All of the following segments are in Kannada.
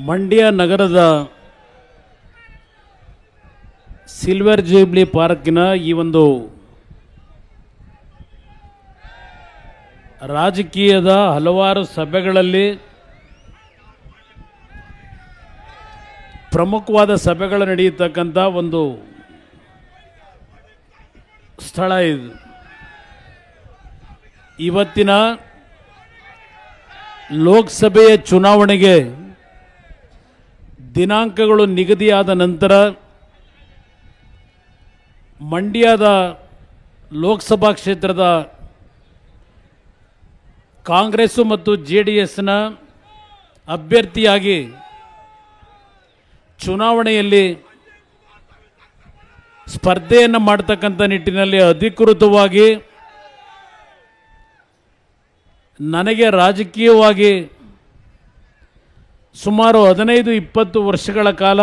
ಮಂಡ್ಯ ನಗರದ ಸಿಲ್ವರ್ ಜೂಬ್ಲಿ ಪಾರ್ಕಿನ ಈ ಒಂದು ರಾಜಕೀಯದ ಹಲವಾರು ಸಭೆಗಳಲ್ಲಿ ಪ್ರಮುಖವಾದ ಸಭೆಗಳು ನಡೆಯತಕ್ಕಂಥ ಒಂದು ಸ್ಥಳ ಇದು ಇವತ್ತಿನ ಲೋಕಸಭೆಯ ಚುನಾವಣೆಗೆ ದಿನಾಂಕಗಳು ನಿಗದಿಯಾದ ನಂತರ ಮಂಡ್ಯದ ಲೋಕಸಭಾ ಕ್ಷೇತ್ರದ ಕಾಂಗ್ರೆಸ್ಸು ಮತ್ತು ಜೆ ಡಿ ಎಸ್ನ ಅಭ್ಯರ್ಥಿಯಾಗಿ ಚುನಾವಣೆಯಲ್ಲಿ ಸ್ಪರ್ಧೆಯನ್ನು ಮಾಡ್ತಕ್ಕಂಥ ನಿಟ್ಟಿನಲ್ಲಿ ಅಧಿಕೃತವಾಗಿ ನನಗೆ ರಾಜಕೀಯವಾಗಿ ಸುಮಾರು ಹದಿನೈದು ಇಪ್ಪತ್ತು ವರ್ಷಗಳ ಕಾಲ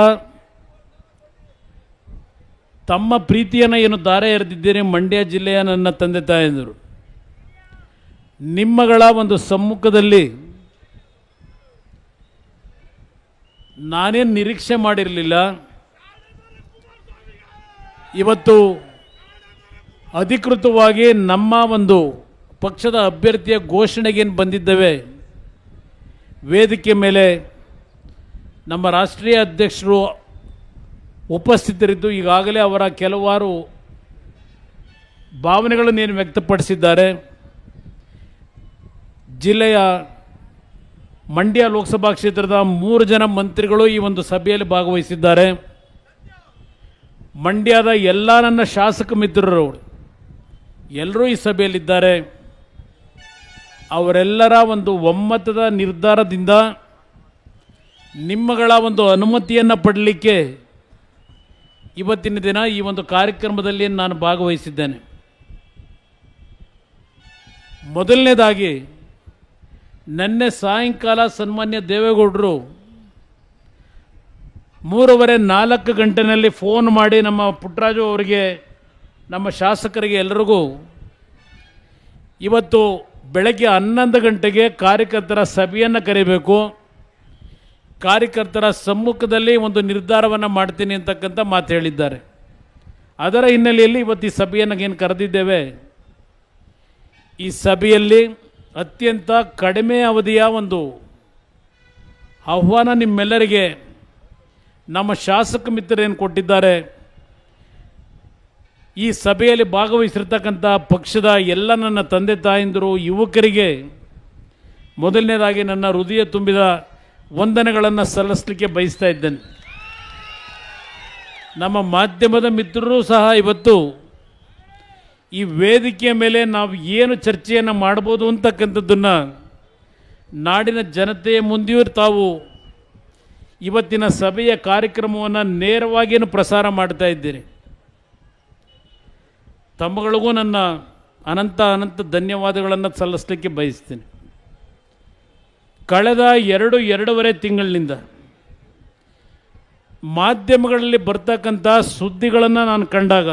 ತಮ್ಮ ಪ್ರೀತಿಯನ್ನು ಏನು ದಾರೆ ಎರೆದಿದ್ದೇನೆ ಮಂಡ್ಯ ಜಿಲ್ಲೆಯ ನನ್ನ ತಂದೆ ತಾಯಂದಿರು ನಿಮ್ಮಗಳ ಒಂದು ಸಮ್ಮುಖದಲ್ಲಿ ನಾನೇನು ನಿರೀಕ್ಷೆ ಮಾಡಿರಲಿಲ್ಲ ಇವತ್ತು ಅಧಿಕೃತವಾಗಿ ನಮ್ಮ ಒಂದು ಪಕ್ಷದ ಅಭ್ಯರ್ಥಿಯ ಘೋಷಣೆಗೇನು ಬಂದಿದ್ದೇವೆ ವೇದಿಕೆ ಮೇಲೆ ನಮ್ಮ ರಾಷ್ಟ್ರೀಯ ಅಧ್ಯಕ್ಷರು ಉಪಸ್ಥಿತರಿದ್ದು ಈಗಾಗಲೇ ಅವರ ಕೆಲವಾರು ಭಾವನೆಗಳನ್ನೇನು ವ್ಯಕ್ತಪಡಿಸಿದ್ದಾರೆ ಜಿಲ್ಲೆಯ ಮಂಡ್ಯ ಲೋಕಸಭಾ ಕ್ಷೇತ್ರದ ಮೂರು ಜನ ಮಂತ್ರಿಗಳು ಈ ಒಂದು ಸಭೆಯಲ್ಲಿ ಭಾಗವಹಿಸಿದ್ದಾರೆ ಮಂಡ್ಯದ ಎಲ್ಲ ನನ್ನ ಶಾಸಕ ಮಿತ್ರರು ಎಲ್ಲರೂ ಈ ಸಭೆಯಲ್ಲಿದ್ದಾರೆ ಅವರೆಲ್ಲರ ಒಂದು ಒಮ್ಮತದ ನಿರ್ಧಾರದಿಂದ ನಿಮ್ಮಗಳ ಒಂದು ಅನುಮತಿಯನ್ನು ಪಡಲಿಕ್ಕೆ ಇವತ್ತಿನ ದಿನ ಈ ಒಂದು ಕಾರ್ಯಕ್ರಮದಲ್ಲಿ ನಾನು ಭಾಗವಹಿಸಿದ್ದೇನೆ ಮೊದಲನೇದಾಗಿ ನಿನ್ನೆ ಸಾಯಂಕಾಲ ಸನ್ಮಾನ್ಯ ದೇವೇಗೌಡರು ಮೂರುವರೆ ನಾಲ್ಕು ಗಂಟೆನಲ್ಲಿ ಫೋನ್ ಮಾಡಿ ನಮ್ಮ ಪುಟ್ಟರಾಜು ಅವರಿಗೆ ನಮ್ಮ ಶಾಸಕರಿಗೆ ಎಲ್ಲರಿಗೂ ಇವತ್ತು ಬೆಳಗ್ಗೆ ಹನ್ನೊಂದು ಗಂಟೆಗೆ ಕಾರ್ಯಕರ್ತರ ಸಭೆಯನ್ನು ಕರೀಬೇಕು ಕಾರ್ಯಕರ್ತರ ಸಮ್ಮುಖದಲ್ಲಿ ಒಂದು ನಿರ್ಧಾರವನ್ನು ಮಾಡ್ತೀನಿ ಅಂತಕ್ಕಂಥ ಮಾತು ಹೇಳಿದ್ದಾರೆ ಅದರ ಹಿನ್ನೆಲೆಯಲ್ಲಿ ಇವತ್ತು ಈ ಸಭೆಯನ್ನು ಏನು ಕರೆದಿದ್ದೇವೆ ಈ ಸಭೆಯಲ್ಲಿ ಅತ್ಯಂತ ಕಡಿಮೆ ಅವಧಿಯ ಒಂದು ಆಹ್ವಾನ ನಿಮ್ಮೆಲ್ಲರಿಗೆ ನಮ್ಮ ಶಾಸಕ ಮಿತ್ರರೇನು ಕೊಟ್ಟಿದ್ದಾರೆ ಈ ಸಭೆಯಲ್ಲಿ ಭಾಗವಹಿಸಿರ್ತಕ್ಕಂಥ ಪಕ್ಷದ ಎಲ್ಲ ನನ್ನ ತಂದೆ ತಾಯಂದಿರು ಯುವಕರಿಗೆ ಮೊದಲನೇದಾಗಿ ನನ್ನ ಹೃದಯ ತುಂಬಿದ ವಂದನೆಗಳನ್ನು ಸಲ್ಲಿಸಲಿಕ್ಕೆ ಬಯಸ್ತಾ ಇದ್ದೇನೆ ನಮ್ಮ ಮಾಧ್ಯಮದ ಮಿತ್ರರು ಸಹ ಇವತ್ತು ಈ ವೇದಿಕೆಯ ಮೇಲೆ ನಾವು ಏನು ಚರ್ಚೆಯನ್ನು ಮಾಡ್ಬೋದು ಅಂತಕ್ಕಂಥದ್ದನ್ನು ನಾಡಿನ ಜನತೆಯ ಮುಂದೆಯೂ ತಾವು ಇವತ್ತಿನ ಸಭೆಯ ಕಾರ್ಯಕ್ರಮವನ್ನು ನೇರವಾಗಿಯೂ ಪ್ರಸಾರ ಮಾಡ್ತಾ ಇದ್ದೀರಿ ತಮ್ಮಗಳಿಗೂ ನನ್ನ ಅನಂತ ಅನಂತ ಧನ್ಯವಾದಗಳನ್ನು ಸಲ್ಲಿಸಲಿಕ್ಕೆ ಬಯಸ್ತೀನಿ ಕಳೆದ ಎರಡು ಎರಡೂವರೆ ತಿಂಗಳಿನಿಂದ ಮಾಧ್ಯಮಗಳಲ್ಲಿ ಬರ್ತಕ್ಕಂಥ ಸುದ್ದಿಗಳನ್ನು ನಾನು ಕಂಡಾಗ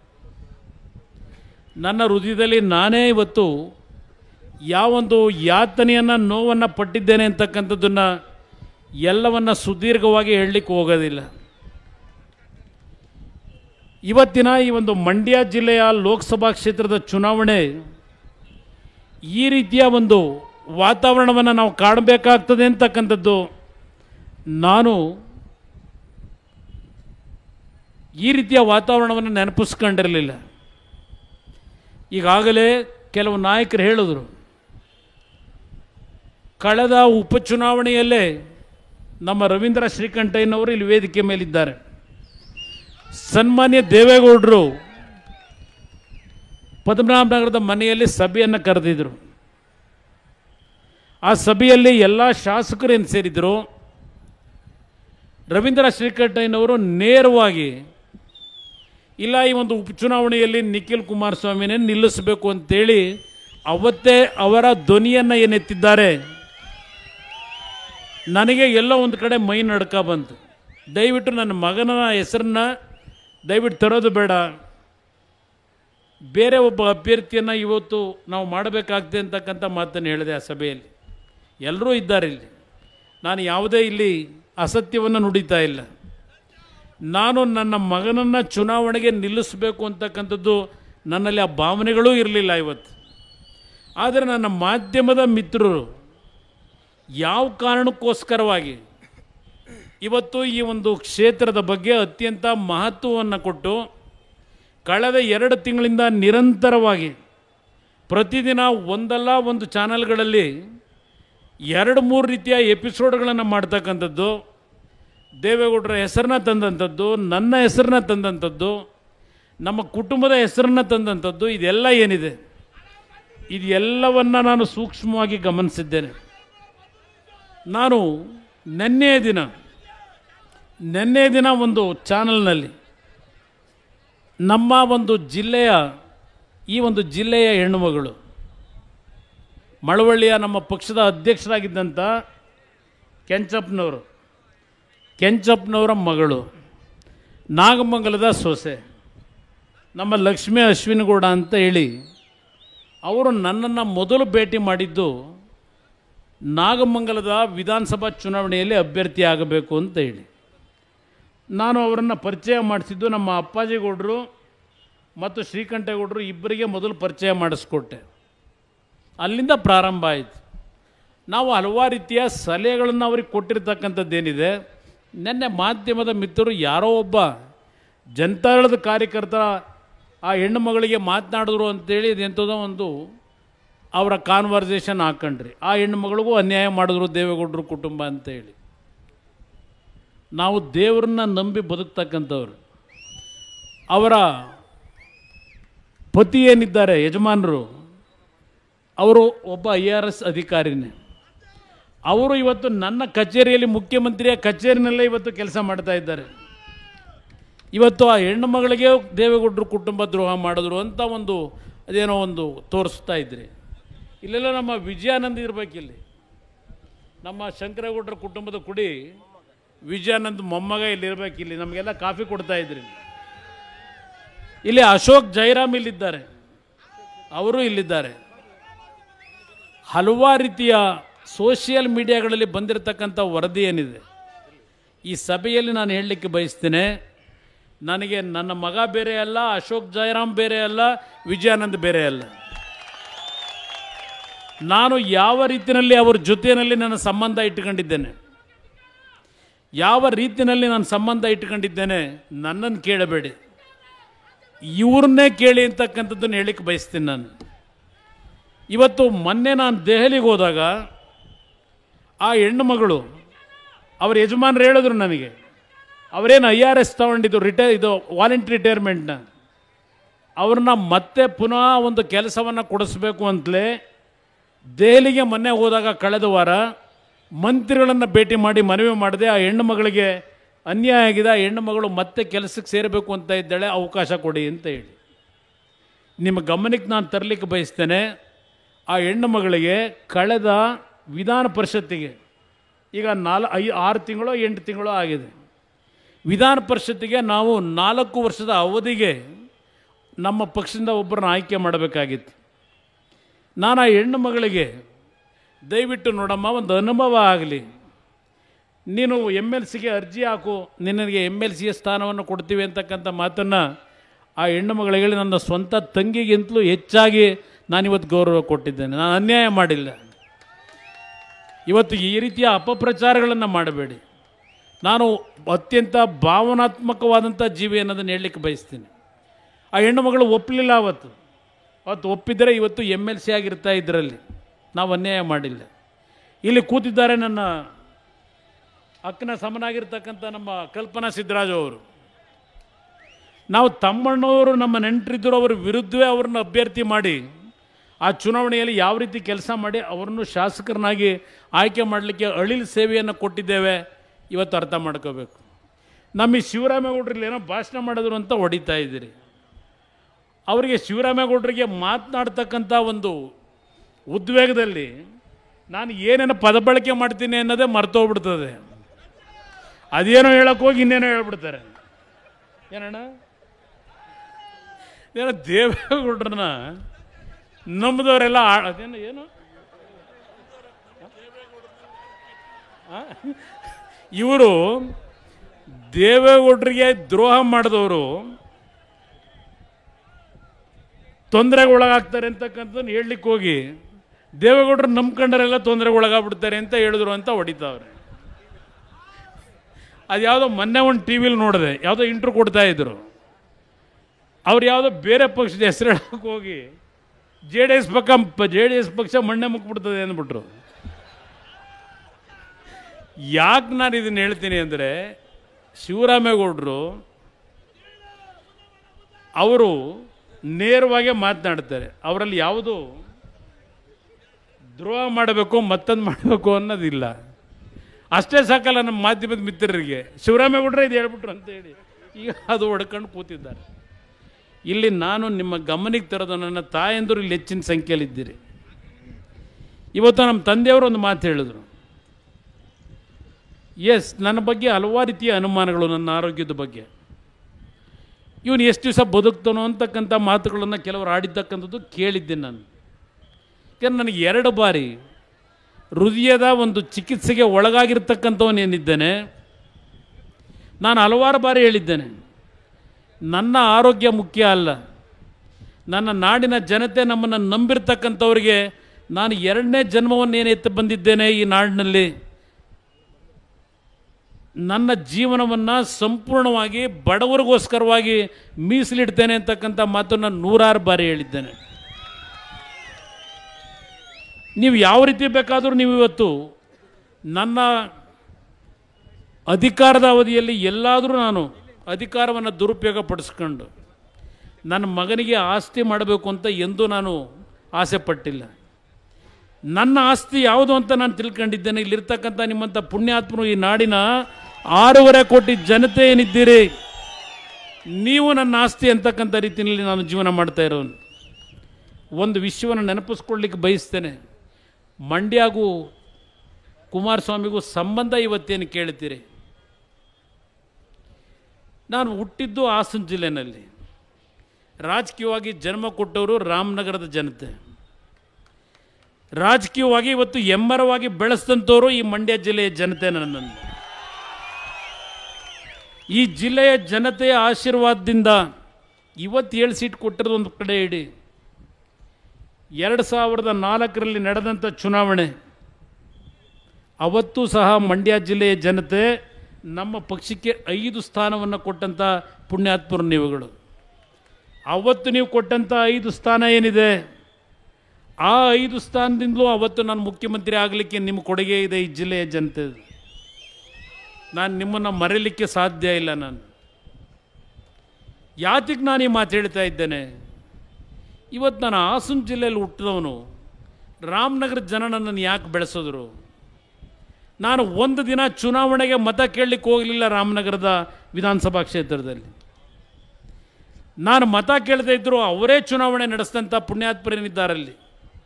ನನ್ನ ಹೃದಯದಲ್ಲಿ ನಾನೇ ಇವತ್ತು ಯಾವೊಂದು ಯಾತನೆಯನ್ನು ನೋವನ್ನು ಪಟ್ಟಿದ್ದೇನೆ ಅಂತಕ್ಕಂಥದ್ದನ್ನು ಎಲ್ಲವನ್ನು ಸುದೀರ್ಘವಾಗಿ ಹೇಳಲಿಕ್ಕೆ ಹೋಗೋದಿಲ್ಲ ಇವತ್ತಿನ ಈ ಒಂದು ಮಂಡ್ಯ ಜಿಲ್ಲೆಯ ಲೋಕಸಭಾ ಕ್ಷೇತ್ರದ ಚುನಾವಣೆ ಈ ರೀತಿಯ ಒಂದು ವಾತಾವರಣವನ್ನು ನಾವು ಕಾಣಬೇಕಾಗ್ತದೆ ಅಂತಕ್ಕಂಥದ್ದು ನಾನು ಈ ರೀತಿಯ ವಾತಾವರಣವನ್ನು ನೆನಪಿಸ್ಕೊಂಡಿರಲಿಲ್ಲ ಈಗಾಗಲೇ ಕೆಲವು ನಾಯಕರು ಹೇಳಿದ್ರು ಕಳೆದ ಉಪಚುನಾವಣೆಯಲ್ಲೇ ನಮ್ಮ ರವೀಂದ್ರ ಶ್ರೀಕಂಠಯ್ಯನವರು ಇಲ್ಲಿ ವೇದಿಕೆ ಮೇಲಿದ್ದಾರೆ ಸನ್ಮಾನ್ಯ ದೇವೇಗೌಡರು ಪದ್ಮನಾಭನಗರದ ಮನೆಯಲ್ಲಿ ಸಭೆಯನ್ನು ಕರೆದಿದ್ರು ಆ ಸಭೆಯಲ್ಲಿ ಎಲ್ಲ ಶಾಸಕರು ಏನು ಸೇರಿದ್ರು ರವೀಂದ್ರ ಶ್ರೀಕಂಠಯ್ಯನವರು ನೇರವಾಗಿ ಇಲ್ಲ ಈ ಒಂದು ಉಪಚುನಾವಣೆಯಲ್ಲಿ ನಿಖಿಲ್ ಕುಮಾರಸ್ವಾಮಿನೇ ನಿಲ್ಲಿಸಬೇಕು ಅಂತೇಳಿ ಅವತ್ತೇ ಅವರ ಧ್ವನಿಯನ್ನು ಏನೆತ್ತಿದ್ದಾರೆ ನನಗೆ ಎಲ್ಲೋ ಒಂದು ಕಡೆ ಮೈ ನಡ್ಕ ಬಂತು ದಯವಿಟ್ಟು ನನ್ನ ಮಗನ ಹೆಸರನ್ನ ದಯವಿಟ್ಟು ತರೋದು ಬೇಡ ಬೇರೆ ಒಬ್ಬ ಅಭ್ಯರ್ಥಿಯನ್ನು ಇವತ್ತು ನಾವು ಮಾಡಬೇಕಾಗ್ತದೆ ಅಂತಕ್ಕಂಥ ಮಾತನ್ನು ಹೇಳಿದೆ ಆ ಸಭೆಯಲ್ಲಿ ಎಲ್ಲರೂ ಇದ್ದಾರೆ ಇಲ್ಲಿ ನಾನು ಯಾವುದೇ ಇಲ್ಲಿ ಅಸತ್ಯವನ್ನು ನುಡಿತಾ ಇಲ್ಲ ನಾನು ನನ್ನ ಮಗನನ್ನು ಚುನಾವಣೆಗೆ ನಿಲ್ಲಿಸಬೇಕು ಅಂತಕ್ಕಂಥದ್ದು ನನ್ನಲ್ಲಿ ಆ ಭಾವನೆಗಳೂ ಇರಲಿಲ್ಲ ಇವತ್ತು ಆದರೆ ನನ್ನ ಮಾಧ್ಯಮದ ಮಿತ್ರರು ಯಾವ ಕಾರಣಕ್ಕೋಸ್ಕರವಾಗಿ ಇವತ್ತು ಈ ಒಂದು ಕ್ಷೇತ್ರದ ಬಗ್ಗೆ ಅತ್ಯಂತ ಮಹತ್ವವನ್ನು ಕೊಟ್ಟು ಕಳೆದ ಎರಡು ತಿಂಗಳಿಂದ ನಿರಂತರವಾಗಿ ಪ್ರತಿದಿನ ಒಂದಲ್ಲ ಒಂದು ಚಾನಲ್ಗಳಲ್ಲಿ ಎರಡು ಮೂರು ರೀತಿಯ ಎಪಿಸೋಡ್ಗಳನ್ನು ಮಾಡ್ತಕ್ಕಂಥದ್ದು ದೇವೇಗೌಡರ ಹೆಸರನ್ನ ತಂದಂಥದ್ದು ನನ್ನ ಹೆಸರನ್ನ ತಂದಂಥದ್ದು ನಮ್ಮ ಕುಟುಂಬದ ಹೆಸರನ್ನ ತಂದಂಥದ್ದು ಇದೆಲ್ಲ ಏನಿದೆ ಇದೆಲ್ಲವನ್ನು ನಾನು ಸೂಕ್ಷ್ಮವಾಗಿ ಗಮನಿಸಿದ್ದೇನೆ ನಾನು ನೆನ್ನೆಯ ದಿನ ನೆನ್ನೆಯ ದಿನ ಒಂದು ಚಾನಲ್ನಲ್ಲಿ ನಮ್ಮ ಒಂದು ಜಿಲ್ಲೆಯ ಈ ಒಂದು ಜಿಲ್ಲೆಯ ಹೆಣ್ಣುಮಗಳು ಮಳವಳ್ಳಿಯ ನಮ್ಮ ಪಕ್ಷದ ಅಧ್ಯಕ್ಷರಾಗಿದ್ದಂಥ ಕೆಂಚಪ್ಪನವರು ಕೆಂಚಪ್ಪನವರ ಮಗಳು ನಾಗಮಂಗಲದ ಸೊಸೆ ನಮ್ಮ ಲಕ್ಷ್ಮೀ ಅಶ್ವಿನಗೌಡ ಅಂತ ಹೇಳಿ ಅವರು ನನ್ನನ್ನು ಮೊದಲು ಭೇಟಿ ಮಾಡಿದ್ದು ನಾಗಮಂಗಲದ ವಿಧಾನಸಭಾ ಚುನಾವಣೆಯಲ್ಲಿ ಅಭ್ಯರ್ಥಿ ಆಗಬೇಕು ಅಂತ ಹೇಳಿ ನಾನು ಅವರನ್ನು ಪರಿಚಯ ಮಾಡಿಸಿದ್ದು ನಮ್ಮ ಅಪ್ಪಾಜಿಗೌಡರು ಮತ್ತು ಶ್ರೀಕಂಠೇಗೌಡರು ಇಬ್ಬರಿಗೆ ಮೊದಲು ಪರಿಚಯ ಮಾಡಿಸ್ಕೊಟ್ಟೆ ಅಲ್ಲಿಂದ ಪ್ರಾರಂಭ ಆಯಿತು ನಾವು ಹಲವಾರು ರೀತಿಯ ಸಲಹೆಗಳನ್ನು ಅವ್ರಿಗೆ ಕೊಟ್ಟಿರ್ತಕ್ಕಂಥದ್ದೇನಿದೆ ನಿನ್ನೆ ಮಾಧ್ಯಮದ ಮಿತ್ರರು ಯಾರೋ ಒಬ್ಬ ಜನತಾದಳದ ಕಾರ್ಯಕರ್ತರ ಆ ಹೆಣ್ಣು ಮಗಳಿಗೆ ಮಾತನಾಡಿದ್ರು ಅಂತೇಳಿ ಇದೆಂಥದೋ ಒಂದು ಅವರ ಕಾನ್ವರ್ಸೇಷನ್ ಹಾಕೊಂಡ್ರಿ ಆ ಹೆಣ್ಣು ಮಗಳಿಗೂ ಅನ್ಯಾಯ ಮಾಡಿದ್ರು ದೇವೇಗೌಡರು ಕುಟುಂಬ ಅಂತೇಳಿ ನಾವು ದೇವರನ್ನ ನಂಬಿ ಬದುಕ್ತಕ್ಕಂಥವ್ರು ಅವರ ಪತಿ ಏನಿದ್ದಾರೆ ಯಜಮಾನರು ಅವರು ಒಬ್ಬ ಐ ಆರ್ ಎಸ್ ಅಧಿಕಾರಿನೇ ಅವರು ಇವತ್ತು ನನ್ನ ಕಚೇರಿಯಲ್ಲಿ ಮುಖ್ಯಮಂತ್ರಿಯ ಕಚೇರಿನಲ್ಲೇ ಇವತ್ತು ಕೆಲಸ ಮಾಡ್ತಾ ಇದ್ದಾರೆ ಇವತ್ತು ಆ ಹೆಣ್ಣು ಮಗಳಿಗೆ ದೇವೇಗೌಡರು ಕುಟುಂಬ ದ್ರೋಹ ಮಾಡಿದ್ರು ಅಂತ ಒಂದು ಅದೇನೋ ಒಂದು ತೋರಿಸ್ತಾ ಇದ್ರಿ ಇಲ್ಲೆಲ್ಲ ನಮ್ಮ ವಿಜಯಾನಂದ್ ಇರಬೇಕಿಲ್ಲಿ ನಮ್ಮ ಶಂಕರೇಗೌಡರ ಕುಟುಂಬದ ಕುಡಿ ವಿಜಯಾನಂದ್ ಮೊಮ್ಮಗ ಇಲ್ಲಿ ಇರಬೇಕಿಲ್ಲಿ ನಮಗೆಲ್ಲ ಕಾಫಿ ಕೊಡ್ತಾ ಇದ್ರಿ ಇಲ್ಲಿ ಅಶೋಕ್ ಜೈರಾಮ್ ಇಲ್ಲಿದ್ದಾರೆ ಅವರು ಇಲ್ಲಿದ್ದಾರೆ ಹಲವಾರು ರೀತಿಯ ಸೋಷಿಯಲ್ ಮೀಡಿಯಾಗಳಲ್ಲಿ ಬಂದಿರತಕ್ಕಂಥ ವರದಿ ಏನಿದೆ ಈ ಸಭೆಯಲ್ಲಿ ನಾನು ಹೇಳಲಿಕ್ಕೆ ಬಯಸ್ತೇನೆ ನನಗೆ ನನ್ನ ಮಗ ಬೇರೆ ಅಲ್ಲ ಅಶೋಕ್ ಜಯರಾಮ್ ಬೇರೆ ಅಲ್ಲ ವಿಜಯಾನಂದ್ ಬೇರೆ ಅಲ್ಲ ನಾನು ಯಾವ ರೀತಿಯಲ್ಲಿ ಅವ್ರ ಜೊತೆಯಲ್ಲಿ ನನ್ನ ಸಂಬಂಧ ಇಟ್ಟುಕೊಂಡಿದ್ದೇನೆ ಯಾವ ರೀತಿಯಲ್ಲಿ ನಾನು ಸಂಬಂಧ ಇಟ್ಕೊಂಡಿದ್ದೇನೆ ನನ್ನನ್ನು ಕೇಳಬೇಡಿ ಇವ್ರನ್ನೇ ಕೇಳಿ ಅಂತಕ್ಕಂಥದ್ದನ್ನು ಹೇಳಿಕ್ಕೆ ಬಯಸ್ತೀನಿ ನಾನು ಇವತ್ತು ಮೊನ್ನೆ ನಾನು ದೆಹಲಿಗೆ ಹೋದಾಗ ಆ ಹೆಣ್ಣು ಮಗಳು ಅವ್ರ ಯಜಮಾನರು ಹೇಳಿದ್ರು ನನಗೆ ಅವರೇನು ಐ ಆರ್ ಎಸ್ ತಗೊಂಡಿದ್ದು ರಿಟೈರ್ ಇದು ವಾಲಂಟ್ರಿ ರಿಟೈರ್ಮೆಂಟ್ನ ಅವ್ರನ್ನ ಮತ್ತೆ ಪುನಃ ಒಂದು ಕೆಲಸವನ್ನು ಕೊಡಿಸ್ಬೇಕು ಅಂತಲೇ ದೆಹಲಿಗೆ ಮೊನ್ನೆ ಹೋದಾಗ ಕಳೆದ ವಾರ ಮಂತ್ರಿಗಳನ್ನು ಭೇಟಿ ಮಾಡಿ ಮನವಿ ಮಾಡಿದೆ ಆ ಹೆಣ್ಣು ಮಗಳಿಗೆ ಅನ್ಯಾಯ ಆಗಿದೆ ಆ ಹೆಣ್ಣು ಮಗಳು ಮತ್ತೆ ಕೆಲಸಕ್ಕೆ ಸೇರಬೇಕು ಅಂತ ಇದ್ದಾಳೆ ಅವಕಾಶ ಕೊಡಿ ಅಂತ ಹೇಳಿ ನಿಮ್ಮ ಗಮನಕ್ಕೆ ನಾನು ತರಲಿಕ್ಕೆ ಬಯಸ್ತೇನೆ ಆ ಹೆಣ್ಣು ಮಗಳಿಗೆ ಕಳೆದ ವಿಧಾನ ಪರಿಷತ್ತಿಗೆ ಈಗ ನಾಲ್ ಐ ಆರು ತಿಂಗಳು ಎಂಟು ತಿಂಗಳು ಆಗಿದೆ ವಿಧಾನ ಪರಿಷತ್ತಿಗೆ ನಾವು ನಾಲ್ಕು ವರ್ಷದ ಅವಧಿಗೆ ನಮ್ಮ ಪಕ್ಷದಿಂದ ಒಬ್ಬರನ್ನ ಆಯ್ಕೆ ಮಾಡಬೇಕಾಗಿತ್ತು ನಾನು ಆ ಹೆಣ್ಣು ಮಗಳಿಗೆ ದಯವಿಟ್ಟು ನೋಡಮ್ಮ ಒಂದು ಅನುಭವ ಆಗಲಿ ನೀನು ಎಮ್ ಎಲ್ ಸಿಗೆ ಅರ್ಜಿ ಹಾಕು ನಿನಗೆ ಎಮ್ ಎಲ್ ಸಿಯ ಸ್ಥಾನವನ್ನು ಕೊಡ್ತೀವಿ ಅಂತಕ್ಕಂಥ ಮಾತನ್ನು ಆ ಹೆಣ್ಣು ಮಗಳಿಗೆ ಹೇಳಿ ನನ್ನ ಸ್ವಂತ ತಂಗಿಗಿಂತಲೂ ಹೆಚ್ಚಾಗಿ ನಾನಿವತ್ತು ಗೌರವ ಕೊಟ್ಟಿದ್ದೇನೆ ನಾನು ಅನ್ಯಾಯ ಮಾಡಿಲ್ಲ ಇವತ್ತು ಈ ರೀತಿಯ ಅಪಪ್ರಚಾರಗಳನ್ನು ಮಾಡಬೇಡಿ ನಾನು ಅತ್ಯಂತ ಭಾವನಾತ್ಮಕವಾದಂಥ ಜೀವಿ ಅನ್ನೋದನ್ನು ಹೇಳಲಿಕ್ಕೆ ಬಯಸ್ತೀನಿ ಆ ಹೆಣ್ಣು ಮಗಳು ಒಪ್ಪಲಿಲ್ಲ ಅವತ್ತು ಅವತ್ತು ಒಪ್ಪಿದರೆ ಇವತ್ತು ಎಮ್ ಎಲ್ ಸಿ ಆಗಿರ್ತಾ ಇದರಲ್ಲಿ ನಾವು ಅನ್ಯಾಯ ಮಾಡಿಲ್ಲ ಇಲ್ಲಿ ಕೂತಿದ್ದಾರೆ ನನ್ನ ಅಕ್ಕನ ಸಮನಾಗಿರ್ತಕ್ಕಂಥ ನಮ್ಮ ಕಲ್ಪನಾ ಸಿದ್ದರಾಜು ಅವರು ನಾವು ತಮ್ಮಣ್ಣವರು ನಮ್ಮ ನೆಂಟರಿದ್ದರು ಅವರ ವಿರುದ್ಧವೇ ಅವ್ರನ್ನ ಅಭ್ಯರ್ಥಿ ಮಾಡಿ ಆ ಚುನಾವಣೆಯಲ್ಲಿ ಯಾವ ರೀತಿ ಕೆಲಸ ಮಾಡಿ ಅವರನ್ನು ಶಾಸಕರನ್ನಾಗಿ ಆಯ್ಕೆ ಮಾಡಲಿಕ್ಕೆ ಅಳಿಲ್ ಸೇವೆಯನ್ನು ಕೊಟ್ಟಿದ್ದೇವೆ ಇವತ್ತು ಅರ್ಥ ಮಾಡ್ಕೋಬೇಕು ನಮ್ಮ ಈ ಶಿವರಾಮೇಗೌಡರಲ್ಲಿ ಏನೋ ಭಾಷಣ ಮಾಡಿದ್ರು ಅಂತ ಹೊಡಿತಾ ಇದ್ದೀರಿ ಅವರಿಗೆ ಶಿವರಾಮೇಗೌಡರಿಗೆ ಮಾತನಾಡ್ತಕ್ಕಂಥ ಒಂದು ಉದ್ವೇಗದಲ್ಲಿ ನಾನು ಏನೇನು ಪದ ಬಳಕೆ ಮಾಡ್ತೀನಿ ಅನ್ನೋದೇ ಮರ್ತೋಗ್ಬಿಡ್ತದೆ ಅದೇನೋ ಹೇಳಕ್ಕೆ ಹೋಗಿ ಇನ್ನೇನೋ ಹೇಳ್ಬಿಡ್ತಾರೆ ಏನಣ್ಣ ಏನೋ ದೇವೇಗೌಡ್ರನ್ನ ನಂಬಿದವರೆಲ್ಲ ಆ- ಅದೇನು ಏನು ಆ? ಇವರು ದೇವೇಗೌಡರಿಗೆ ದ್ರೋಹ ಮಾಡಿದವರು ತೊಂದರೆಗೆ ಒಳಗಾಗ್ತಾರೆ ಅಂತಕ್ಕಂಥದ್ದನ್ನು ಹೇಳಲಿಕ್ಕೆ ಹೋಗಿ ದೇವೇಗೌಡರು ನಂಬ್ಕೊಂಡರೆಲ್ಲ ತೊಂದರೆಗೆ ಒಳಗಾಗ್ಬಿಡ್ತಾರೆ ಅಂತ ಹೇಳಿದ್ರು ಅಂತ ಹೊಡಿತಾವ್ರೆ ಅದು ಯಾವುದೋ ಮೊನ್ನೆ ಒಂದು ಟಿ ವಿಲಿ ನೋಡಿದೆ ಯಾವುದೋ ಇಂಟ್ರು ಕೊಡ್ತಾ ಇದ್ರು ಅವ್ರು ಯಾವುದೋ ಬೇರೆ ಪಕ್ಷದ ಹೆಸರು ಹೇಳಕ್ಕೆ ಹೋಗಿ ಜೆ ಡಿ ಎಸ್ ಪಕ್ಕ ಜೆ ಡಿ ಎಸ್ ಪಕ್ಷ ಮಣ್ಣೆ ಮುಕ್ಬಿಡ್ತದೆ ಅಂದ್ಬಿಟ್ರು ಯಾಕೆ ನಾನು ಇದನ್ನು ಹೇಳ್ತೀನಿ ಅಂದರೆ ಶಿವರಾಮೇಗೌಡರು ಅವರು ನೇರವಾಗಿ ಮಾತನಾಡ್ತಾರೆ ಅವರಲ್ಲಿ ಯಾವುದು ದ್ರೋಹ ಮಾಡಬೇಕು ಮತ್ತೊಂದು ಮಾಡಬೇಕು ಅನ್ನೋದಿಲ್ಲ ಅಷ್ಟೇ ಸಾಕಲ್ಲ ನಮ್ಮ ಮಾಧ್ಯಮದ ಮಿತ್ರರಿಗೆ ಶಿವರಾಮೇಗೌಡರೇ ಇದು ಹೇಳ್ಬಿಟ್ರು ಅಂತೇಳಿ ಈಗ ಅದು ಹೊಡ್ಕೊಂಡು ಕೂತಿದ್ದಾರೆ ಇಲ್ಲಿ ನಾನು ನಿಮ್ಮ ಗಮನಕ್ಕೆ ತರೋದು ನನ್ನ ತಾಯಂದರು ಇಲ್ಲಿ ಹೆಚ್ಚಿನ ಸಂಖ್ಯೆಯಲ್ಲಿದ್ದೀರಿ ಇವತ್ತು ನಮ್ಮ ತಂದೆಯವರು ಒಂದು ಮಾತು ಹೇಳಿದರು ಎಸ್ ನನ್ನ ಬಗ್ಗೆ ಹಲವಾರು ರೀತಿಯ ಅನುಮಾನಗಳು ನನ್ನ ಆರೋಗ್ಯದ ಬಗ್ಗೆ ಇವನು ಎಷ್ಟು ದಿವಸ ಬದುಕ್ತಾನೋ ಅಂತಕ್ಕಂಥ ಮಾತುಗಳನ್ನು ಕೆಲವರು ಆಡಿದ್ದಕ್ಕಂಥದ್ದು ಕೇಳಿದ್ದೆ ನಾನು ಯಾಕಂದ್ರೆ ನನಗೆ ಎರಡು ಬಾರಿ ಹೃದಯದ ಒಂದು ಚಿಕಿತ್ಸೆಗೆ ಒಳಗಾಗಿರ್ತಕ್ಕಂಥವನೇನಿದ್ದೇನೆ ನಾನು ಹಲವಾರು ಬಾರಿ ಹೇಳಿದ್ದೇನೆ ನನ್ನ ಆರೋಗ್ಯ ಮುಖ್ಯ ಅಲ್ಲ ನನ್ನ ನಾಡಿನ ಜನತೆ ನಮ್ಮನ್ನು ನಂಬಿರ್ತಕ್ಕಂಥವ್ರಿಗೆ ನಾನು ಎರಡನೇ ಜನ್ಮವನ್ನು ಏನು ಎತ್ತು ಬಂದಿದ್ದೇನೆ ಈ ನಾಡಿನಲ್ಲಿ ನನ್ನ ಜೀವನವನ್ನು ಸಂಪೂರ್ಣವಾಗಿ ಬಡವರಿಗೋಸ್ಕರವಾಗಿ ಮೀಸಲಿಡ್ತೇನೆ ಅಂತಕ್ಕಂಥ ಮಾತನ್ನು ನೂರಾರು ಬಾರಿ ಹೇಳಿದ್ದೇನೆ ನೀವು ಯಾವ ರೀತಿ ಬೇಕಾದರೂ ನೀವು ಇವತ್ತು ನನ್ನ ಅಧಿಕಾರದ ಅವಧಿಯಲ್ಲಿ ಎಲ್ಲಾದರೂ ನಾನು ಅಧಿಕಾರವನ್ನು ದುರುಪಯೋಗ ಪಡಿಸ್ಕೊಂಡು ನನ್ನ ಮಗನಿಗೆ ಆಸ್ತಿ ಮಾಡಬೇಕು ಅಂತ ಎಂದೂ ನಾನು ಆಸೆ ಪಟ್ಟಿಲ್ಲ ನನ್ನ ಆಸ್ತಿ ಯಾವುದು ಅಂತ ನಾನು ತಿಳ್ಕೊಂಡಿದ್ದೇನೆ ಇಲ್ಲಿರ್ತಕ್ಕಂಥ ನಿಮ್ಮಂಥ ಪುಣ್ಯಾತ್ಮರು ಈ ನಾಡಿನ ಆರೂವರೆ ಕೋಟಿ ಜನತೆ ಏನಿದ್ದೀರಿ ನೀವು ನನ್ನ ಆಸ್ತಿ ಅಂತಕ್ಕಂಥ ರೀತಿಯಲ್ಲಿ ನಾನು ಜೀವನ ಮಾಡ್ತಾ ಇರೋನು ಒಂದು ವಿಷಯವನ್ನು ನೆನಪಿಸ್ಕೊಳ್ಳಿಕ್ಕೆ ಬಯಸ್ತೇನೆ ಮಂಡ್ಯಗೂ ಕುಮಾರಸ್ವಾಮಿಗೂ ಸಂಬಂಧ ಇವತ್ತೇನು ಕೇಳ್ತೀರಿ ನಾನು ಹುಟ್ಟಿದ್ದು ಹಾಸನ ಜಿಲ್ಲೆನಲ್ಲಿ ರಾಜಕೀಯವಾಗಿ ಜನ್ಮ ಕೊಟ್ಟವರು ರಾಮನಗರದ ಜನತೆ ರಾಜಕೀಯವಾಗಿ ಇವತ್ತು ಎಮ್ಮರವಾಗಿ ಬೆಳೆಸಿದಂಥವರು ಈ ಮಂಡ್ಯ ಜಿಲ್ಲೆಯ ಜನತೆ ನನ್ನನ್ನು ಈ ಜಿಲ್ಲೆಯ ಜನತೆಯ ಆಶೀರ್ವಾದದಿಂದ ಇವತ್ತು ಏಳು ಸೀಟ್ ಕೊಟ್ಟಿರೋದು ಒಂದು ಕಡೆ ಇಡಿ ಎರಡು ಸಾವಿರದ ನಾಲ್ಕರಲ್ಲಿ ನಡೆದಂಥ ಚುನಾವಣೆ ಅವತ್ತೂ ಸಹ ಮಂಡ್ಯ ಜಿಲ್ಲೆಯ ಜನತೆ ನಮ್ಮ ಪಕ್ಷಕ್ಕೆ ಐದು ಸ್ಥಾನವನ್ನು ಕೊಟ್ಟಂಥ ಪುಣ್ಯಾತ್ಮರು ನೀವುಗಳು ಅವತ್ತು ನೀವು ಕೊಟ್ಟಂಥ ಐದು ಸ್ಥಾನ ಏನಿದೆ ಆ ಐದು ಸ್ಥಾನದಿಂದಲೂ ಅವತ್ತು ನಾನು ಮುಖ್ಯಮಂತ್ರಿ ಆಗಲಿಕ್ಕೆ ನಿಮ್ಮ ಕೊಡುಗೆ ಇದೆ ಈ ಜಿಲ್ಲೆಯ ಜನತೆ ನಾನು ನಿಮ್ಮನ್ನು ಮರೆಯಲಿಕ್ಕೆ ಸಾಧ್ಯ ಇಲ್ಲ ನಾನು ಯಾತಿಗೆ ನಾನು ಈ ಮಾತು ಹೇಳ್ತಾ ಇದ್ದೇನೆ ಇವತ್ತು ನಾನು ಹಾಸನ ಜಿಲ್ಲೆಯಲ್ಲಿ ಹುಟ್ಟಿದವನು ರಾಮನಗರ ಜನ ನನ್ನನ್ನು ಯಾಕೆ ಬೆಳೆಸಿದ್ರು ನಾನು ಒಂದು ದಿನ ಚುನಾವಣೆಗೆ ಮತ ಕೇಳಲಿಕ್ಕೆ ಹೋಗಲಿಲ್ಲ ರಾಮನಗರದ ವಿಧಾನಸಭಾ ಕ್ಷೇತ್ರದಲ್ಲಿ ನಾನು ಮತ ಕೇಳದೇ ಇದ್ದರೂ ಅವರೇ ಚುನಾವಣೆ ನಡೆಸಿದಂಥ ಪುಣ್ಯಾತ್ಮರೇನಿದ್ದಾರಲ್ಲಿ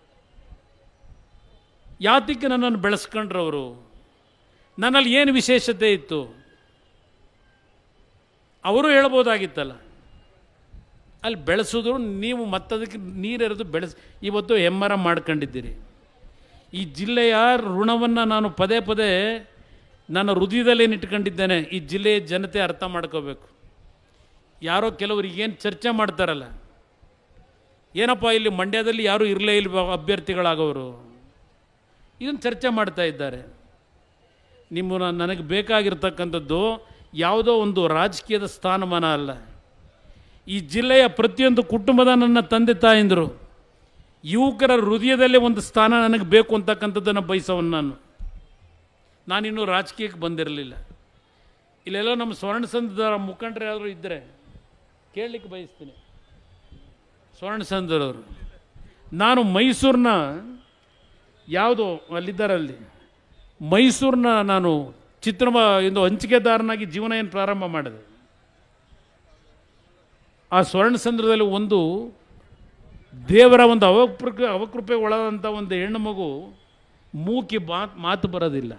ಯಾತಕ್ಕೆ ನನ್ನನ್ನು ಬೆಳೆಸ್ಕೊಂಡ್ರು ಅವರು ನನ್ನಲ್ಲಿ ಏನು ವಿಶೇಷತೆ ಇತ್ತು ಅವರು ಹೇಳ್ಬೋದಾಗಿತ್ತಲ್ಲ ಅಲ್ಲಿ ಬೆಳೆಸಿದ್ರು ನೀವು ಮತ್ತದಕ್ಕೆ ನೀರೆರೆದು ಬೆಳೆಸ್ ಇವತ್ತು ಹೆಮ್ಮರ ಮಾಡ್ಕೊಂಡಿದ್ದೀರಿ ಈ ಜಿಲ್ಲೆಯ ಋಣವನ್ನು ನಾನು ಪದೇ ಪದೇ ನನ್ನ ಹೃದಯದಲ್ಲೇ ಇಟ್ಕೊಂಡಿದ್ದೇನೆ ಈ ಜಿಲ್ಲೆಯ ಜನತೆ ಅರ್ಥ ಮಾಡ್ಕೋಬೇಕು ಯಾರೋ ಕೆಲವರು ಏನು ಚರ್ಚೆ ಮಾಡ್ತಾರಲ್ಲ ಏನಪ್ಪ ಇಲ್ಲಿ ಮಂಡ್ಯದಲ್ಲಿ ಯಾರೂ ಇರಲೇ ಇಲ್ವ ಅಭ್ಯರ್ಥಿಗಳಾಗೋರು ಇದನ್ನು ಚರ್ಚೆ ಮಾಡ್ತಾ ಇದ್ದಾರೆ ನಿಮ್ಮ ನನಗೆ ಬೇಕಾಗಿರ್ತಕ್ಕಂಥದ್ದು ಯಾವುದೋ ಒಂದು ರಾಜಕೀಯದ ಸ್ಥಾನಮಾನ ಅಲ್ಲ ಈ ಜಿಲ್ಲೆಯ ಪ್ರತಿಯೊಂದು ಕುಟುಂಬದ ನನ್ನ ತಂದೆ ತಾಯಂದರು ಯುವಕರ ಹೃದಯದಲ್ಲೇ ಒಂದು ಸ್ಥಾನ ನನಗೆ ಬೇಕು ಅಂತಕ್ಕಂಥದ್ದನ್ನು ಬಯಸೋನು ನಾನು ನಾನಿನ್ನೂ ರಾಜಕೀಯಕ್ಕೆ ಬಂದಿರಲಿಲ್ಲ ಇಲ್ಲೆಲ್ಲೋ ನಮ್ಮ ಸ್ವರ್ಣ ಸಂಘದ ಮುಖಂಡರು ಯಾರಾದರೂ ಇದ್ದರೆ ಕೇಳಲಿಕ್ಕೆ ಬಯಸ್ತೀನಿ ಸ್ವರ್ಣ ಸಂಘದವರು ನಾನು ಮೈಸೂರಿನ ಯಾವುದು ಅಲ್ಲಿದ್ದಾರೆ ಅಲ್ಲಿ ಮೈಸೂರಿನ ನಾನು ಚಿತ್ರ ಒಂದು ಹಂಚಿಕೆದಾರನಾಗಿ ಜೀವನ ಏನು ಪ್ರಾರಂಭ ಮಾಡಿದೆ ಆ ಸ್ವರ್ಣ ಸಂದ್ರದಲ್ಲಿ ಒಂದು ದೇವರ ಒಂದು ಅವಕೃಪೆ ಅವಕೃಪೆ ಒಳದಂಥ ಒಂದು ಹೆಣ್ಣು ಮಗು ಮೂಕಿ ಮಾತು ಮಾತು ಬರೋದಿಲ್ಲ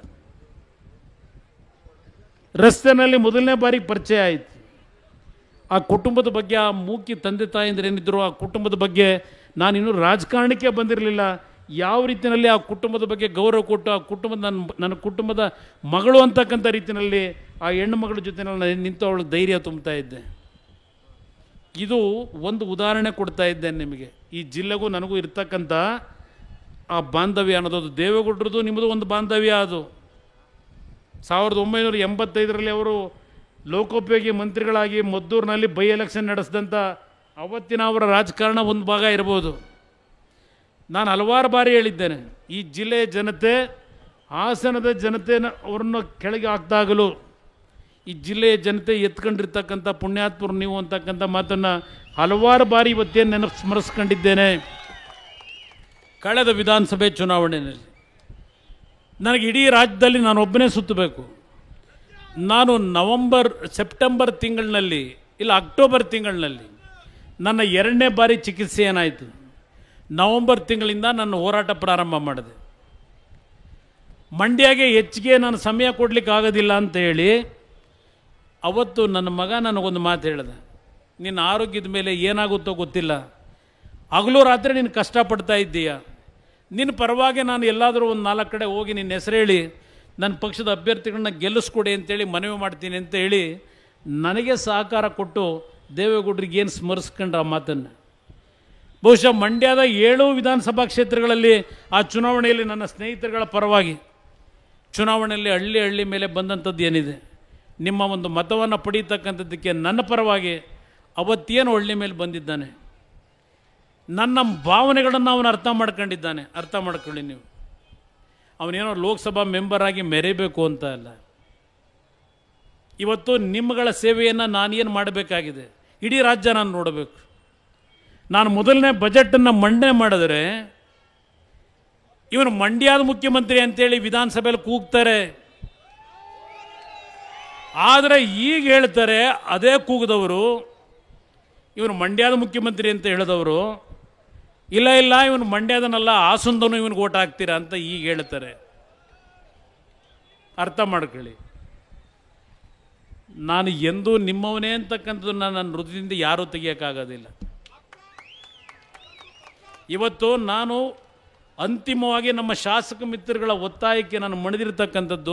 ರಸ್ತೆನಲ್ಲಿ ಮೊದಲನೇ ಬಾರಿಗೆ ಪರಿಚಯ ಆಯಿತು ಆ ಕುಟುಂಬದ ಬಗ್ಗೆ ಆ ಮೂಕಿ ತಂದೆ ತಾಯಂದ್ರೆ ಏನಿದ್ರು ಆ ಕುಟುಂಬದ ಬಗ್ಗೆ ನಾನಿನ್ನೂ ರಾಜಕಾರಣಕ್ಕೆ ಬಂದಿರಲಿಲ್ಲ ಯಾವ ರೀತಿಯಲ್ಲಿ ಆ ಕುಟುಂಬದ ಬಗ್ಗೆ ಗೌರವ ಕೊಟ್ಟು ಆ ಕುಟುಂಬದ ನನ್ನ ನನ್ನ ಕುಟುಂಬದ ಮಗಳು ಅಂತಕ್ಕಂಥ ರೀತಿಯಲ್ಲಿ ಆ ಹೆಣ್ಣು ಮಗಳ ಜೊತೆ ನಾನು ನಿಂತು ಅವಳು ಧೈರ್ಯ ತುಂಬ್ತಾ ಇದ್ದೆ ಇದು ಒಂದು ಉದಾಹರಣೆ ಕೊಡ್ತಾ ಇದ್ದೇನೆ ನಿಮಗೆ ಈ ಜಿಲ್ಲೆಗೂ ನನಗೂ ಇರ್ತಕ್ಕಂಥ ಆ ಬಾಂಧವ್ಯ ಅನ್ನೋದು ಅದು ದೇವೇಗೌಡರದು ನಿಮ್ಮದು ಒಂದು ಬಾಂಧವ್ಯ ಅದು ಸಾವಿರದ ಒಂಬೈನೂರ ಎಂಬತ್ತೈದರಲ್ಲಿ ಅವರು ಲೋಕೋಪಯೋಗಿ ಮಂತ್ರಿಗಳಾಗಿ ಮದ್ದೂರಿನಲ್ಲಿ ಬೈ ಎಲೆಕ್ಷನ್ ನಡೆಸಿದಂಥ ಅವತ್ತಿನ ಅವರ ರಾಜಕಾರಣ ಒಂದು ಭಾಗ ಇರ್ಬೋದು ನಾನು ಹಲವಾರು ಬಾರಿ ಹೇಳಿದ್ದೇನೆ ಈ ಜಿಲ್ಲೆಯ ಜನತೆ ಹಾಸನದ ಜನತೆನ ಅವರನ್ನು ಕೆಳಗೆ ಹಾಕ್ದಾಗಲೂ ಈ ಜಿಲ್ಲೆಯ ಜನತೆ ಎತ್ಕೊಂಡಿರ್ತಕ್ಕಂಥ ಪುಣ್ಯಾತ್ಮರು ನೀವು ಅಂತಕ್ಕಂಥ ಮಾತನ್ನು ಹಲವಾರು ಬಾರಿ ಇವತ್ತೇನು ನೆನಪು ಸ್ಮರಿಸ್ಕೊಂಡಿದ್ದೇನೆ ಕಳೆದ ವಿಧಾನಸಭೆ ಚುನಾವಣೆಯಲ್ಲಿ ನನಗೆ ಇಡೀ ರಾಜ್ಯದಲ್ಲಿ ನಾನು ಒಬ್ಬನೇ ಸುತ್ತಬೇಕು ನಾನು ನವಂಬರ್ ಸೆಪ್ಟೆಂಬರ್ ತಿಂಗಳಿನಲ್ಲಿ ಇಲ್ಲ ಅಕ್ಟೋಬರ್ ತಿಂಗಳಿನಲ್ಲಿ ನನ್ನ ಎರಡನೇ ಬಾರಿ ಚಿಕಿತ್ಸೆ ಏನಾಯಿತು ನವಂಬರ್ ತಿಂಗಳಿಂದ ನನ್ನ ಹೋರಾಟ ಪ್ರಾರಂಭ ಮಾಡಿದೆ ಮಂಡ್ಯಗೆ ಹೆಚ್ಚಿಗೆ ನಾನು ಸಮಯ ಕೊಡಲಿಕ್ಕೆ ಆಗೋದಿಲ್ಲ ಅಂತ ಹೇಳಿ ಅವತ್ತು ನನ್ನ ಮಗ ನನಗೊಂದು ಮಾತು ಹೇಳಿದೆ ನಿನ್ನ ಆರೋಗ್ಯದ ಮೇಲೆ ಏನಾಗುತ್ತೋ ಗೊತ್ತಿಲ್ಲ ಹಗಲು ರಾತ್ರಿ ನೀನು ಕಷ್ಟಪಡ್ತಾ ಇದ್ದೀಯ ನಿನ್ನ ಪರವಾಗಿ ನಾನು ಎಲ್ಲಾದರೂ ಒಂದು ನಾಲ್ಕು ಕಡೆ ಹೋಗಿ ನಿನ್ನ ಹೆಸರು ಹೇಳಿ ನನ್ನ ಪಕ್ಷದ ಅಭ್ಯರ್ಥಿಗಳನ್ನ ಗೆಲ್ಲಿಸ್ಕೊಡಿ ಅಂತೇಳಿ ಮನವಿ ಮಾಡ್ತೀನಿ ಅಂತ ಹೇಳಿ ನನಗೆ ಸಹಕಾರ ಕೊಟ್ಟು ದೇವೇಗೌಡರಿಗೆ ಏನು ಸ್ಮರಿಸ್ಕೊಂಡ್ರ ಆ ಮಾತನ್ನು ಬಹುಶಃ ಮಂಡ್ಯದ ಏಳು ವಿಧಾನಸಭಾ ಕ್ಷೇತ್ರಗಳಲ್ಲಿ ಆ ಚುನಾವಣೆಯಲ್ಲಿ ನನ್ನ ಸ್ನೇಹಿತರುಗಳ ಪರವಾಗಿ ಚುನಾವಣೆಯಲ್ಲಿ ಹಳ್ಳಿ ಹಳ್ಳಿ ಮೇಲೆ ಬಂದಂಥದ್ದು ಏನಿದೆ ನಿಮ್ಮ ಒಂದು ಮತವನ್ನು ಪಡೀತಕ್ಕಂಥದ್ದಕ್ಕೆ ನನ್ನ ಪರವಾಗಿ ಅವತ್ತೇನು ಹಳ್ಳಿ ಮೇಲೆ ಬಂದಿದ್ದಾನೆ ನನ್ನ ಭಾವನೆಗಳನ್ನು ಅವನು ಅರ್ಥ ಮಾಡ್ಕೊಂಡಿದ್ದಾನೆ ಅರ್ಥ ಮಾಡ್ಕೊಳ್ಳಿ ನೀವು ಅವನೇನೋ ಲೋಕಸಭಾ ಮೆಂಬರ್ ಆಗಿ ಮೆರೀಬೇಕು ಅಂತ ಅಲ್ಲ ಇವತ್ತು ನಿಮ್ಮಗಳ ಸೇವೆಯನ್ನು ನಾನೇನು ಮಾಡಬೇಕಾಗಿದೆ ಇಡೀ ರಾಜ್ಯ ನಾನು ನೋಡಬೇಕು ನಾನು ಮೊದಲನೇ ಬಜೆಟನ್ನು ಮಂಡನೆ ಮಾಡಿದ್ರೆ ಇವನು ಮಂಡ್ಯದ ಮುಖ್ಯಮಂತ್ರಿ ಅಂತೇಳಿ ವಿಧಾನಸಭೆಯಲ್ಲಿ ಕೂಗ್ತಾರೆ ಆದರೆ ಈಗ ಹೇಳ್ತಾರೆ ಅದೇ ಕೂಗದವರು ಇವನು ಮಂಡ್ಯದ ಮುಖ್ಯಮಂತ್ರಿ ಅಂತ ಹೇಳಿದವರು ಇಲ್ಲ ಇಲ್ಲ ಇವನು ಮಂಡ್ಯದನಲ್ಲ ಹಾಸನದವನು ಇವನಿಗೆ ಓಟ್ ಹಾಕ್ತೀರಾ ಅಂತ ಈಗ ಹೇಳ್ತಾರೆ ಅರ್ಥ ಮಾಡ್ಕೊಳ್ಳಿ ನಾನು ಎಂದೂ ನಿಮ್ಮವನೇ ಅಂತಕ್ಕಂಥದ್ದನ್ನು ನನ್ನ ಹೃದಯದಿಂದ ಯಾರೂ ತೆಗಿಯೋಕ್ಕಾಗೋದಿಲ್ಲ ಇವತ್ತು ನಾನು ಅಂತಿಮವಾಗಿ ನಮ್ಮ ಶಾಸಕ ಮಿತ್ರಗಳ ಒತ್ತಾಯಕ್ಕೆ ನಾನು ಮಣಿದಿರ್ತಕ್ಕಂಥದ್ದು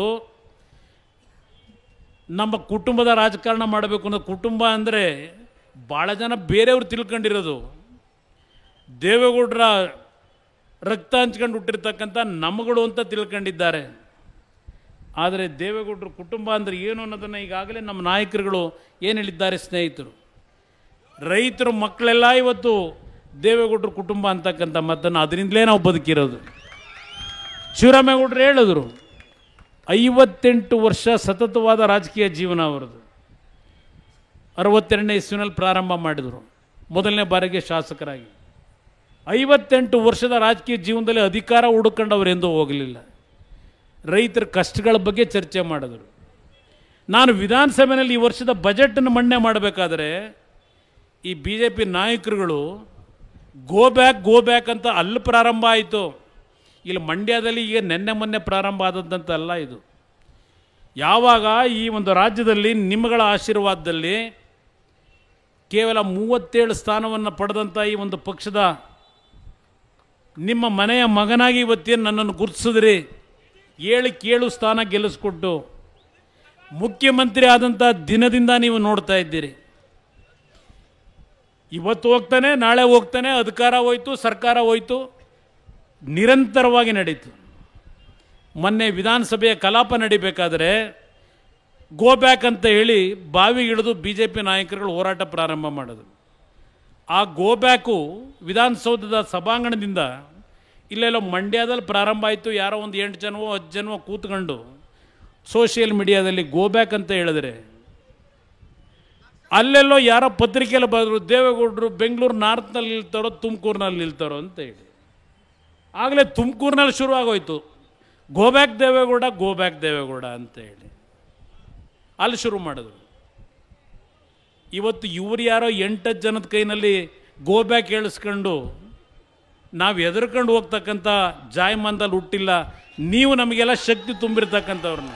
ನಮ್ಮ ಕುಟುಂಬದ ರಾಜಕಾರಣ ಮಾಡಬೇಕು ಅನ್ನೋ ಕುಟುಂಬ ಅಂದರೆ ಭಾಳ ಜನ ಬೇರೆಯವ್ರು ತಿಳ್ಕೊಂಡಿರೋದು ದೇವೇಗೌಡರ ರಕ್ತ ಹಂಚ್ಕೊಂಡು ಹುಟ್ಟಿರ್ತಕ್ಕಂಥ ನಮಗಳು ಅಂತ ತಿಳ್ಕೊಂಡಿದ್ದಾರೆ ಆದರೆ ದೇವೇಗೌಡರ ಕುಟುಂಬ ಅಂದರೆ ಏನು ಅನ್ನೋದನ್ನು ಈಗಾಗಲೇ ನಮ್ಮ ನಾಯಕರುಗಳು ಏನು ಹೇಳಿದ್ದಾರೆ ಸ್ನೇಹಿತರು ರೈತರ ಮಕ್ಕಳೆಲ್ಲ ಇವತ್ತು ದೇವೇಗೌಡರ ಕುಟುಂಬ ಅಂತಕ್ಕಂಥ ಮಾತನ್ನು ಅದರಿಂದಲೇ ನಾವು ಬದುಕಿರೋದು ಶಿವರಾಮೇಗೌಡರು ಹೇಳಿದ್ರು ಐವತ್ತೆಂಟು ವರ್ಷ ಸತತವಾದ ರಾಜಕೀಯ ಜೀವನ ಅವರದು ಅರವತ್ತೆರಡನೇ ಇಸ್ವಿನಲ್ಲಿ ಪ್ರಾರಂಭ ಮಾಡಿದರು ಮೊದಲನೇ ಬಾರಿಗೆ ಶಾಸಕರಾಗಿ ಐವತ್ತೆಂಟು ವರ್ಷದ ರಾಜಕೀಯ ಜೀವನದಲ್ಲಿ ಅಧಿಕಾರ ಹುಡುಕೊಂಡವರು ಎಂದೂ ಹೋಗಲಿಲ್ಲ ರೈತರ ಕಷ್ಟಗಳ ಬಗ್ಗೆ ಚರ್ಚೆ ಮಾಡಿದರು ನಾನು ವಿಧಾನಸಭೆಯಲ್ಲಿ ಈ ವರ್ಷದ ಬಜೆಟನ್ನು ಮಂಡನೆ ಮಾಡಬೇಕಾದ್ರೆ ಈ ಬಿ ಜೆ ಪಿ ನಾಯಕರುಗಳು ಗೋ ಬ್ಯಾಕ್ ಗೋ ಬ್ಯಾಕ್ ಅಂತ ಅಲ್ಲಿ ಪ್ರಾರಂಭ ಆಯಿತು ಇಲ್ಲಿ ಮಂಡ್ಯದಲ್ಲಿ ಈಗ ನೆನ್ನೆ ಮೊನ್ನೆ ಪ್ರಾರಂಭ ಆದದ್ದಂತ ಅಲ್ಲ ಇದು ಯಾವಾಗ ಈ ಒಂದು ರಾಜ್ಯದಲ್ಲಿ ನಿಮ್ಮಗಳ ಆಶೀರ್ವಾದದಲ್ಲಿ ಕೇವಲ ಮೂವತ್ತೇಳು ಸ್ಥಾನವನ್ನು ಪಡೆದಂಥ ಈ ಒಂದು ಪಕ್ಷದ ನಿಮ್ಮ ಮನೆಯ ಮಗನಾಗಿ ಇವತ್ತೇನು ನನ್ನನ್ನು ಗುರುತಿಸಿದ್ರಿ ಏಳು ಕೇಳು ಸ್ಥಾನ ಗೆಲ್ಲಿಸ್ಕೊಟ್ಟು ಮುಖ್ಯಮಂತ್ರಿ ಆದಂಥ ದಿನದಿಂದ ನೀವು ನೋಡ್ತಾ ಇದ್ದೀರಿ ಇವತ್ತು ಹೋಗ್ತಾನೆ ನಾಳೆ ಹೋಗ್ತಾನೆ ಅಧಿಕಾರ ಹೋಯ್ತು ಸರ್ಕಾರ ಹೋಯ್ತು ನಿರಂತರವಾಗಿ ನಡೀತು ಮೊನ್ನೆ ವಿಧಾನಸಭೆಯ ಕಲಾಪ ನಡಿಬೇಕಾದರೆ ಗೋ ಬ್ಯಾಕ್ ಅಂತ ಹೇಳಿ ಬಾವಿಗಿಳಿದು ಬಿ ಜೆ ಪಿ ನಾಯಕರುಗಳು ಹೋರಾಟ ಪ್ರಾರಂಭ ಮಾಡಿದ್ರು ಆ ಗೋ ಬ್ಯಾಕು ವಿಧಾನಸೌಧದ ಸಭಾಂಗಣದಿಂದ ಇಲ್ಲೆಲ್ಲೋ ಮಂಡ್ಯದಲ್ಲಿ ಪ್ರಾರಂಭ ಆಯಿತು ಯಾರೋ ಒಂದು ಎಂಟು ಜನವೋ ಹತ್ತು ಜನವೋ ಕೂತ್ಕೊಂಡು ಸೋಷಿಯಲ್ ಮೀಡಿಯಾದಲ್ಲಿ ಗೋ ಬ್ಯಾಕ್ ಅಂತ ಹೇಳಿದ್ರೆ ಅಲ್ಲೆಲ್ಲೋ ಯಾರೋ ಪತ್ರಿಕೆಯಲ್ಲಿ ಬರೆದ್ರು ದೇವೇಗೌಡರು ಬೆಂಗಳೂರು ನಾರ್ತ್ನಲ್ಲಿ ನಿಲ್ತಾರೋ ತುಮಕೂರಿನಲ್ಲಿ ನಿಲ್ತಾರೋ ಅಂತ ಹೇಳಿ ಆಗಲೇ ತುಮಕೂರಿನಲ್ಲಿ ಶುರು ಆಗೋಯ್ತು go back Deve Gowda go back Deve Gowda ಅಂತ ಹೇಳಿ ಅಲ್ಲಿ ಶುರು ಮಾಡಿದ್ರು ಇವತ್ತು ಇವ್ರು ಯಾರೋ ಎಂಟತ್ತು ಜನದ ಕೈನಲ್ಲಿ ಗೋ ಬ್ಯಾಕ್ ಹೇಳಿಸ್ಕೊಂಡು ನಾವು ಎದುರ್ಕೊಂಡು ಹೋಗ್ತಕ್ಕಂಥ ಜಾಯಮಾನದಲ್ಲಿ ಹುಟ್ಟಿಲ್ಲ ನೀವು ನಮಗೆಲ್ಲ ಶಕ್ತಿ ತುಂಬಿರ್ತಕ್ಕಂಥವ್ರನ್ನ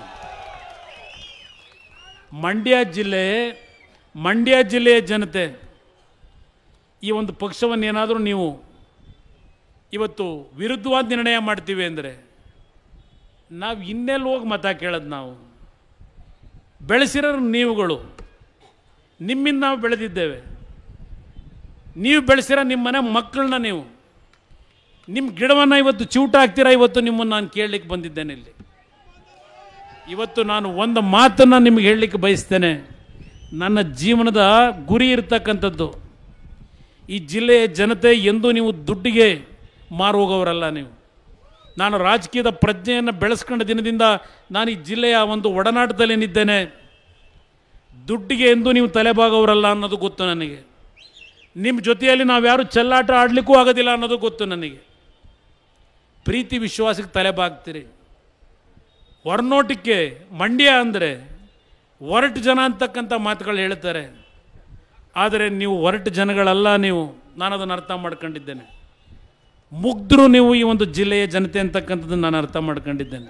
ಮಂಡ್ಯ ಜಿಲ್ಲೆ ಮಂಡ್ಯ ಜಿಲ್ಲೆಯ ಜನತೆ ಈ ಒಂದು ಪಕ್ಷವನ್ನು ಏನಾದರೂ ನೀವು ಇವತ್ತು ವಿರುದ್ಧವಾದ ನಿರ್ಣಯ ಮಾಡ್ತೀವಿ ಅಂದರೆ ನಾವು ಇನ್ನೆಲ್ಲಿ ಹೋಗಿ ಮತ ಕೇಳೋದು ನಾವು ಬೆಳೆಸಿರೋರು ನೀವುಗಳು ನಿಮ್ಮಿಂದ ನಾವು ಬೆಳೆದಿದ್ದೇವೆ ನೀವು ಬೆಳೆಸಿರೋ ನಿಮ್ಮ ಮನೆ ಮಕ್ಕಳನ್ನ ನೀವು ನಿಮ್ಮ ಗಿಡವನ್ನು ಇವತ್ತು ಚಿವುಟ ಹಾಕ್ತೀರಾ ಇವತ್ತು ನಿಮ್ಮನ್ನು ನಾನು ಕೇಳಲಿಕ್ಕೆ ಬಂದಿದ್ದೇನೆ ಇಲ್ಲಿ ಇವತ್ತು ನಾನು ಒಂದು ಮಾತನ್ನು ನಿಮಗೆ ಹೇಳಲಿಕ್ಕೆ ಬಯಸ್ತೇನೆ ನನ್ನ ಜೀವನದ ಗುರಿ ಇರ್ತಕ್ಕಂಥದ್ದು ಈ ಜಿಲ್ಲೆಯ ಜನತೆ ಎಂದೂ ನೀವು ದುಡ್ಡಿಗೆ ಮಾರು ಹೋಗೋವರಲ್ಲ ನೀವು ನಾನು ರಾಜಕೀಯದ ಪ್ರಜ್ಞೆಯನ್ನು ಬೆಳೆಸ್ಕೊಂಡ ದಿನದಿಂದ ನಾನು ಈ ಜಿಲ್ಲೆಯ ಒಂದು ಒಡನಾಟದಲ್ಲೇನಿದ್ದೇನೆ ದುಡ್ಡಿಗೆ ಎಂದೂ ನೀವು ತಲೆಬಾಗೋರಲ್ಲ ಅನ್ನೋದು ಗೊತ್ತು ನನಗೆ ನಿಮ್ಮ ಜೊತೆಯಲ್ಲಿ ನಾವು ಯಾರು ಚೆಲ್ಲಾಟ ಆಡಲಿಕ್ಕೂ ಆಗೋದಿಲ್ಲ ಅನ್ನೋದು ಗೊತ್ತು ನನಗೆ ಪ್ರೀತಿ ವಿಶ್ವಾಸಕ್ಕೆ ತಲೆಬಾಗ್ತೀರಿ ಹೊರನೋಟಕ್ಕೆ ಮಂಡ್ಯ ಅಂದರೆ ಒರಟು ಜನ ಅಂತಕ್ಕಂಥ ಮಾತುಗಳು ಹೇಳ್ತಾರೆ ಆದರೆ ನೀವು ಒರಟು ಜನಗಳಲ್ಲ ನೀವು ನಾನು ಅದನ್ನು ಅರ್ಥ ಮಾಡ್ಕೊಂಡಿದ್ದೇನೆ ಮುಗ್ಧರು ನೀವು ಈ ಒಂದು ಜಿಲ್ಲೆಯ ಜನತೆ ಅಂತಕ್ಕಂಥದ್ದನ್ನು ನಾನು ಅರ್ಥ ಮಾಡ್ಕೊಂಡಿದ್ದೇನೆ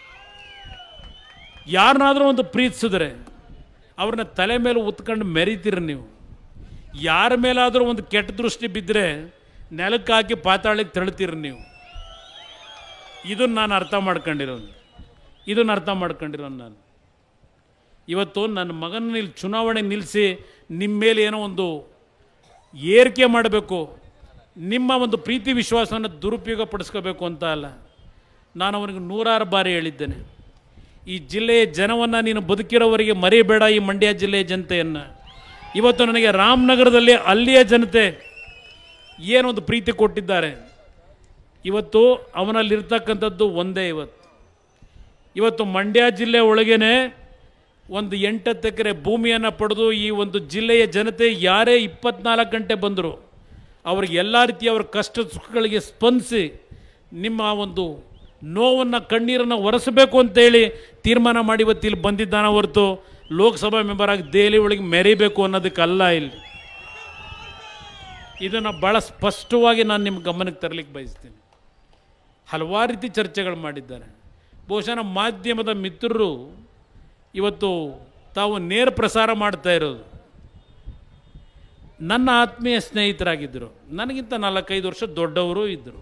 ಯಾರನ್ನಾದರೂ ಒಂದು ಪ್ರೀತಿಸಿದ್ರೆ ಅವ್ರನ್ನ ತಲೆ ಮೇಲೆ ಉತ್ಕೊಂಡು ಮೆರಿತೀರಿ ನೀವು ಯಾರ ಮೇಲಾದರೂ ಒಂದು ಕೆಟ್ಟ ದೃಷ್ಟಿ ಬಿದ್ದರೆ ನೆಲಕ್ಕೆ ಹಾಕಿ ಪಾತಾಳಕ್ಕೆ ತಳ್ತೀರಿ ನೀವು ಇದನ್ನು ನಾನು ಅರ್ಥ ಮಾಡ್ಕೊಂಡಿರೋನು ಇದನ್ನು ಅರ್ಥ ಮಾಡ್ಕೊಂಡಿರೋನು ನಾನು ಇವತ್ತು ನನ್ನ ಮಗನ ಇಲ್ಲಿ ಚುನಾವಣೆ ನಿಲ್ಲಿಸಿ ನಿಮ್ಮ ಮೇಲೆ ಏನೋ ಒಂದು ಏರಿಕೆ ಮಾಡಬೇಕು ನಿಮ್ಮ ಒಂದು ಪ್ರೀತಿ ವಿಶ್ವಾಸವನ್ನು ದುರುಪಯೋಗ ಪಡಿಸ್ಕೋಬೇಕು ಅಂತ ಅಲ್ಲ ನಾನು ಅವನಿಗೆ ನೂರಾರು ಬಾರಿ ಹೇಳಿದ್ದೇನೆ ಈ ಜಿಲ್ಲೆಯ ಜನವನ್ನು ನೀನು ಬದುಕಿರೋವರೆಗೆ ಮರಿಬೇಡ ಈ ಮಂಡ್ಯ ಜಿಲ್ಲೆಯ ಜನತೆಯನ್ನು ಇವತ್ತು ನನಗೆ ರಾಮನಗರದಲ್ಲಿ ಅಲ್ಲಿಯ ಜನತೆ ಏನೊಂದು ಪ್ರೀತಿ ಕೊಟ್ಟಿದ್ದಾರೆ ಇವತ್ತು ಅವನಲ್ಲಿರ್ತಕ್ಕಂಥದ್ದು ಒಂದೇ ಇವತ್ತು ಇವತ್ತು ಮಂಡ್ಯ ಜಿಲ್ಲೆ ಒಳಗೇನೆ ಒಂದು ಎಂಟತ್ತು ಎಕರೆ ಭೂಮಿಯನ್ನು ಪಡೆದು ಈ ಒಂದು ಜಿಲ್ಲೆಯ ಜನತೆ ಯಾರೇ ಇಪ್ಪತ್ನಾಲ್ಕು ಗಂಟೆ ಬಂದರು ಅವ್ರಿಗೆ ಎಲ್ಲ ರೀತಿಯ ಅವ್ರ ಕಷ್ಟ ಸುಖಗಳಿಗೆ ಸ್ಪಂದಿಸಿ ನಿಮ್ಮ ಒಂದು ನೋವನ್ನು ಕಣ್ಣೀರನ್ನು ಒರೆಸಬೇಕು ಅಂತೇಳಿ ತೀರ್ಮಾನ ಮಾಡಿ ಇವತ್ತು ಇಲ್ಲಿ ಬಂದಿದ್ದಾನೆ ಹೊರತು ಲೋಕಸಭಾ ಮೆಂಬರ್ ಆಗಿ ದೆಹಲಿ ಒಳಗೆ ಮೆರಿಬೇಕು ಅನ್ನೋದಕ್ಕಲ್ಲ ಇಲ್ಲಿ ಇದನ್ನು ಭಾಳ ಸ್ಪಷ್ಟವಾಗಿ ನಾನು ನಿಮ್ಮ ಗಮನಕ್ಕೆ ತರಲಿಕ್ಕೆ ಬಯಸ್ತೀನಿ ಹಲವಾರು ರೀತಿ ಚರ್ಚೆಗಳು ಮಾಡಿದ್ದಾರೆ ಬಹುಶಃ ನಮ್ಮ ಮಾಧ್ಯಮದ ಮಿತ್ರರು ಇವತ್ತು ತಾವು ನೇರ ಪ್ರಸಾರ ಮಾಡ್ತಾ ಇರೋದು ನನ್ನ ಆತ್ಮೀಯ ಸ್ನೇಹಿತರಾಗಿದ್ದರು ನನಗಿಂತ ನಾಲ್ಕೈದು ವರ್ಷ ದೊಡ್ಡವರು ಇದ್ದರು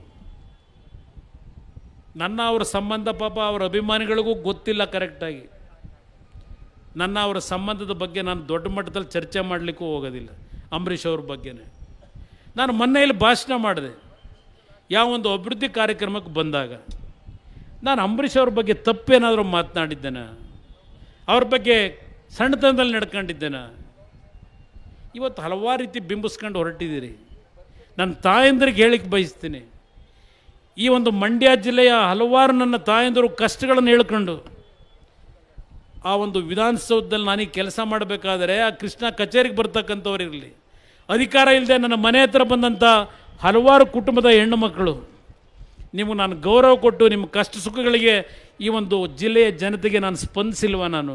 ನನ್ನ ಅವರ ಸಂಬಂಧ ಪಾಪ ಅವರ ಅಭಿಮಾನಿಗಳಿಗೂ ಗೊತ್ತಿಲ್ಲ ಕರೆಕ್ಟಾಗಿ ನನ್ನ ಅವರ ಸಂಬಂಧದ ಬಗ್ಗೆ ನಾನು ದೊಡ್ಡ ಮಟ್ಟದಲ್ಲಿ ಚರ್ಚೆ ಮಾಡಲಿಕ್ಕೂ ಹೋಗೋದಿಲ್ಲ ಅಂಬರೀಷ್ ಅವ್ರ ಬಗ್ಗೆನೇ ನಾನು ಮೊನ್ನೆಯಲ್ಲಿ ಭಾಷಣ ಮಾಡಿದೆ ಯಾವ ಒಂದು ಅಭಿವೃದ್ಧಿ ಕಾರ್ಯಕ್ರಮಕ್ಕೆ ಬಂದಾಗ ನಾನು ಅಂಬರೀಷ್ ಅವ್ರ ಬಗ್ಗೆ ತಪ್ಪೇನಾದರೂ ಮಾತನಾಡಿದ್ದೇನೆ ಅವ್ರ ಬಗ್ಗೆ ಸಣ್ಣತನದಲ್ಲಿ ನಡ್ಕೊಂಡಿದ್ದೇನೆ ಇವತ್ತು ಹಲವಾರು ರೀತಿ ಬಿಂಬಿಸ್ಕೊಂಡು ಹೊರಟಿದ್ದೀರಿ ನನ್ನ ತಾಯಂದ್ರಿಗೆ ಹೇಳಿಕ್ಕೆ ಬಯಸ್ತೀನಿ ಈ ಒಂದು ಮಂಡ್ಯ ಜಿಲ್ಲೆಯ ಹಲವಾರು ನನ್ನ ತಾಯಂದಿರು ಕಷ್ಟಗಳನ್ನು ಹೇಳ್ಕೊಂಡು ಆ ಒಂದು ವಿಧಾನಸೌಧದಲ್ಲಿ ನಾನೀಗ ಕೆಲಸ ಮಾಡಬೇಕಾದರೆ ಆ ಕೃಷ್ಣ ಕಚೇರಿಗೆ ಬರ್ತಕ್ಕಂಥವ್ರು ಇರಲಿ ಅಧಿಕಾರ ಇಲ್ಲದೆ ನನ್ನ ಮನೆ ಹತ್ರ ಬಂದಂಥ ಹಲವಾರು ಕುಟುಂಬದ ಹೆಣ್ಣು ಮಕ್ಕಳು ನಿಮಗೆ ನಾನು ಗೌರವ ಕೊಟ್ಟು ನಿಮ್ಮ ಕಷ್ಟ ಸುಖಗಳಿಗೆ ಈ ಒಂದು ಜಿಲ್ಲೆಯ ಜನತೆಗೆ ನಾನು ಸ್ಪಂದಿಸಿಲ್ವ ನಾನು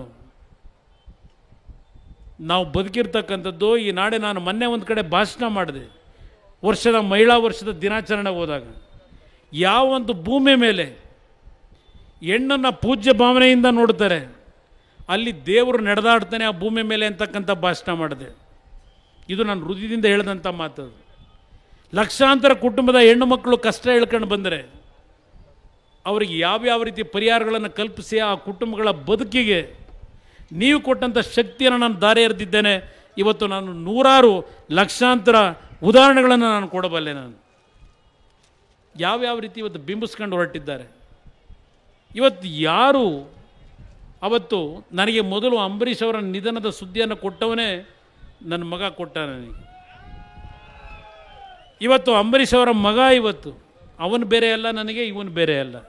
ನಾವು ಬದುಕಿರ್ತಕ್ಕಂಥದ್ದು ಈ ನಾಡೆ ನಾನು ಮೊನ್ನೆ ಒಂದು ಕಡೆ ಭಾಷಣ ಮಾಡಿದೆ ವರ್ಷದ ಮಹಿಳಾ ವರ್ಷದ ದಿನಾಚರಣೆ ಹೋದಾಗ ಯಾವ ಒಂದು ಭೂಮಿ ಮೇಲೆ ಹೆಣ್ಣನ್ನು ಪೂಜ್ಯ ಭಾವನೆಯಿಂದ ನೋಡ್ತಾರೆ ಅಲ್ಲಿ ದೇವರು ನಡೆದಾಡ್ತಾನೆ ಆ ಭೂಮಿ ಮೇಲೆ ಅಂತಕ್ಕಂಥ ಭಾಷಣ ಮಾಡಿದೆ ಇದು ನಾನು ಹೃದಯದಿಂದ ಹೇಳಿದಂಥ ಮಾತದು ಲಕ್ಷಾಂತರ ಕುಟುಂಬದ ಹೆಣ್ಣು ಮಕ್ಕಳು ಕಷ್ಟ ಹೇಳ್ಕೊಂಡು ಬಂದರೆ ಅವರಿಗೆ ಯಾವ್ಯಾವ ರೀತಿ ಪರಿಹಾರಗಳನ್ನು ಕಲ್ಪಿಸಿ ಆ ಕುಟುಂಬಗಳ ಬದುಕಿಗೆ ನೀವು ಕೊಟ್ಟಂಥ ಶಕ್ತಿಯನ್ನು ನಾನು ದಾರಿ ಎರೆದಿದ್ದೇನೆ ಇವತ್ತು ನಾನು ನೂರಾರು ಲಕ್ಷಾಂತರ ಉದಾಹರಣೆಗಳನ್ನು ನಾನು ಕೊಡಬಲ್ಲೆ ನಾನು ಯಾವ್ಯಾವ ರೀತಿ ಇವತ್ತು ಬಿಂಬಿಸ್ಕೊಂಡು ಹೊರಟಿದ್ದಾರೆ ಇವತ್ತು ಯಾರು ಅವತ್ತು ನನಗೆ ಮೊದಲು ಅಂಬರೀಷ್ ಅವರ ನಿಧನದ ಸುದ್ದಿಯನ್ನು ಕೊಟ್ಟವನೇ ನನ್ನ ಮಗ ಕೊಟ್ಟ ನನಗೆ ಇವತ್ತು ಅಂಬರೀಷ್ ಅವರ ಮಗ ಇವತ್ತು ಅವನು ಬೇರೆ ಅಲ್ಲ ನನಗೆ ಇವನು ಬೇರೆ ಅಲ್ಲ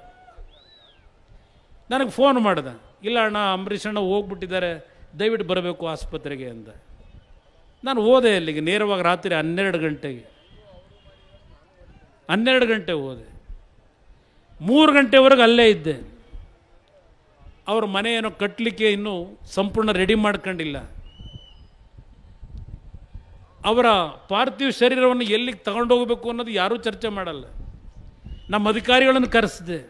ನನಗೆ ಫೋನ್ ಮಾಡ್ದ ಇಲ್ಲ ಅಣ್ಣ ಅಂಬರೀಷ್ ಅಣ್ಣ ಹೋಗ್ಬಿಟ್ಟಿದ್ದಾರೆ ದಯವಿಟ್ಟು ಬರಬೇಕು ಆಸ್ಪತ್ರೆಗೆ ಅಂದ ನಾನು ಹೋದೆ ಅಲ್ಲಿಗೆ ನೇರವಾಗಿ ರಾತ್ರಿ ಹನ್ನೆರಡು ಗಂಟೆಗೆ ಹನ್ನೆರಡು ಗಂಟೆ ಹೋದೆ ಮೂರು ಗಂಟೆವರೆಗೆ ಅಲ್ಲೇ ಇದ್ದೆ ಅವ್ರ ಮನೆ ಏನೋ ಕಟ್ಟಲಿಕ್ಕೆ ಇನ್ನೂ ಸಂಪೂರ್ಣ ರೆಡಿ ಮಾಡ್ಕೊಂಡಿಲ್ಲ ಅವರ ಪಾರ್ಥಿವ ಶರೀರವನ್ನು ಎಲ್ಲಿಗೆ ತಗೊಂಡೋಗ್ಬೇಕು ಅನ್ನೋದು ಯಾರೂ ಚರ್ಚೆ ಮಾಡಲ್ಲ ನಮ್ಮ ಅಧಿಕಾರಿಗಳನ್ನು ಕರೆಸಿದೆ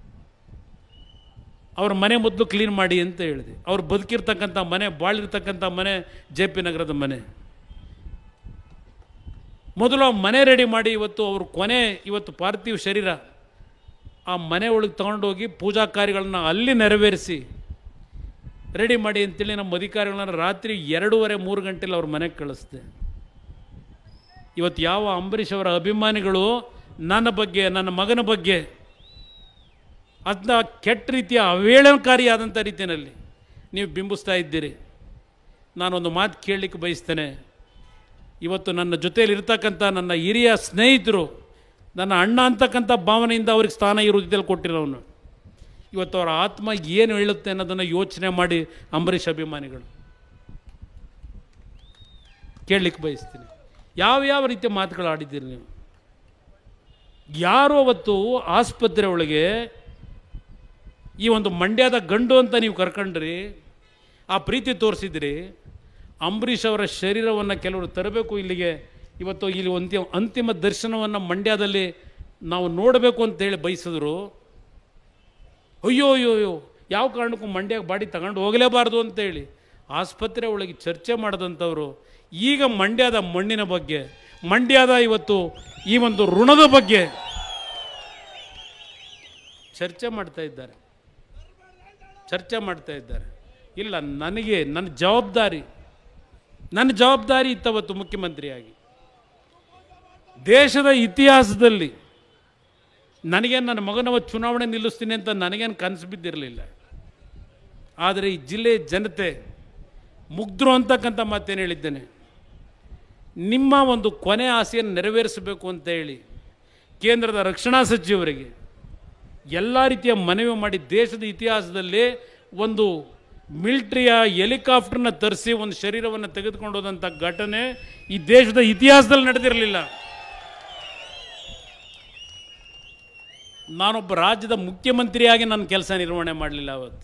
ಅವ್ರ ಮನೆ ಮೊದಲು ಕ್ಲೀನ್ ಮಾಡಿ ಅಂತ ಹೇಳಿದೆ ಅವ್ರು ಬದುಕಿರ್ತಕ್ಕಂಥ ಮನೆ ಬಾಳಿರ್ತಕ್ಕಂಥ ಮನೆ ಜೆ ಪಿ ನಗರದ ಮನೆ ಮೊದಲು ಆ ಮನೆ ರೆಡಿ ಮಾಡಿ ಇವತ್ತು ಅವ್ರ ಕೊನೆ ಇವತ್ತು ಪಾರ್ಥಿವ ಶರೀರ ಆ ಮನೆ ಒಳಗೆ ತಗೊಂಡೋಗಿ ಪೂಜಾ ಕಾರ್ಯಗಳನ್ನ ಅಲ್ಲಿ ನೆರವೇರಿಸಿ ರೆಡಿ ಮಾಡಿ ಅಂತೇಳಿ ನಮ್ಮ ಅಧಿಕಾರಿಗಳನ್ನ ರಾತ್ರಿ ಎರಡೂವರೆ ಮೂರು ಗಂಟೆಲಿ ಅವ್ರ ಮನೆಗೆ ಕಳಿಸ್ದೆ ಇವತ್ತು ಯಾವ ಅಂಬರೀಷ್ ಅವರ ಅಭಿಮಾನಿಗಳು ನನ್ನ ಬಗ್ಗೆ ನನ್ನ ಮಗನ ಬಗ್ಗೆ ಅದನ್ನ ಕೆಟ್ಟ ರೀತಿಯ ಅವೇಳನಕಾರಿಯಾದಂಥ ರೀತಿಯಲ್ಲಿ ನೀವು ಬಿಂಬಿಸ್ತಾ ಇದ್ದೀರಿ ನಾನೊಂದು ಮಾತು ಕೇಳಲಿಕ್ಕೆ ಬಯಸ್ತೇನೆ ಇವತ್ತು ನನ್ನ ಜೊತೆಯಲ್ಲಿ ಇರ್ತಕ್ಕಂಥ ನನ್ನ ಹಿರಿಯ ಸ್ನೇಹಿತರು ನನ್ನ ಅಣ್ಣ ಅಂತಕ್ಕಂಥ ಭಾವನೆಯಿಂದ ಅವ್ರಿಗೆ ಸ್ಥಾನ ಈ ರೀತಿಯಲ್ಲಿ ಕೊಟ್ಟಿರೋನು ಇವತ್ತು ಅವರ ಆತ್ಮ ಏನು ಹೇಳುತ್ತೆ ಅನ್ನೋದನ್ನು ಯೋಚನೆ ಮಾಡಿ ಅಂಬರೀಷ್ ಅಭಿಮಾನಿಗಳು ಕೇಳಲಿಕ್ಕೆ ಬಯಸ್ತೀನಿ ಯಾವ ಯಾವ ರೀತಿಯ ಮಾತುಗಳು ಆಡಿದ್ದೀರಿ ನೀವು ಯಾರು ಅವತ್ತು ಆಸ್ಪತ್ರೆ ಒಳಗೆ ಈ ಒಂದು ಮಂಡ್ಯದ ಗಂಡು ಅಂತ ನೀವು ಕರ್ಕೊಂಡ್ರಿ ಆ ಪ್ರೀತಿ ತೋರಿಸಿದ್ರಿ ಅಂಬರೀಷ್ ಅವರ ಶರೀರವನ್ನು ಕೆಲವರು ತರಬೇಕು ಇಲ್ಲಿಗೆ ಇವತ್ತು ಇಲ್ಲಿ ಅಂತಿಮ ಅಂತಿಮ ದರ್ಶನವನ್ನು ಮಂಡ್ಯದಲ್ಲಿ ನಾವು ನೋಡಬೇಕು ಅಂತೇಳಿ ಬಯಸಿದ್ರು ಅಯ್ಯೋ ಅಯ್ಯೋ ಅಯ್ಯೋ ಯಾವ ಕಾರಣಕ್ಕೂ ಮಂಡ್ಯಕ್ಕೆ ಬಾಡಿ ತಗೊಂಡು ಹೋಗಲೇಬಾರ್ದು ಅಂತೇಳಿ ಆಸ್ಪತ್ರೆ ಒಳಗೆ ಚರ್ಚೆ ಮಾಡಿದಂಥವ್ರು ಈಗ ಮಂಡ್ಯದ ಮಣ್ಣಿನ ಬಗ್ಗೆ ಮಂಡ್ಯದ ಇವತ್ತು ಈ ಒಂದು ಋಣದ ಬಗ್ಗೆ ಚರ್ಚೆ ಮಾಡ್ತಾ ಇದ್ದಾರೆ ಚರ್ಚೆ ಮಾಡ್ತಾ ಇದ್ದಾರೆ ಇಲ್ಲ ನನಗೆ ನನ್ನ ಜವಾಬ್ದಾರಿ ನನ್ನ ಜವಾಬ್ದಾರಿ ಇತ್ತವತ್ತು ಮುಖ್ಯಮಂತ್ರಿಯಾಗಿ ದೇಶದ ಇತಿಹಾಸದಲ್ಲಿ ನನಗೇನು ನನ್ನ ಮಗನವ ಚುನಾವಣೆ ನಿಲ್ಲಿಸ್ತೀನಿ ಅಂತ ನನಗೇನು ಕನಸು ಬಿದ್ದಿರಲಿಲ್ಲ ಆದರೆ ಈ ಜಿಲ್ಲೆಯ ಜನತೆ ಮುಗ್ಧರು ಅಂತಕ್ಕಂಥ ಮಾತೇನು ಹೇಳಿದ್ದೇನೆ ನಿಮ್ಮ ಒಂದು ಕೊನೆ ಆಸೆಯನ್ನು ನೆರವೇರಿಸಬೇಕು ಅಂತ ಹೇಳಿ ಕೇಂದ್ರದ ರಕ್ಷಣಾ ಸಚಿವರಿಗೆ ಎಲ್ಲ ರೀತಿಯ ಮನವಿ ಮಾಡಿ ದೇಶದ ಇತಿಹಾಸದಲ್ಲಿ ಒಂದು ಮಿಲ್ಟ್ರಿಯ ಹೆಲಿಕಾಪ್ಟರ್ನ ತರಿಸಿ ಒಂದು ಶರೀರವನ್ನು ತೆಗೆದುಕೊಂಡು ಹೋದಂಥ ಘಟನೆ ಈ ದೇಶದ ಇತಿಹಾಸದಲ್ಲಿ ನಡೆದಿರಲಿಲ್ಲ ನಾನೊಬ್ಬ ರಾಜ್ಯದ ಮುಖ್ಯಮಂತ್ರಿಯಾಗಿ ನನ್ನ ಕೆಲಸ ನಿರ್ವಹಣೆ ಮಾಡಲಿಲ್ಲ ಅವತ್ತು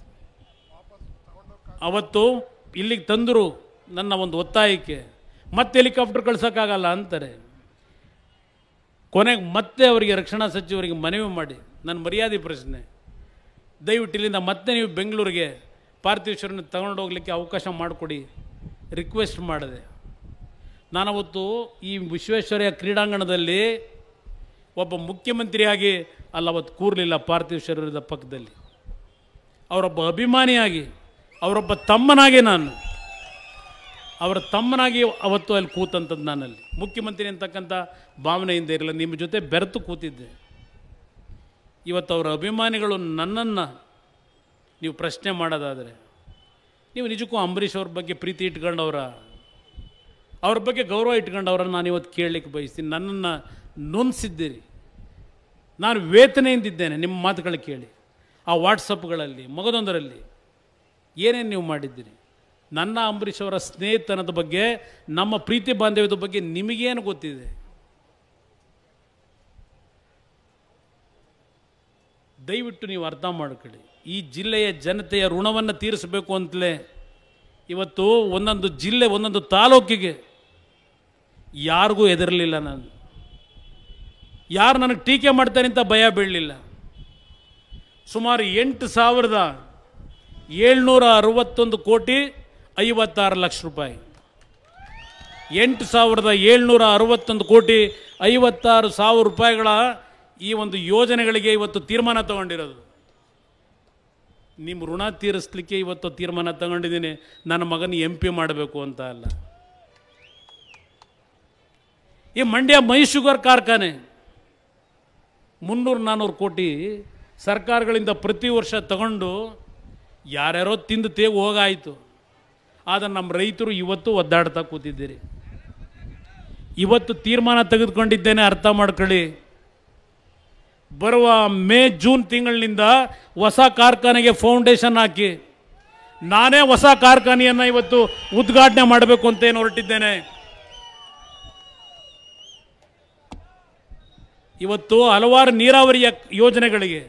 ಅವತ್ತು ಇಲ್ಲಿಗೆ ತಂದರು ನನ್ನ ಒಂದು ಒತ್ತಾಯಕ್ಕೆ ಮತ್ತೆ ಹೆಲಿಕಾಪ್ಟರ್ ಕಳ್ಸೋಕ್ಕಾಗಲ್ಲ ಅಂತಾರೆ ಕೊನೆಗೆ ಮತ್ತೆ ಅವರಿಗೆ ರಕ್ಷಣಾ ಸಚಿವರಿಗೆ ಮನವಿ ಮಾಡಿ ನನ್ನ ಮರ್ಯಾದೆ ಪ್ರಶ್ನೆ ದಯವಿಟ್ಟು ಇಲ್ಲಿಂದ ಮತ್ತೆ ನೀವು ಬೆಂಗಳೂರಿಗೆ ಪಾರ್ಥಿವೇಶ್ವರನ ತಗೊಂಡು ಹೋಗ್ಲಿಕ್ಕೆ ಅವಕಾಶ ಮಾಡಿಕೊಡಿ ರಿಕ್ವೆಸ್ಟ್ ಮಾಡಿದೆ ನಾನವತ್ತು ಈ ವಿಶ್ವೇಶ್ವರಯ್ಯ ಕ್ರೀಡಾಂಗಣದಲ್ಲಿ ಒಬ್ಬ ಮುಖ್ಯಮಂತ್ರಿಯಾಗಿ ಅಲ್ಲವತ್ತು ಕೂರಲಿಲ್ಲ ಪಾರ್ಥಿವೇಶ್ವರದ ಪಕ್ಕದಲ್ಲಿ ಅವರೊಬ್ಬ ಅಭಿಮಾನಿಯಾಗಿ ಅವರೊಬ್ಬ ತಮ್ಮನಾಗಿ ನಾನು ಅವರ ತಮ್ಮನಾಗಿ ಅವತ್ತು ಅಲ್ಲಿ ಕೂತಂಥದ್ದು ನಾನಲ್ಲಿ ಮುಖ್ಯಮಂತ್ರಿ ಅಂತಕ್ಕಂಥ ಭಾವನೆಯಿಂದ ಇರಲಿಲ್ಲ ನಿಮ್ಮ ಜೊತೆ ಬೆರೆತು ಕೂತಿದ್ದೆ ಇವತ್ತು ಅವರ ಅಭಿಮಾನಿಗಳು ನನ್ನನ್ನು ನೀವು ಪ್ರಶ್ನೆ ಮಾಡೋದಾದರೆ ನೀವು ನಿಜಕ್ಕೂ ಅಂಬರೀಷ್ ಅವ್ರ ಬಗ್ಗೆ ಪ್ರೀತಿ ಇಟ್ಕೊಂಡವ್ರ ಅವ್ರ ಬಗ್ಗೆ ಗೌರವ ಇಟ್ಕೊಂಡವ್ರನ್ನ ನಾನು ಇವತ್ತು ಕೇಳಲಿಕ್ಕೆ ಬಯಸ್ತೀನಿ ನನ್ನನ್ನು ನೊಂದಿಸಿದ್ದೀರಿ ನಾನು ವೇತನೆಯಿಂದಿದ್ದೇನೆ ನಿಮ್ಮ ಮಾತುಗಳು ಕೇಳಿ ಆ ವಾಟ್ಸಪ್ಗಳಲ್ಲಿ ಮಗದೊಂದರಲ್ಲಿ ಏನೇನು ನೀವು ಮಾಡಿದ್ದೀರಿ ನನ್ನ ಅಂಬರೀಷ್ ಅವರ ಸ್ನೇಹಿತನದ ಬಗ್ಗೆ ನಮ್ಮ ಪ್ರೀತಿ ಬಾಂಧವ್ಯದ ಬಗ್ಗೆ ನಿಮಗೇನು ಗೊತ್ತಿದೆ ದಯವಿಟ್ಟು ನೀವು ಅರ್ಥ ಮಾಡ್ಕೊಳ್ಳಿ ಈ ಜಿಲ್ಲೆಯ ಜನತೆಯ ಋಣವನ್ನು ತೀರಿಸಬೇಕು ಅಂತಲೇ ಇವತ್ತು ಒಂದೊಂದು ಜಿಲ್ಲೆ ಒಂದೊಂದು ತಾಲೂಕಿಗೆ ಯಾರಿಗೂ ಹೆದರಲಿಲ್ಲ ನಾನು ಯಾರು ನನಗೆ ಟೀಕೆ ಮಾಡ್ತಾರೆ ಅಂತ ಭಯ ಬೀಳಲಿಲ್ಲ ಸುಮಾರು ಎಂಟು ಸಾವಿರದ ಏಳ್ನೂರ ಅರವತ್ತೊಂದು ಕೋಟಿ ಐವತ್ತಾರು ಲಕ್ಷ ರೂಪಾಯಿ ಎಂಟು ಸಾವಿರದ ಏಳ್ನೂರ ಅರವತ್ತೊಂದು ಕೋಟಿ ಐವತ್ತಾರು ಸಾವಿರ ರೂಪಾಯಿಗಳ ಈ ಒಂದು ಯೋಜನೆಗಳಿಗೆ ಇವತ್ತು ತೀರ್ಮಾನ ತಗೊಂಡಿರೋದು ನಿಮ್ಮ ಋಣ ತೀರಿಸ್ಲಿಕ್ಕೆ ಇವತ್ತು ತೀರ್ಮಾನ ತಗೊಂಡಿದ್ದೀನಿ ನನ್ನ ಮಗನ ಎಂ ಪಿ ಮಾಡಬೇಕು ಅಂತ ಅಲ್ಲ ಈ ಮಂಡ್ಯ ಮೈ ಶುಗರ್ ಕಾರ್ಖಾನೆ ಮುನ್ನೂರು ನಾನ್ನೂರು ಕೋಟಿ ಸರ್ಕಾರಗಳಿಂದ ಪ್ರತಿ ವರ್ಷ ತಗೊಂಡು ಯಾರ್ಯಾರೋ ತಿಂದು ತೇಗು ಹೋಗಾಯಿತು ಆದರೆ ನಮ್ಮ ರೈತರು ಇವತ್ತು ಒದ್ದಾಡ್ತಾ ಕೂತಿದ್ದೀರಿ ಇವತ್ತು ತೀರ್ಮಾನ ತೆಗೆದುಕೊಂಡಿದ್ದೇನೆ ಅರ್ಥ ಮಾಡ್ಕೊಳ್ಳಿ ಬರುವ ಮೇ ಜೂನ್ ತಿಂಗಳಿನಿಂದ ಹೊಸ ಕಾರ್ಖಾನೆಗೆ ಫೌಂಡೇಶನ್ ಹಾಕಿ ನಾನೇ ಹೊಸ ಕಾರ್ಖಾನೆಯನ್ನು ಇವತ್ತು ಉದ್ಘಾಟನೆ ಮಾಡಬೇಕು ಅಂತ ಏನು ಹೊರಟಿದ್ದೇನೆ ಇವತ್ತು ಹಲವಾರು ನೀರಾವರಿಯ ಯೋಜನೆಗಳಿಗೆ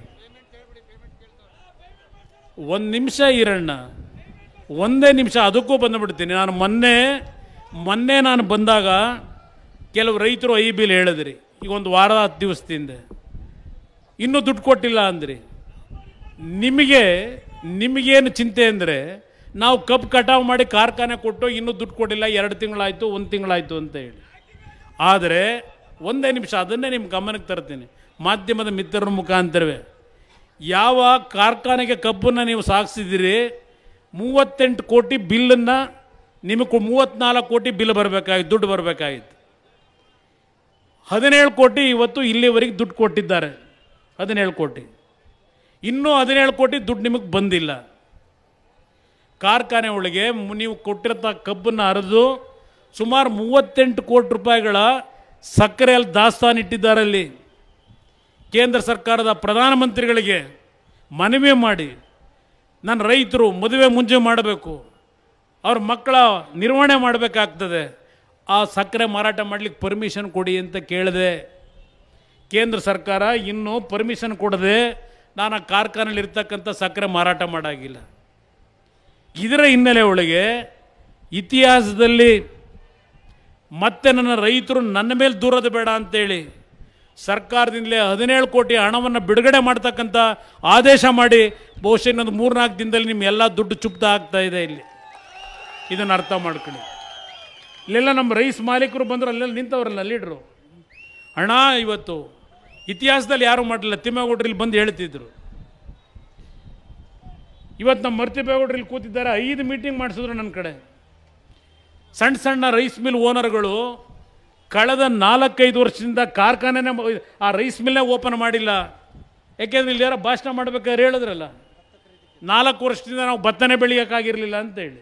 ಒಂದು ನಿಮಿಷ ಇರಣ್ಣ ಒಂದೇ ನಿಮಿಷ ಅದಕ್ಕೂ ಬಂದುಬಿಡ್ತೀನಿ ನಾನು ಮೊನ್ನೆ ಮೊನ್ನೆ ನಾನು ಬಂದಾಗ ಕೆಲವು ರೈತರು ಐ ಬಿಲ್ ಹೇಳಿದ್ರಿ ಈಗ ಒಂದು ವಾರ ಹತ್ತು ದಿವಸದಿಂದ ಇನ್ನೂ ದುಡ್ಡು ಕೊಟ್ಟಿಲ್ಲ ಅಂದ್ರಿ ನಿಮಗೆ ನಿಮಗೇನು ಚಿಂತೆ ಅಂದರೆ ನಾವು ಕಬ್ಬು ಕಟಾವು ಮಾಡಿ ಕಾರ್ಖಾನೆ ಕೊಟ್ಟು ಇನ್ನೂ ದುಡ್ಡು ಕೊಟ್ಟಿಲ್ಲ ಎರಡು ತಿಂಗಳಾಯಿತು ಒಂದು ತಿಂಗಳಾಯಿತು ಅಂತ ಹೇಳಿ ಆದರೆ ಒಂದೇ ನಿಮಿಷ ಅದನ್ನೇ ನಿಮ್ಮ ಗಮನಕ್ಕೆ ತರ್ತೀನಿ ಮಾಧ್ಯಮದ ಮಿತ್ರರ ಮುಖಾಂತರವೇ ಯಾವ ಕಾರ್ಖಾನೆಗೆ ಕಬ್ಬನ್ನು ನೀವು ಸಾಗಿಸಿದ್ದೀರಿ ಮೂವತ್ತೆಂಟು ಕೋಟಿ ಬಿಲ್ಲನ್ನು ನಿಮಗೆ ಮೂವತ್ತ್ನಾಲ್ಕು ಕೋಟಿ ಬಿಲ್ ಬರಬೇಕಾಗಿತ್ತು ದುಡ್ಡು ಬರಬೇಕಾಗಿತ್ತು ಹದಿನೇಳು ಕೋಟಿ ಇವತ್ತು ಇಲ್ಲಿವರೆಗೆ ದುಡ್ಡು ಕೊಟ್ಟಿದ್ದಾರೆ ಹದಿನೇಳು ಕೋಟಿ ಇನ್ನೂ ಹದಿನೇಳು ಕೋಟಿ ದುಡ್ಡು ನಿಮಗೆ ಬಂದಿಲ್ಲ ಕಾರ್ಖಾನೆ ಒಳಗೆ ಮು- ನೀವು ಕೊಟ್ಟಿರೋ ಕಬ್ಬನ್ನು ಹರಿದು ಸುಮಾರು ಮೂವತ್ತೆಂಟು ಕೋಟಿ ರೂಪಾಯಿಗಳ ಸಕ್ಕರೆಯಲ್ಲಿ ದಾಸ್ತಾನು ಇಟ್ಟಿದ್ದಾರೆ ಅಲ್ಲಿ ಕೇಂದ್ರ ಸರ್ಕಾರದ ಪ್ರಧಾನಮಂತ್ರಿಗಳಿಗೆ ಮನವಿ ಮಾಡಿ ನನ್ನ ರೈತರು ಮದುವೆ ಮುಂಜೆ ಮಾಡಬೇಕು ಅವ್ರ ಮಕ್ಕಳ ನಿರ್ವಹಣೆ ಮಾಡಬೇಕಾಗ್ತದೆ ಆ ಸಕ್ಕರೆ ಮಾರಾಟ ಮಾಡಲಿಕ್ಕೆ ಪರ್ಮಿಷನ್ ಕೊಡಿ ಅಂತ ಕೇಳಿದೆ ಕೇಂದ್ರ ಸರ್ಕಾರ ಇನ್ನೂ ಪರ್ಮಿಷನ್ ಕೊಡದೆ ನಾನು ಆ ಕಾರ್ಖಾನೆಯಲ್ಲಿ ಇರ್ತಕ್ಕಂಥ ಸಕ್ಕರೆ ಮಾರಾಟ ಮಾಡಾಗಿಲ್ಲ ಇದರ ಹಿನ್ನೆಲೆ ಒಳಗೆ ಇತಿಹಾಸದಲ್ಲಿ ಮತ್ತೆ ನನ್ನ ರೈತರು ನನ್ನ ಮೇಲೆ ದೂರದ ಬೇಡ ಅಂತೇಳಿ ಸರ್ಕಾರದಿಂದಲೇ ಹದಿನೇಳು ಕೋಟಿ ಹಣವನ್ನು ಬಿಡುಗಡೆ ಮಾಡ್ತಕ್ಕಂಥ ಆದೇಶ ಮಾಡಿ ಬಹುಶಃ ಇನ್ನೊಂದು ಮೂರ್ನಾಲ್ಕು ದಿನದಲ್ಲಿ ನಿಮ್ಮ ಎಲ್ಲ ದುಡ್ಡು ಚುಪ್ತ ಆಗ್ತಾ ಇದೆ ಇಲ್ಲಿ ಇದನ್ನು ಅರ್ಥ ಮಾಡ್ಕೊಳ್ಳಿ ಇಲ್ಲೆಲ್ಲ ನಮ್ಮ ರೈಸ್ ಮಾಲೀಕರು ಬಂದರು ಅಲ್ಲೆಲ್ಲ ನಿಂತವ್ರಲ್ಲ ಲೀಡ್ರು ಹಣ ಇವತ್ತು ಇತಿಹಾಸದಲ್ಲಿ ಯಾರೂ ಮಾಡಲಿಲ್ಲ ತಿಮ್ಮೇಗೌಡರು ಇಲ್ಲಿ ಬಂದು ಹೇಳ್ತಿದ್ರು ಇವತ್ತು ನಮ್ಮ ಮರ್ತಿಬೇಗೌಡರು ಇಲ್ಲಿ ಕೂತಿದ್ದಾರೆ ಐದು ಮೀಟಿಂಗ್ ಮಾಡಿಸಿದ್ರು ನನ್ನ ಕಡೆ ಸಣ್ಣ ಸಣ್ಣ ರೈಸ್ ಮಿಲ್ ಓನರ್ಗಳು ಕಳೆದ ನಾಲ್ಕೈದು ವರ್ಷದಿಂದ ಕಾರ್ಖಾನೆನೇ ಮ- ಆ ರೈಸ್ ಮಿಲ್ನೇ ಓಪನ್ ಮಾಡಿಲ್ಲ ಯಾಕೆಂದ್ರೆ ಇಲ್ಲಿ ಯಾರೋ ಭಾಷಣ ಮಾಡ್ಬೇಕಾದ್ರೆ ಹೇಳಿದ್ರಲ್ಲ ನಾಲ್ಕು ವರ್ಷದಿಂದ ನಾವು ಭತ್ತನೇ ಬೆಳೆಯೋಕ್ಕಾಗಿರಲಿಲ್ಲ ಅಂತೇಳಿ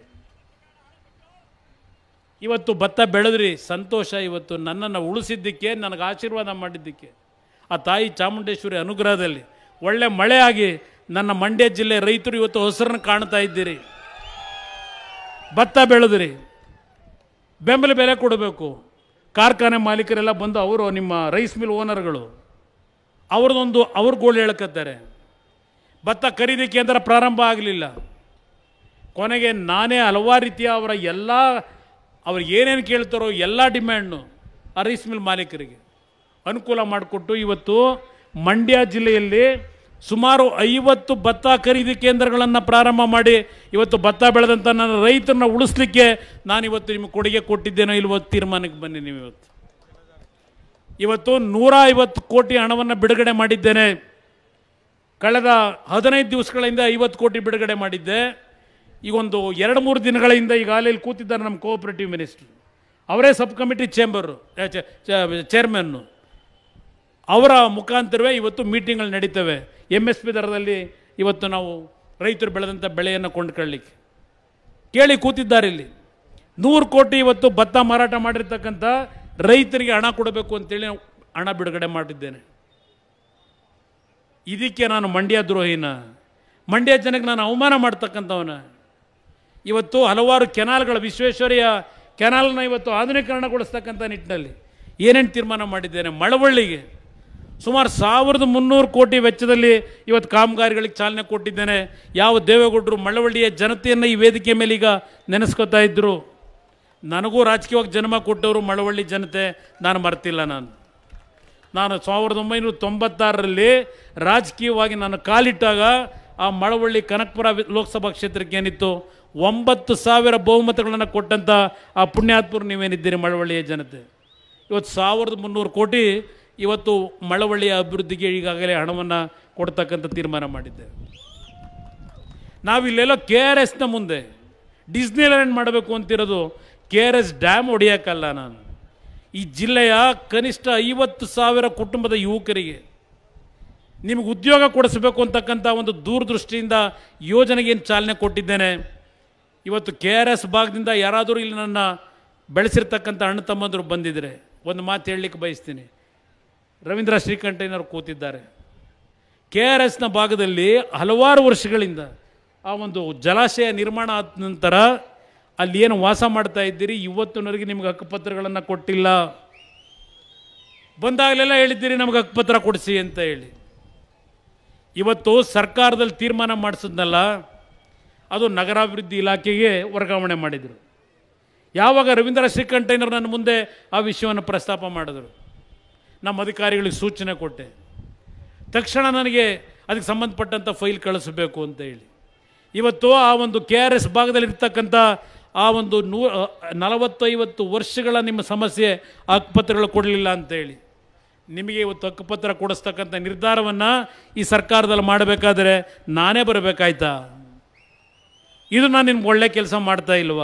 ಇವತ್ತು ಭತ್ತ ಬೆಳೆದ್ರಿ ಸಂತೋಷ ಇವತ್ತು ನನ್ನನ್ನು ಉಳಿಸಿದ್ದಕ್ಕೆ ನನಗೆ ಆಶೀರ್ವಾದ ಮಾಡಿದ್ದಕ್ಕೆ ಆ ತಾಯಿ ಚಾಮುಂಡೇಶ್ವರಿ ಅನುಗ್ರಹದಲ್ಲಿ ಒಳ್ಳೆ ಮಳೆ ಆಗಿ ನನ್ನ ಮಂಡ್ಯ ಜಿಲ್ಲೆ ರೈತರು ಇವತ್ತು ಹಸಿರನ್ನು ಕಾಣ್ತಾ ಇದ್ದೀರಿ ಭತ್ತ ಬೆಳೆದ್ರಿ ಬೆಂಬಲ ಬೆಲೆ ಕೊಡಬೇಕು ಕಾರ್ಖಾನೆ ಮಾಲೀಕರೆಲ್ಲ ಬಂದು ಅವರು ನಿಮ್ಮ ರೈಸ್ ಮಿಲ್ ಓನರ್ಗಳು ಅವ್ರದ್ದೊಂದು ಅವ್ರ ಗೋಳು ಹೇಳ್ಕತ್ತಾರೆ ಭತ್ತ ಖರೀದಿ ಕೇಂದ್ರ ಪ್ರಾರಂಭ ಆಗಲಿಲ್ಲ ಕೊನೆಗೆ ನಾನೇ ಹಲವಾರು ರೀತಿಯ ಅವರ ಎಲ್ಲ ಅವ್ರು ಏನೇನು ಕೇಳ್ತಾರೋ ಎಲ್ಲ ಡಿಮ್ಯಾಂಡ್ನು ಆ ರೈಸ್ ಮಿಲ್ ಮಾಲೀಕರಿಗೆ ಅನುಕೂಲ ಮಾಡಿಕೊಟ್ಟು ಇವತ್ತು ಮಂಡ್ಯ ಜಿಲ್ಲೆಯಲ್ಲಿ ಸುಮಾರು ಐವತ್ತು ಭತ್ತ ಖರೀದಿ ಕೇಂದ್ರಗಳನ್ನು ಪ್ರಾರಂಭ ಮಾಡಿ ಇವತ್ತು ಭತ್ತ ಬೆಳೆದಂಥ ನನ್ನ ರೈತರನ್ನ ಉಳಿಸ್ಲಿಕ್ಕೆ ನಾನು ಇವತ್ತು ನಿಮಗೆ ಕೊಡುಗೆ ಕೊಟ್ಟಿದ್ದೇನೋ ಇಲ್ವೋ ತೀರ್ಮಾನಕ್ಕೆ ಬನ್ನಿ ನೀವು ಇವತ್ತು ಇವತ್ತು ನೂರ ಐವತ್ತು ಕೋಟಿ ಹಣವನ್ನು ಬಿಡುಗಡೆ ಮಾಡಿದ್ದೇನೆ ಕಳೆದ ಹದಿನೈದು ದಿವಸಗಳಿಂದ ಐವತ್ತು ಕೋಟಿ ಬಿಡುಗಡೆ ಮಾಡಿದ್ದೆ ಈಗ ಒಂದು ಎರಡು ಮೂರು ದಿನಗಳ ಹಿಂದೆ ಈಗಾಗಲೇ ಇಲ್ಲಿ ಕೂತಿದ್ದಾರೆ ನಮ್ಮ ಕೋಆಪರೇಟಿವ್ ಮಿನಿಸ್ಟ್ರು ಅವರೇ ಸಬ್ ಕಮಿಟಿ ಚೇಂಬರು ಚೇರ್ಮನ್ನು ಅವರ ಮುಖಾಂತರವೇ ಇವತ್ತು ಮೀಟಿಂಗ್ಗಳು ನಡೀತವೆ ಎಮ್ ಎಸ್ ಪಿ ದರದಲ್ಲಿ ಇವತ್ತು ನಾವು ರೈತರು ಬೆಳೆದಂಥ ಬೆಳೆಯನ್ನು ಕೊಂಡ್ಕೊಳ್ಳಿಕ್ಕೆ ಕೇಳಿ ಕೂತಿದ್ದಾರೆ ಇಲ್ಲಿ ನೂರು ಕೋಟಿ ಇವತ್ತು ಭತ್ತ ಮಾರಾಟ ಮಾಡಿರ್ತಕ್ಕಂಥ ರೈತರಿಗೆ ಹಣ ಕೊಡಬೇಕು ಅಂತೇಳಿ ನಾವು ಹಣ ಬಿಡುಗಡೆ ಮಾಡಿದ್ದೇನೆ ಇದಕ್ಕೆ ನಾನು ಮಂಡ್ಯ ದ್ರೋಹಿನ ಮಂಡ್ಯ ಜನಕ್ಕೆ ನಾನು ಅವಮಾನ ಮಾಡ್ತಕ್ಕಂಥವನ ಇವತ್ತು ಹಲವಾರು ಕೆನಾಲ್ಗಳ ವಿಶ್ವೇಶ್ವರಯ್ಯ ಕೆನಾಲ್ನ ಇವತ್ತು ಆಧುನೀಕರಣಗೊಳಿಸ್ತಕ್ಕಂಥ ನಿಟ್ಟಿನಲ್ಲಿ ಏನೇನು ತೀರ್ಮಾನ ಮಾಡಿದ್ದೇನೆ ಮಳವಳ್ಳಿಗೆ ಸುಮಾರು ಸಾವಿರದ ಮುನ್ನೂರು ಕೋಟಿ ವೆಚ್ಚದಲ್ಲಿ ಇವತ್ತು ಕಾಮಗಾರಿಗಳಿಗೆ ಚಾಲನೆ ಕೊಟ್ಟಿದ್ದೇನೆ ಯಾವ ದೇವೇಗೌಡರು ಮಳವಳ್ಳಿಯ ಜನತೆಯನ್ನು ಈ ವೇದಿಕೆ ಮೇಲೆ ಈಗ ನೆನೆಸ್ಕೊತಾ ಇದ್ದರು ನನಗೂ ರಾಜಕೀಯವಾಗಿ ಜನ್ಮ ಕೊಟ್ಟವರು ಮಳವಳ್ಳಿ ಜನತೆ ನಾನು ಮರ್ತಿಲ್ಲ ನಾನು ನಾನು ಸಾವಿರದ ಒಂಬೈನೂರ ತೊಂಬತ್ತಾರರಲ್ಲಿ ರಾಜಕೀಯವಾಗಿ ನಾನು ಕಾಲಿಟ್ಟಾಗ ಆ ಮಳವಳ್ಳಿ ಕನಕಪುರ ವಿ- ಲೋಕಸಭಾ ಕ್ಷೇತ್ರಕ್ಕೆ ಏನಿತ್ತು ಒಂಬತ್ತು ಸಾವಿರ ಬಹುಮತಗಳನ್ನು ಕೊಟ್ಟಂಥ ಆ ಪುಣ್ಯಾತ್ಮರು ನೀವೇನಿದ್ದೀರಿ ಮಳವಳ್ಳಿಯ ಜನತೆ ಇವತ್ತು ಸಾವಿರದ ಮುನ್ನೂರು ಕೋಟಿ ಇವತ್ತು ಮಳವಳ್ಳಿಯ ಅಭಿವೃದ್ಧಿಗೆ ಈಗಾಗಲೇ ಹಣವನ್ನು ಕೊಡ್ತಕ್ಕಂಥ ತೀರ್ಮಾನ ಮಾಡಿದ್ದೇವೆ ನಾವಿಲ್ಲೆಲ್ಲೋ ಕೆ ಆರ್ ಎಸ್ನ ಮುಂದೆ ಡಿಸ್ನಿಲ್ಯಾಂಡ್ ಮಾಡಬೇಕು ಅಂತಿರೋದು ಕೆ ಆರ್ ಎಸ್ ಡ್ಯಾಮ್ ಹೊಡೆಯೋಕ್ಕಲ್ಲ ನಾನು ಈ ಜಿಲ್ಲೆಯ ಕನಿಷ್ಠ ಐವತ್ತು ಸಾವಿರ ಕುಟುಂಬದ ಯುವಕರಿಗೆ ನಿಮಗೆ ಉದ್ಯೋಗ ಕೊಡಿಸಬೇಕು ಅಂತಕ್ಕಂಥ ಒಂದು ದೂರದೃಷ್ಟಿಯಿಂದ ಯೋಜನೆಗೆ ಏನು ಚಾಲನೆ ಕೊಟ್ಟಿದ್ದೇನೆ ಇವತ್ತು ಕೆ ಆರ್ ಎಸ್ ಭಾಗದಿಂದ ಯಾರಾದರೂ ಇಲ್ಲಿ ನನ್ನ ಬೆಳೆಸಿರ್ತಕ್ಕಂಥ ಅಣ್ಣ ತಮ್ಮಂದರು ಬಂದಿದ್ದರೆ ಒಂದು ಮಾತು ಹೇಳಲಿಕ್ಕೆ ಬಯಸ್ತೀನಿ ರವೀಂದ್ರ ಶ್ರೀಕಂಠಯ್ಯನವರು ಕೂತಿದ್ದಾರೆ ಕೆ ಆರ್ ಎಸ್ನ ಭಾಗದಲ್ಲಿ ಹಲವಾರು ವರ್ಷಗಳಿಂದ ಆ ಒಂದು ಜಲಾಶಯ ನಿರ್ಮಾಣ ಆದ ನಂತರ ಅಲ್ಲಿ ಏನು ವಾಸ ಮಾಡ್ತಾ ಇದ್ದೀರಿ ಇವತ್ತಿನವರೆಗೆ ನಿಮ್ಗೆ ಹಕ್ಕುಪತ್ರಗಳನ್ನು ಕೊಟ್ಟಿಲ್ಲ ಬಂದಾಗಲೆಲ್ಲ ಹೇಳಿದ್ದೀರಿ ನಮಗೆ ಹಕ್ಕುಪತ್ರ ಕೊಡಿಸಿ ಅಂತ ಹೇಳಿ ಇವತ್ತು ಸರ್ಕಾರದಲ್ಲಿ ತೀರ್ಮಾನ ಮಾಡಿಸಿದ್ನಲ್ಲ ಅದು ನಗರಾಭಿವೃದ್ಧಿ ಇಲಾಖೆಗೆ ವರ್ಗಾವಣೆ ಮಾಡಿದರು ಯಾವಾಗ ರವೀಂದ್ರ ಶ್ರೀಕಂಠಯ್ಯನವರು ನನ್ನ ಮುಂದೆ ಆ ವಿಷಯವನ್ನು ಪ್ರಸ್ತಾಪ ಮಾಡಿದರು ನಮ್ಮ ಅಧಿಕಾರಿಗಳಿಗೆ ಸೂಚನೆ ಕೊಟ್ಟೆ ತಕ್ಷಣ ನನಗೆ ಅದಕ್ಕೆ ಸಂಬಂಧಪಟ್ಟಂಥ ಫೈಲ್ ಕಳಿಸಬೇಕು ಅಂತ ಹೇಳಿ ಇವತ್ತು ಆ ಒಂದು ಕೆ ಆರ್ ಎಸ್ ಭಾಗದಲ್ಲಿರ್ತಕ್ಕಂಥ ಆ ಒಂದು ನೂ ನಲವತ್ತೈವತ್ತು ವರ್ಷಗಳ ನಿಮ್ಮ ಸಮಸ್ಯೆ ಹಕ್ಕುಪತ್ರಗಳು ಕೊಡಲಿಲ್ಲ ಅಂತೇಳಿ ನಿಮಗೆ ಇವತ್ತು ಹಕ್ಕುಪತ್ರ ಕೊಡಿಸ್ತಕ್ಕಂಥ ನಿರ್ಧಾರವನ್ನು ಈ ಸರ್ಕಾರದಲ್ಲಿ ಮಾಡಬೇಕಾದ್ರೆ ನಾನೇ ಬರಬೇಕಾಯ್ತಾ ಇದು ನಾನು ನಿಮ್ಗೆ ಒಳ್ಳೆ ಕೆಲಸ ಮಾಡ್ತಾ ಇಲ್ವಾ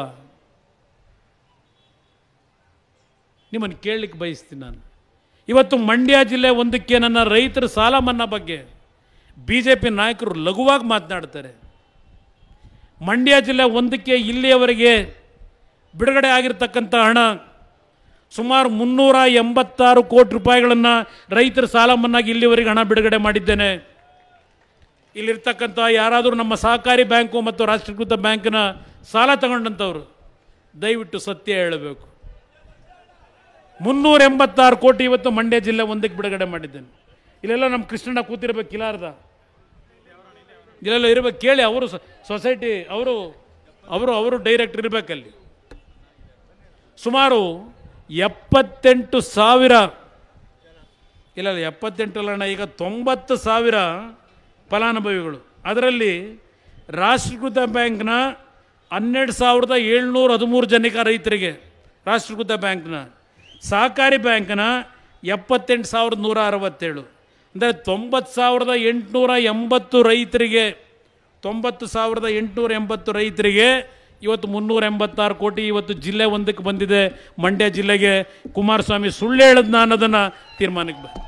ನಿಮ್ಮನ್ನು ಕೇಳಲಿಕ್ಕೆ ಬಯಸ್ತೀನಿ ನಾನು ಇವತ್ತು ಮಂಡ್ಯ ಜಿಲ್ಲೆ ಒಂದಕ್ಕೆ ನನ್ನ ರೈತರ ಸಾಲ ಮನ್ನಾ ಬಗ್ಗೆ ಬಿ ಜೆ ಪಿ ನಾಯಕರು ಲಘುವಾಗಿ ಮಾತನಾಡ್ತಾರೆ ಮಂಡ್ಯ ಜಿಲ್ಲೆ ಒಂದಕ್ಕೆ ಇಲ್ಲಿಯವರೆಗೆ ಬಿಡುಗಡೆ ಆಗಿರ್ತಕ್ಕಂಥ ಹಣ ಸುಮಾರು ಮುನ್ನೂರ ಎಂಬತ್ತಾರು ಕೋಟಿ ರೂಪಾಯಿಗಳನ್ನು ರೈತರ ಸಾಲ ಮನ್ನಾಗಿ ಇಲ್ಲಿವರೆಗೆ ಹಣ ಬಿಡುಗಡೆ ಮಾಡಿದ್ದೇನೆ ಇಲ್ಲಿರ್ತಕ್ಕಂಥ ಯಾರಾದರೂ ನಮ್ಮ ಸಹಕಾರಿ ಬ್ಯಾಂಕು ಮತ್ತು ರಾಷ್ಟ್ರೀಕೃತ ಬ್ಯಾಂಕಿನ ಸಾಲ ತಗೊಂಡಂಥವ್ರು ದಯವಿಟ್ಟು ಸತ್ಯ ಹೇಳಬೇಕು ಮುನ್ನೂರ ಎಂಬತ್ತಾರು ಕೋಟಿ ಇವತ್ತು ಮಂಡ್ಯ ಜಿಲ್ಲೆ ಒಂದಕ್ಕೆ ಬಿಡುಗಡೆ ಮಾಡಿದ್ದೇನೆ ಇಲ್ಲೆಲ್ಲ ನಮ್ಮ ಕೃಷ್ಣಣ್ಣ ಕೂತಿರ್ಬೇಕು ಕಿಲಾರ್ದ ಇಲ್ಲೆಲ್ಲ ಇರ್ಬೇಕು ಕೇಳಿ ಅವರು ಸೊಸೈಟಿ ಅವರು ಅವರು ಅವರು ಡೈರೆಕ್ಟ್ ಇರಬೇಕಲ್ಲಿ ಸುಮಾರು ಎಪ್ಪತ್ತೆಂಟು ಸಾವಿರ ಇಲ್ಲ ಇಲ್ಲ ಎಪ್ಪತ್ತೆಂಟು ಅಲ್ಲ ಅಣ್ಣ ಈಗ ತೊಂಬತ್ತು ಸಾವಿರ ಫಲಾನುಭವಿಗಳು ಅದರಲ್ಲಿ ರಾಷ್ಟ್ರೀಕೃತ ಬ್ಯಾಂಕ್ನ ಹನ್ನೆರಡು ಸಾವಿರದ ಏಳ್ನೂರ ಹದಿಮೂರು ಜನಿಕ ರೈತರಿಗೆ ರಾಷ್ಟ್ರೀಕೃತ ಬ್ಯಾಂಕ್ನ ಸಹಕಾರಿ ಬ್ಯಾಂಕ್ನ ಎಪ್ಪತ್ತೆಂಟು ಸಾವಿರದ ನೂರ ಅರವತ್ತೇಳು ಅಂದರೆ ತೊಂಬತ್ತು ಸಾವಿರದ ಎಂಟುನೂರ ಎಂಬತ್ತು ರೈತರಿಗೆ ತೊಂಬತ್ತು ಸಾವಿರದ ಎಂಟುನೂರ ಎಂಬತ್ತು ರೈತರಿಗೆ ಇವತ್ತು ಮುನ್ನೂರ ಎಂಬತ್ತಾರು ಕೋಟಿ ಇವತ್ತು ಜಿಲ್ಲೆ ಒಂದಕ್ಕೆ ಬಂದಿದೆ ಮಂಡ್ಯ ಜಿಲ್ಲೆಗೆ ಕುಮಾರಸ್ವಾಮಿ ಸುಳ್ಳು ಹೇಳದ್ನ ಅನ್ನೋದನ್ನು ತೀರ್ಮಾನಕ್ಕೆ ಬ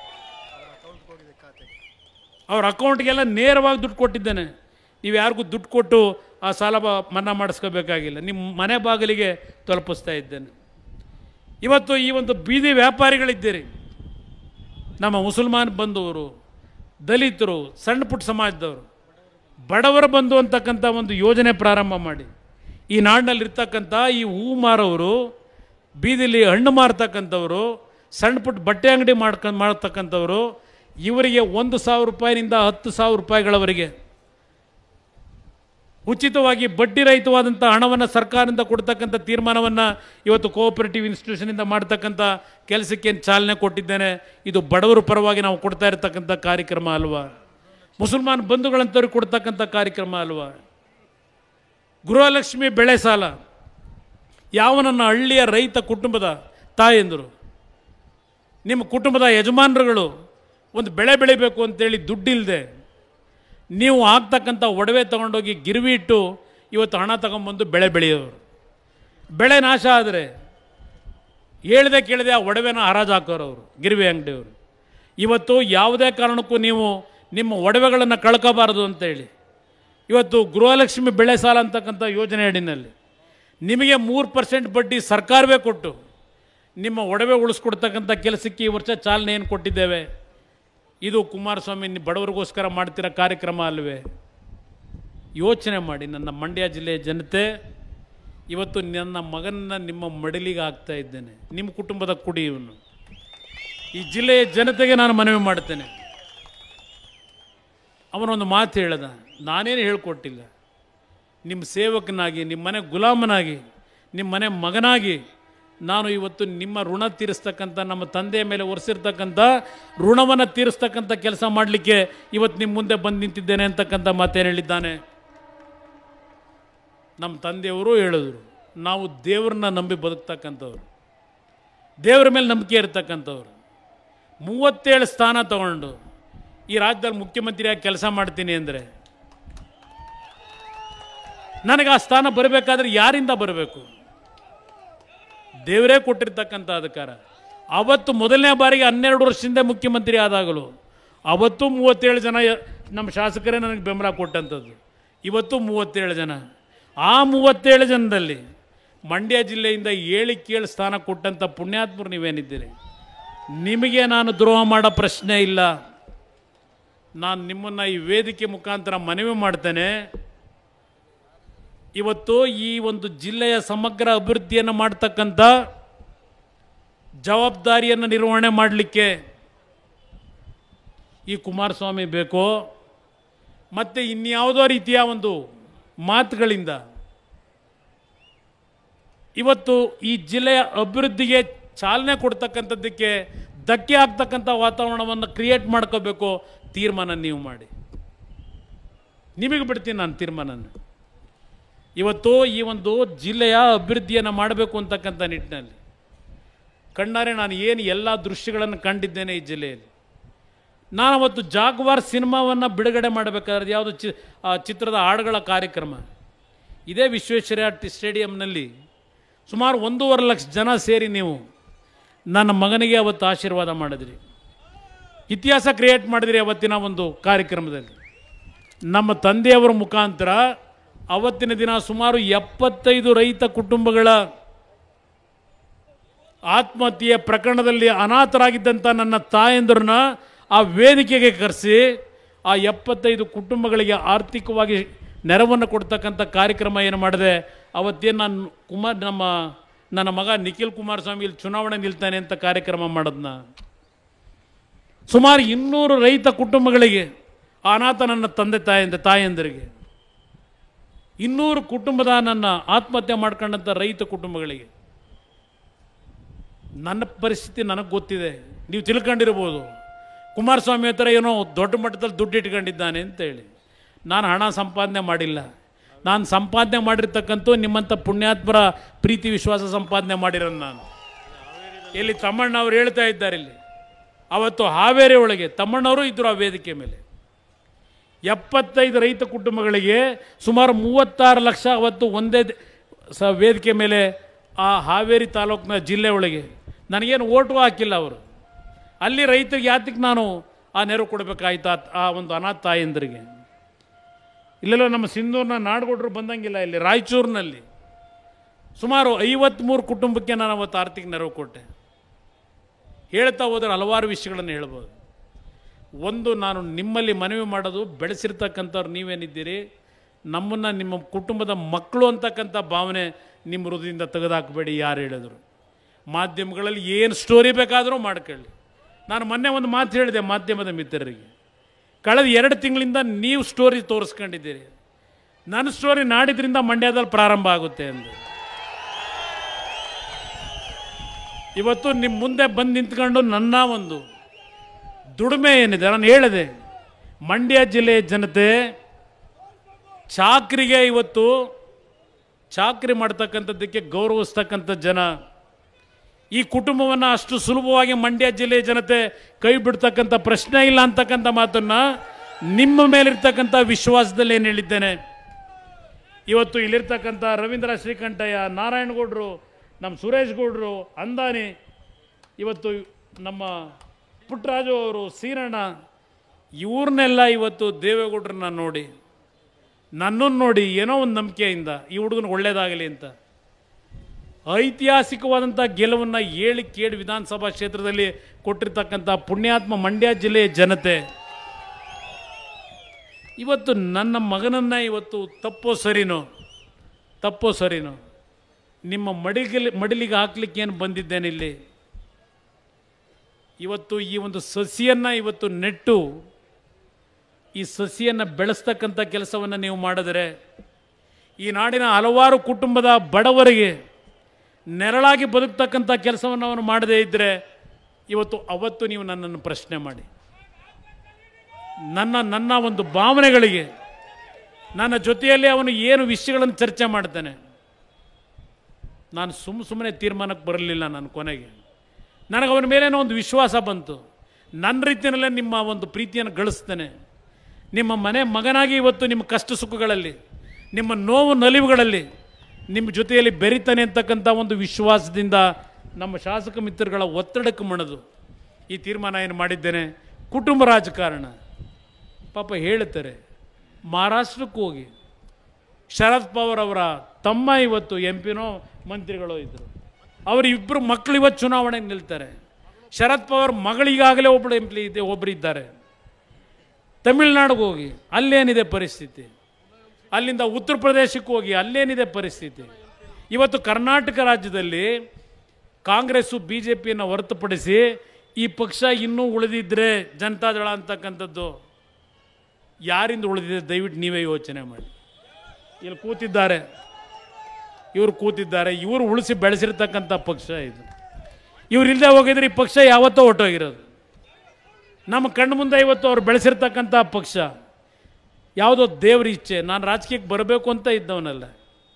ಅವ್ರ ಅಕೌಂಟ್ಗೆಲ್ಲ ನೇರವಾಗಿ ದುಡ್ಡು ಕೊಟ್ಟಿದ್ದೇನೆ ನೀವು ಯಾರಿಗೂ ದುಡ್ಡು ಕೊಟ್ಟು ಆ ಸಾಲ ಬ- ಮನ್ನಾ ಮಾಡಿಸ್ಕೋಬೇಕಾಗಿಲ್ಲ ನಿಮ್ಮ ಮನೆ ಬಾಗಿಲಿಗೆ ತಲುಪಿಸ್ತಾ ಇದ್ದೇನೆ ಇವತ್ತು ಈ ಒಂದು ಬೀದಿ ವ್ಯಾಪಾರಿಗಳಿದ್ದೀರಿ ನಮ್ಮ ಮುಸಲ್ಮಾನ್ ಬಂಧುವರು ದಲಿತರು ಸಣ್ಣ ಪುಟ್ಟ ಸಮಾಜದವರು ಬಡವರ ಬಂಧು ಅಂತಕ್ಕಂಥ ಒಂದು ಯೋಜನೆ ಪ್ರಾರಂಭ ಮಾಡಿ ಈ ನಾಡಿನಲ್ಲಿರ್ತಕ್ಕಂಥ ಈ ಹೂ ಮಾರೋರು ಬೀದಿಲಿ ಹಣ್ಣು ಮಾರ್ತಕ್ಕಂಥವ್ರು ಸಣ್ಣ ಪುಟ್ಟ ಬಟ್ಟೆ ಅಂಗಡಿ ಮಾಡ್ಕೊಂಡು ಮಾಡ್ತಕ್ಕಂಥವ್ರು ಇವರಿಗೆ ಒಂದು ಸಾವಿರ ರೂಪಾಯಿನಿಂದ ಹತ್ತು ಸಾವಿರ ರೂಪಾಯಿಗಳವರೆಗೆ ಉಚಿತವಾಗಿ ಬಡ್ಡಿ ರಹಿತವಾದಂಥ ಹಣವನ್ನು ಸರ್ಕಾರದಿಂದ ಕೊಡ್ತಕ್ಕಂಥ ತೀರ್ಮಾನವನ್ನು ಇವತ್ತು ಕೋಆಪರೇಟಿವ್ ಇನ್ಸ್ಟಿಟ್ಯೂಷನಿಂದ ಮಾಡ್ತಕ್ಕಂಥ ಕೆಲಸಕ್ಕೆ ಚಾಲನೆ ಕೊಟ್ಟಿದ್ದೇನೆ ಇದು ಬಡವರ ಪರವಾಗಿ ನಾವು ಕೊಡ್ತಾ ಇರತಕ್ಕಂಥ ಕಾರ್ಯಕ್ರಮ ಅಲ್ವಾ ಮುಸಲ್ಮಾನ್ ಬಂಧುಗಳಂತವ್ರಿಗೆ ಕೊಡ್ತಕ್ಕಂಥ ಕಾರ್ಯಕ್ರಮ ಅಲ್ವಾ ಗೃಹಲಕ್ಷ್ಮಿ ಬೆಳೆ ಸಾಲ ಯಾವ ನನ್ನ ಹಳ್ಳಿಯ ರೈತ ಕುಟುಂಬದ ತಾಯಂದರು ನಿಮ್ಮ ಕುಟುಂಬದ ಯಜಮಾನರುಗಳು ಒಂದು ಬೆಳೆ ಬೆಳಿಬೇಕು ಅಂತೇಳಿ ದುಡ್ಡಿಲ್ಲದೆ ನೀವು ಹಾಕ್ತಕ್ಕಂಥ ಒಡವೆ ತಗೊಂಡೋಗಿ ಗಿರ್ವಿ ಇಟ್ಟು ಇವತ್ತು ಹಣ ತಗೊಂಬಂದು ಬೆಳೆ ಬೆಳೆಯೋರು ಬೆಳೆ ನಾಶ ಆದರೆ ಹೇಳ್ದೆ ಕೇಳದೆ ಆ ಒಡವೆನ ಹರಾಜು ಹಾಕೋರು ಅವರು ಗಿರ್ವಿ ಅಂಗಡಿಯವರು ಇವತ್ತು ಯಾವುದೇ ಕಾರಣಕ್ಕೂ ನೀವು ನಿಮ್ಮ ಒಡವೆಗಳನ್ನು ಕಳ್ಕೋಬಾರದು ಅಂತೇಳಿ ಇವತ್ತು ಗೃಹಲಕ್ಷ್ಮಿ ಬೆಳೆ ಸಾಲ ಅಂತಕ್ಕಂಥ ಯೋಜನೆ ಅಡಿನಲ್ಲಿ ನಿಮಗೆ ಮೂರು ಪರ್ಸೆಂಟ್ ಬಡ್ಡಿ ಸರ್ಕಾರವೇ ಕೊಟ್ಟು ನಿಮ್ಮ ಒಡವೆ ಉಳಿಸ್ಕೊಡ್ತಕ್ಕಂಥ ಕೆಲಸಕ್ಕೆ ಈ ವರ್ಷ ಚಾಲನೆ ಏನು ಕೊಟ್ಟಿದ್ದೇವೆ ಇದು ಕುಮಾರಸ್ವಾಮಿ ನಿ- ಬಡವರಿಗೋಸ್ಕರ ಮಾಡ್ತಿರೋ ಕಾರ್ಯಕ್ರಮ ಅಲ್ವೇ ಯೋಚನೆ ಮಾಡಿ ನನ್ನ ಮಂಡ್ಯ ಜಿಲ್ಲೆಯ ಜನತೆ ಇವತ್ತು ನನ್ನ ಮಗನನ್ನ ನಿಮ್ಮ ಮಡಲಿಗೆ ಹಾಕ್ತಾ ಇದ್ದೇನೆ ನಿಮ್ಮ ಕುಟುಂಬದ ಕುಡಿ ಇವನು ಈ ಜಿಲ್ಲೆಯ ಜನತೆಗೆ ನಾನು ಮನವಿ ಮಾಡ್ತೇನೆ ಅವನೊಂದು ಮಾತು ಹೇಳ್ದ ನಾನೇನು ಹೇಳ್ಕೊಟ್ಟಿಲ್ಲ ನಿಮ್ಮ ಸೇವಕನಾಗಿ ನಿಮ್ಮ ಮನೆ ಗುಲಾಮನಾಗಿ ನಿಮ್ಮ ಮನೆ ಮಗನಾಗಿ ನಾನು ಇವತ್ತು ನಿಮ್ಮ ಋಣ ತೀರಿಸ್ತಕ್ಕಂಥ ನಮ್ಮ ತಂದೆಯ ಮೇಲೆ ಒರೆಸಿರ್ತಕ್ಕಂಥ ಋಣವನ್ನು ತೀರಿಸ್ತಕ್ಕಂಥ ಕೆಲಸ ಮಾಡಲಿಕ್ಕೆ ಇವತ್ತು ನಿಮ್ಮ ಮುಂದೆ ಬಂದು ನಿಂತಿದ್ದೇನೆ ಅಂತಕ್ಕಂಥ ಮಾತೇನು ಹೇಳಿದ್ದಾನೆ ನಮ್ಮ ತಂದೆಯವರು ಹೇಳಿದ್ರು ನಾವು ದೇವ್ರನ್ನ ನಂಬಿ ಬದುಕ್ತಕ್ಕಂಥವ್ರು ದೇವರ ಮೇಲೆ ನಂಬಿಕೆ ಇರ್ತಕ್ಕಂಥವ್ರು ಮೂವತ್ತೇಳು ಸ್ಥಾನ ತಗೊಂಡು ಈ ರಾಜ್ಯದಲ್ಲಿ ಮುಖ್ಯಮಂತ್ರಿಯಾಗಿ ಕೆಲಸ ಮಾಡ್ತೀನಿ ಅಂದರೆ ನನಗೆ ಆ ಸ್ಥಾನ ಬರಬೇಕಾದ್ರೆ ಯಾರಿಂದ ಬರಬೇಕು ದೇವರೇ ಕೊಟ್ಟಿರ್ತಕ್ಕಂಥ ಅಧಿಕಾರ ಅವತ್ತು ಮೊದಲನೇ ಬಾರಿಗೆ ಹನ್ನೆರಡು ವರ್ಷದಿಂದ ಮುಖ್ಯಮಂತ್ರಿ ಆದಾಗಲೂ ಅವತ್ತು ಮೂವತ್ತೇಳು ಜನ ಯ- ನಮ್ಮ ಶಾಸಕರೇ ನನಗೆ ಬೆಂಬಲ ಕೊಟ್ಟಂಥದ್ದು ಇವತ್ತು ಮೂವತ್ತೇಳು ಜನ ಆ ಮೂವತ್ತೇಳು ಜನದಲ್ಲಿ ಮಂಡ್ಯ ಜಿಲ್ಲೆಯಿಂದ ಏಳಿ ಕೇಳು ಸ್ಥಾನ ಕೊಟ್ಟಂಥ ಪುಣ್ಯಾತ್ಮರು ನೀವೇನಿದ್ದೀರಿ ನಿಮಗೆ ನಾನು ದ್ರೋಹ ಮಾಡೋ ಪ್ರಶ್ನೆ ಇಲ್ಲ ನಾನು ನಿಮ್ಮನ್ನು ಈ ವೇದಿಕೆ ಮುಖಾಂತರ ಮನವಿ ಮಾಡ್ತೇನೆ ಇವತ್ತು ಈ ಒಂದು ಜಿಲ್ಲೆಯ ಸಮಗ್ರ ಅಭಿವೃದ್ಧಿಯನ್ನು ಮಾಡ್ತಕ್ಕಂಥ ಜವಾಬ್ದಾರಿಯನ್ನು ನಿರ್ವಹಣೆ ಮಾಡಲಿಕ್ಕೆ ಈ ಕುಮಾರಸ್ವಾಮಿ ಬೇಕೋ ಮತ್ತು ಇನ್ಯಾವುದೋ ರೀತಿಯ ಒಂದು ಮಾತುಗಳಿಂದ ಇವತ್ತು ಈ ಜಿಲ್ಲೆಯ ಅಭಿವೃದ್ಧಿಗೆ ಚಾಲನೆ ಕೊಡ್ತಕ್ಕಂಥದ್ದಕ್ಕೆ ಧಕ್ಕೆ ಆಗ್ತಕ್ಕಂಥ ವಾತಾವರಣವನ್ನು ಕ್ರಿಯೇಟ್ ಮಾಡ್ಕೋಬೇಕು ತೀರ್ಮಾನ ನೀವು ಮಾಡಿ ನಿಮಗೆ ಬಿಡ್ತೀನಿ ನಾನು ತೀರ್ಮಾನನ ಇವತ್ತು ಈ ಒಂದು ಜಿಲ್ಲೆಯ ಅಭಿವೃದ್ಧಿಯನ್ನು ಮಾಡಬೇಕು ಅಂತಕ್ಕಂಥ ನಿಟ್ಟಿನಲ್ಲಿ ಕಣ್ಣಾರೆ ನಾನು ಏನು ಎಲ್ಲ ದೃಶ್ಯಗಳನ್ನು ಕಂಡಿದ್ದೇನೆ ಈ ಜಿಲ್ಲೆಯಲ್ಲಿ ನಾನು ಅವತ್ತು ಜಾಗ್ವಾರ್ ಸಿನಿಮಾವನ್ನು ಬಿಡುಗಡೆ ಮಾಡಬೇಕಾದ್ರೆ ಯಾವುದು ಚಿ ಆ ಚಿತ್ರದ ಹಾಡುಗಳ ಕಾರ್ಯಕ್ರಮ ಇದೇ ವಿಶ್ವೇಶ್ವರಯ್ಯ ಟಿ ಸ್ಟೇಡಿಯಂನಲ್ಲಿ ಸುಮಾರು ಒಂದೂವರೆ ಲಕ್ಷ ಜನ ಸೇರಿ ನೀವು ನನ್ನ ಮಗನಿಗೆ ಅವತ್ತು ಆಶೀರ್ವಾದ ಮಾಡಿದ್ರಿ ಇತಿಹಾಸ ಕ್ರಿಯೇಟ್ ಮಾಡಿದ್ರಿ ಅವತ್ತಿನ ಒಂದು ಕಾರ್ಯಕ್ರಮದಲ್ಲಿ ನಮ್ಮ ತಂದೆಯವರ ಮುಖಾಂತರ ಅವತ್ತಿನ ದಿನ ಸುಮಾರು ಎಪ್ಪತ್ತೈದು ರೈತ ಕುಟುಂಬಗಳ ಆತ್ಮಹತ್ಯೆಯ ಪ್ರಕರಣದಲ್ಲಿ ಅನಾಥರಾಗಿದ್ದಂಥ ನನ್ನ ತಾಯಂದ್ರನ್ನ ಆ ವೇದಿಕೆಗೆ ಕರೆಸಿ ಆ ಎಪ್ಪತ್ತೈದು ಕುಟುಂಬಗಳಿಗೆ ಆರ್ಥಿಕವಾಗಿ ನೆರವನ್ನು ಕೊಡ್ತಕ್ಕಂಥ ಕಾರ್ಯಕ್ರಮ ಏನು ಮಾಡಿದೆ ಅವತ್ತೇನು ನಾನು ಕುಮಾರ್ ನಮ್ಮ ನನ್ನ ಮಗ ನಿಖಿಲ್ ಕುಮಾರಸ್ವಾಮಿ ಇಲ್ಲಿ ಚುನಾವಣೆ ನಿಲ್ತಾನೆ ಅಂತ ಕಾರ್ಯಕ್ರಮ ಮಾಡೋದನ್ನ ಸುಮಾರು ಇನ್ನೂರು ರೈತ ಕುಟುಂಬಗಳಿಗೆ ಆ ಅನಾಥ ನನ್ನ ತಂದೆ ತಾಯಿಂದ ತಾಯಂದರಿಗೆ ಇನ್ನೂರು ಕುಟುಂಬದ ನನ್ನ ಆತ್ಮಹತ್ಯೆ ಮಾಡ್ಕೊಂಡಂಥ ರೈತ ಕುಟುಂಬಗಳಿಗೆ ನನ್ನ ಪರಿಸ್ಥಿತಿ ನನಗೆ ಗೊತ್ತಿದೆ ನೀವು ತಿಳ್ಕೊಂಡಿರ್ಬೋದು ಕುಮಾರಸ್ವಾಮಿ ಹತ್ರ ಏನೋ ದೊಡ್ಡ ಮಟ್ಟದಲ್ಲಿ ದುಡ್ಡು ಇಟ್ಕೊಂಡಿದ್ದಾನೆ ಅಂತೇಳಿ ನಾನು ಹಣ ಸಂಪಾದನೆ ಮಾಡಿಲ್ಲ ನಾನು ಸಂಪಾದನೆ ಮಾಡಿರ್ತಕ್ಕಂಥ ನಿಮ್ಮಂಥ ಪುಣ್ಯಾತ್ಮರ ಪ್ರೀತಿ ವಿಶ್ವಾಸ ಸಂಪಾದನೆ ಮಾಡಿರೋನು ನಾನು ಇಲ್ಲಿ ತಮ್ಮಣ್ಣ ಅವ್ರು ಹೇಳ್ತಾ ಇದ್ದಾರೆ ಇಲ್ಲಿ ಅವತ್ತು ಹಾವೇರಿ ಒಳಗೆ ತಮ್ಮಣ್ಣವರು ಇದ್ದರು ಆ ವೇದಿಕೆ ಮೇಲೆ ಎಪ್ಪತ್ತೈದು ರೈತ ಕುಟುಂಬಗಳಿಗೆ ಸುಮಾರು ಮೂವತ್ತಾರು ಲಕ್ಷ ಅವತ್ತು ಒಂದೇ ದ- ಸ ವೇದಿಕೆ ಮೇಲೆ ಆ ಹಾವೇರಿ ತಾಲೂಕಿನ ಜಿಲ್ಲೆ ಒಳಗೆ ನನಗೇನು ಓಟು ಹಾಕಿಲ್ಲ ಅವರು ಅಲ್ಲಿ ರೈತರಿಗೆ ಯಾತಕ್ಕೆ ನಾನು ಆ ನೆರವು ಕೊಡಬೇಕಾಯ್ತು ಆ- ಆ ಒಂದು ಅನಾಥ ತಾಯಂದರಿಗೆ ಇಲ್ಲೆಲ್ಲ ನಮ್ಮ ಸಿಂಧೂರಿನ ನಾಡಗೌಡರು ಬಂದಂಗಿಲ್ಲ ಇಲ್ಲಿ ರಾಯಚೂರಿನಲ್ಲಿ ಸುಮಾರು ಐವತ್ತ್ಮೂರು ಕುಟುಂಬಕ್ಕೆ ನಾನು ಅವತ್ತು ಆರ್ಥಿಕ ನೆರವು ಕೊಟ್ಟೆ ಹೇಳ್ತಾ ಹೋದರೆ ಹಲವಾರು ವಿಷಯಗಳನ್ನು ಹೇಳ್ಬೋದು ಒಂದು ನಾನು ನಿಮ್ಮಲ್ಲಿ ಮನವಿ ಮಾಡೋದು ಬೆಳೆಸಿರ್ತಕ್ಕಂಥವ್ರು ನೀವೇನಿದ್ದೀರಿ ನಮ್ಮನ್ನು ನಿಮ್ಮ ಕುಟುಂಬದ ಮಕ್ಕಳು ಅಂತಕ್ಕಂಥ ಭಾವನೆ ನಿಮ್ಮ ಹೃದಯದಿಂದ ತೆಗೆದುಹಾಕಬೇಡಿ ಯಾರು ಹೇಳಿದ್ರು ಮಾಧ್ಯಮಗಳಲ್ಲಿ ಏನು ಸ್ಟೋರಿ ಬೇಕಾದರೂ ಮಾಡ್ಕೊಳ್ಳಿ ನಾನು ಮೊನ್ನೆ ಒಂದು ಮಾತು ಹೇಳಿದೆ ಮಾಧ್ಯಮದ ಮಿತ್ರರಿಗೆ ಕಳೆದ ಎರಡು ತಿಂಗಳಿಂದ ನೀವು ಸ್ಟೋರಿ ತೋರಿಸ್ಕೊಂಡಿದ್ದೀರಿ ನನ್ನ ಸ್ಟೋರಿ ನಾಡಿದ್ರಿಂದ ಮಂಡ್ಯದಲ್ಲಿ ಪ್ರಾರಂಭ ಆಗುತ್ತೆ ಎಂದು ಇವತ್ತು ನಿಮ್ಮ ಮುಂದೆ ಬಂದು ನಿಂತ್ಕೊಂಡು ನನ್ನ ಒಂದು ದುಡಿಮೆ ಏನಿದೆ ನಾನು ಹೇಳಿದೆ ಮಂಡ್ಯ ಜಿಲ್ಲೆಯ ಜನತೆ ಚಾಕ್ರಿಗೆ ಇವತ್ತು ಚಾಕ್ರಿ ಮಾಡ್ತಕ್ಕಂಥದ್ದಕ್ಕೆ ಗೌರವಿಸ್ತಕ್ಕಂಥ ಜನ ಈ ಕುಟುಂಬವನ್ನು ಅಷ್ಟು ಸುಲಭವಾಗಿ ಮಂಡ್ಯ ಜಿಲ್ಲೆಯ ಜನತೆ ಕೈ ಬಿಡ್ತಕ್ಕಂಥ ಪ್ರಶ್ನೆ ಇಲ್ಲ ಅಂತಕ್ಕಂಥ ಮಾತನ್ನು ನಿಮ್ಮ ಮೇಲಿರ್ತಕ್ಕಂಥ ವಿಶ್ವಾಸದಲ್ಲಿ ಏನು ಹೇಳಿದ್ದೇನೆ ಇವತ್ತು ಇಲ್ಲಿರ್ತಕ್ಕಂಥ ರವೀಂದ್ರ ಶ್ರೀಕಂಠಯ್ಯ ನಾರಾಯಣಗೌಡರು ನಮ್ಮ ಸುರೇಶ್ ಗೌಡರು ಅಂದಾನಿ ಇವತ್ತು ನಮ್ಮ ಪುಟ್ಟರಾಜು ಅವರು ಸೀರಣ್ಣ ಇವ್ರನ್ನೆಲ್ಲ ಇವತ್ತು ದೇವೇಗೌಡರನ್ನ ನೋಡಿ ನನ್ನನ್ನು ನೋಡಿ ಏನೋ ಒಂದು ನಂಬಿಕೆಯಿಂದ ಈ ಹುಡುಗನಿಗೆ ಒಳ್ಳೇದಾಗಲಿ ಅಂತ ಐತಿಹಾಸಿಕವಾದಂಥ ಗೆಲುವನ್ನು ಏಳಿ ಕೇಳಿ ವಿಧಾನಸಭಾ ಕ್ಷೇತ್ರದಲ್ಲಿ ಕೊಟ್ಟಿರ್ತಕ್ಕಂಥ ಪುಣ್ಯಾತ್ಮ ಮಂಡ್ಯ ಜಿಲ್ಲೆಯ ಜನತೆ ಇವತ್ತು ನನ್ನ ಮಗನನ್ನು ಇವತ್ತು ತಪ್ಪೋ ಸರಿನೋ ತಪ್ಪೋ ಸರಿನೋ ನಿಮ್ಮ ಮಡಿಗಲಿ ಮಡಿಲಿಗೆ ಹಾಕ್ಲಿಕ್ಕೆ ಏನು ಬಂದಿದ್ದೇನೆ ಇಲ್ಲಿ ಇವತ್ತು ಈ ಒಂದು ಸಸಿಯನ್ನು ಇವತ್ತು ನೆಟ್ಟು ಈ ಸಸಿಯನ್ನು ಬೆಳೆಸ್ತಕ್ಕಂಥ ಕೆಲಸವನ್ನು ನೀವು ಮಾಡಿದರೆ ಈ ನಾಡಿನ ಹಲವಾರು ಕುಟುಂಬದ ಬಡವರಿಗೆ ನೆರಳಾಗಿ ಬದುಕ್ತಕ್ಕಂಥ ಕೆಲಸವನ್ನು ಅವನು ಮಾಡದೇ ಇದ್ದರೆ ಇವತ್ತು ಅವತ್ತು ನೀವು ನನ್ನನ್ನು ಪ್ರಶ್ನೆ ಮಾಡಿ ನನ್ನ ನನ್ನ ಒಂದು ಭಾವನೆಗಳಿಗೆ ನನ್ನ ಜೊತೆಯಲ್ಲಿ ಅವನು ಏನು ವಿಷಯಗಳನ್ನು ಚರ್ಚೆ ಮಾಡ್ತಾನೆ ನಾನು ಸುಮ್ಮ ಸುಮ್ಮನೆ ತೀರ್ಮಾನಕ್ಕೆ ಬರಲಿಲ್ಲ ನಾನು ಕೊನೆಗೆ ನನಗೆ ಅವನ ಮೇಲೇನೋ ಒಂದು ವಿಶ್ವಾಸ ಬಂತು ನನ್ನ ರೀತಿಯಲ್ಲೇ ನಿಮ್ಮ ಒಂದು ಪ್ರೀತಿಯನ್ನು ಗಳಿಸ್ತೇನೆ ನಿಮ್ಮ ಮನೆ ಮಗನಾಗಿ ಇವತ್ತು ನಿಮ್ಮ ಕಷ್ಟ ಸುಖಗಳಲ್ಲಿ ನಿಮ್ಮ ನೋವು ನಲಿವುಗಳಲ್ಲಿ ನಿಮ್ಮ ಜೊತೆಯಲ್ಲಿ ಬೆರಿತಾನೆ ಅಂತಕ್ಕಂಥ ಒಂದು ವಿಶ್ವಾಸದಿಂದ ನಮ್ಮ ಶಾಸಕ ಮಿತ್ರಗಳ ಒತ್ತಡಕ್ಕೆ ಮಣದು ಈ ತೀರ್ಮಾನ ಏನು ಮಾಡಿದ್ದೇನೆ ಕುಟುಂಬ ರಾಜಕಾರಣ ಪಾಪ ಹೇಳ್ತಾರೆ ಮಹಾರಾಷ್ಟ್ರಕ್ಕೆ ಹೋಗಿ ಶರದ್ ಪವಾರ್ ಅವರ ತಮ್ಮ ಇವತ್ತು ಎಂ ಪಿನೋ ಮಂತ್ರಿಗಳೋ ಇದ್ದರು ಅವರ ಇಬ್ಬರು ಮಕ್ಕಳು ಇವತ್ತು ಚುನಾವಣೆಗೆ ನಿಲ್ತಾರೆ ಶರದ್ ಪವಾರ್ ಮಗಳಿಗಾಗಲೇ ಒಬ್ಬಳು ಎಂ ಪಿ ಇದೆ ಒಬ್ಬರು ಇದ್ದಾರೆ ತಮಿಳ್ನಾಡಿಗೆ ಹೋಗಿ ಅಲ್ಲೇನಿದೆ ಪರಿಸ್ಥಿತಿ ಅಲ್ಲಿಂದ ಉತ್ತರ ಪ್ರದೇಶಕ್ಕೆ ಹೋಗಿ ಅಲ್ಲೇನಿದೆ ಪರಿಸ್ಥಿತಿ ಇವತ್ತು ಕರ್ನಾಟಕ ರಾಜ್ಯದಲ್ಲಿ ಕಾಂಗ್ರೆಸ್ಸು ಬಿ ಜೆ ಪಿಯನ್ನು ಹೊರತುಪಡಿಸಿ ಈ ಪಕ್ಷ ಇನ್ನೂ ಉಳಿದಿದ್ರೆ ಜನತಾದಳ ಅಂತಕ್ಕಂಥದ್ದು ಯಾರಿಂದ ಉಳಿದಿದೆ ದಯವಿಟ್ಟು ನೀವೇ ಯೋಚನೆ ಮಾಡಿ ಇಲ್ಲಿ ಕೂತಿದ್ದಾರೆ ಇವರು ಕೂತಿದ್ದಾರೆ ಇವರು ಉಳಿಸಿ ಬೆಳೆಸಿರ್ತಕ್ಕಂಥ ಪಕ್ಷ ಇದು ಇವ್ರು ಇಲ್ಲದೆ ಹೋಗಿದ್ರೆ ಈ ಪಕ್ಷ ಯಾವತ್ತೋ ಹೊಟ್ಟೋಗಿರೋದು ನಮ್ಮ ಕಣ್ಣು ಮುಂದೆ ಇವತ್ತು ಅವ್ರು ಬೆಳೆಸಿರ್ತಕ್ಕಂಥ ಪಕ್ಷ ಯಾವುದೋ ದೇವ್ರ ಇಚ್ಛೆ ನಾನು ರಾಜಕೀಯಕ್ಕೆ ಬರಬೇಕು ಅಂತ ಇದ್ದವನಲ್ಲ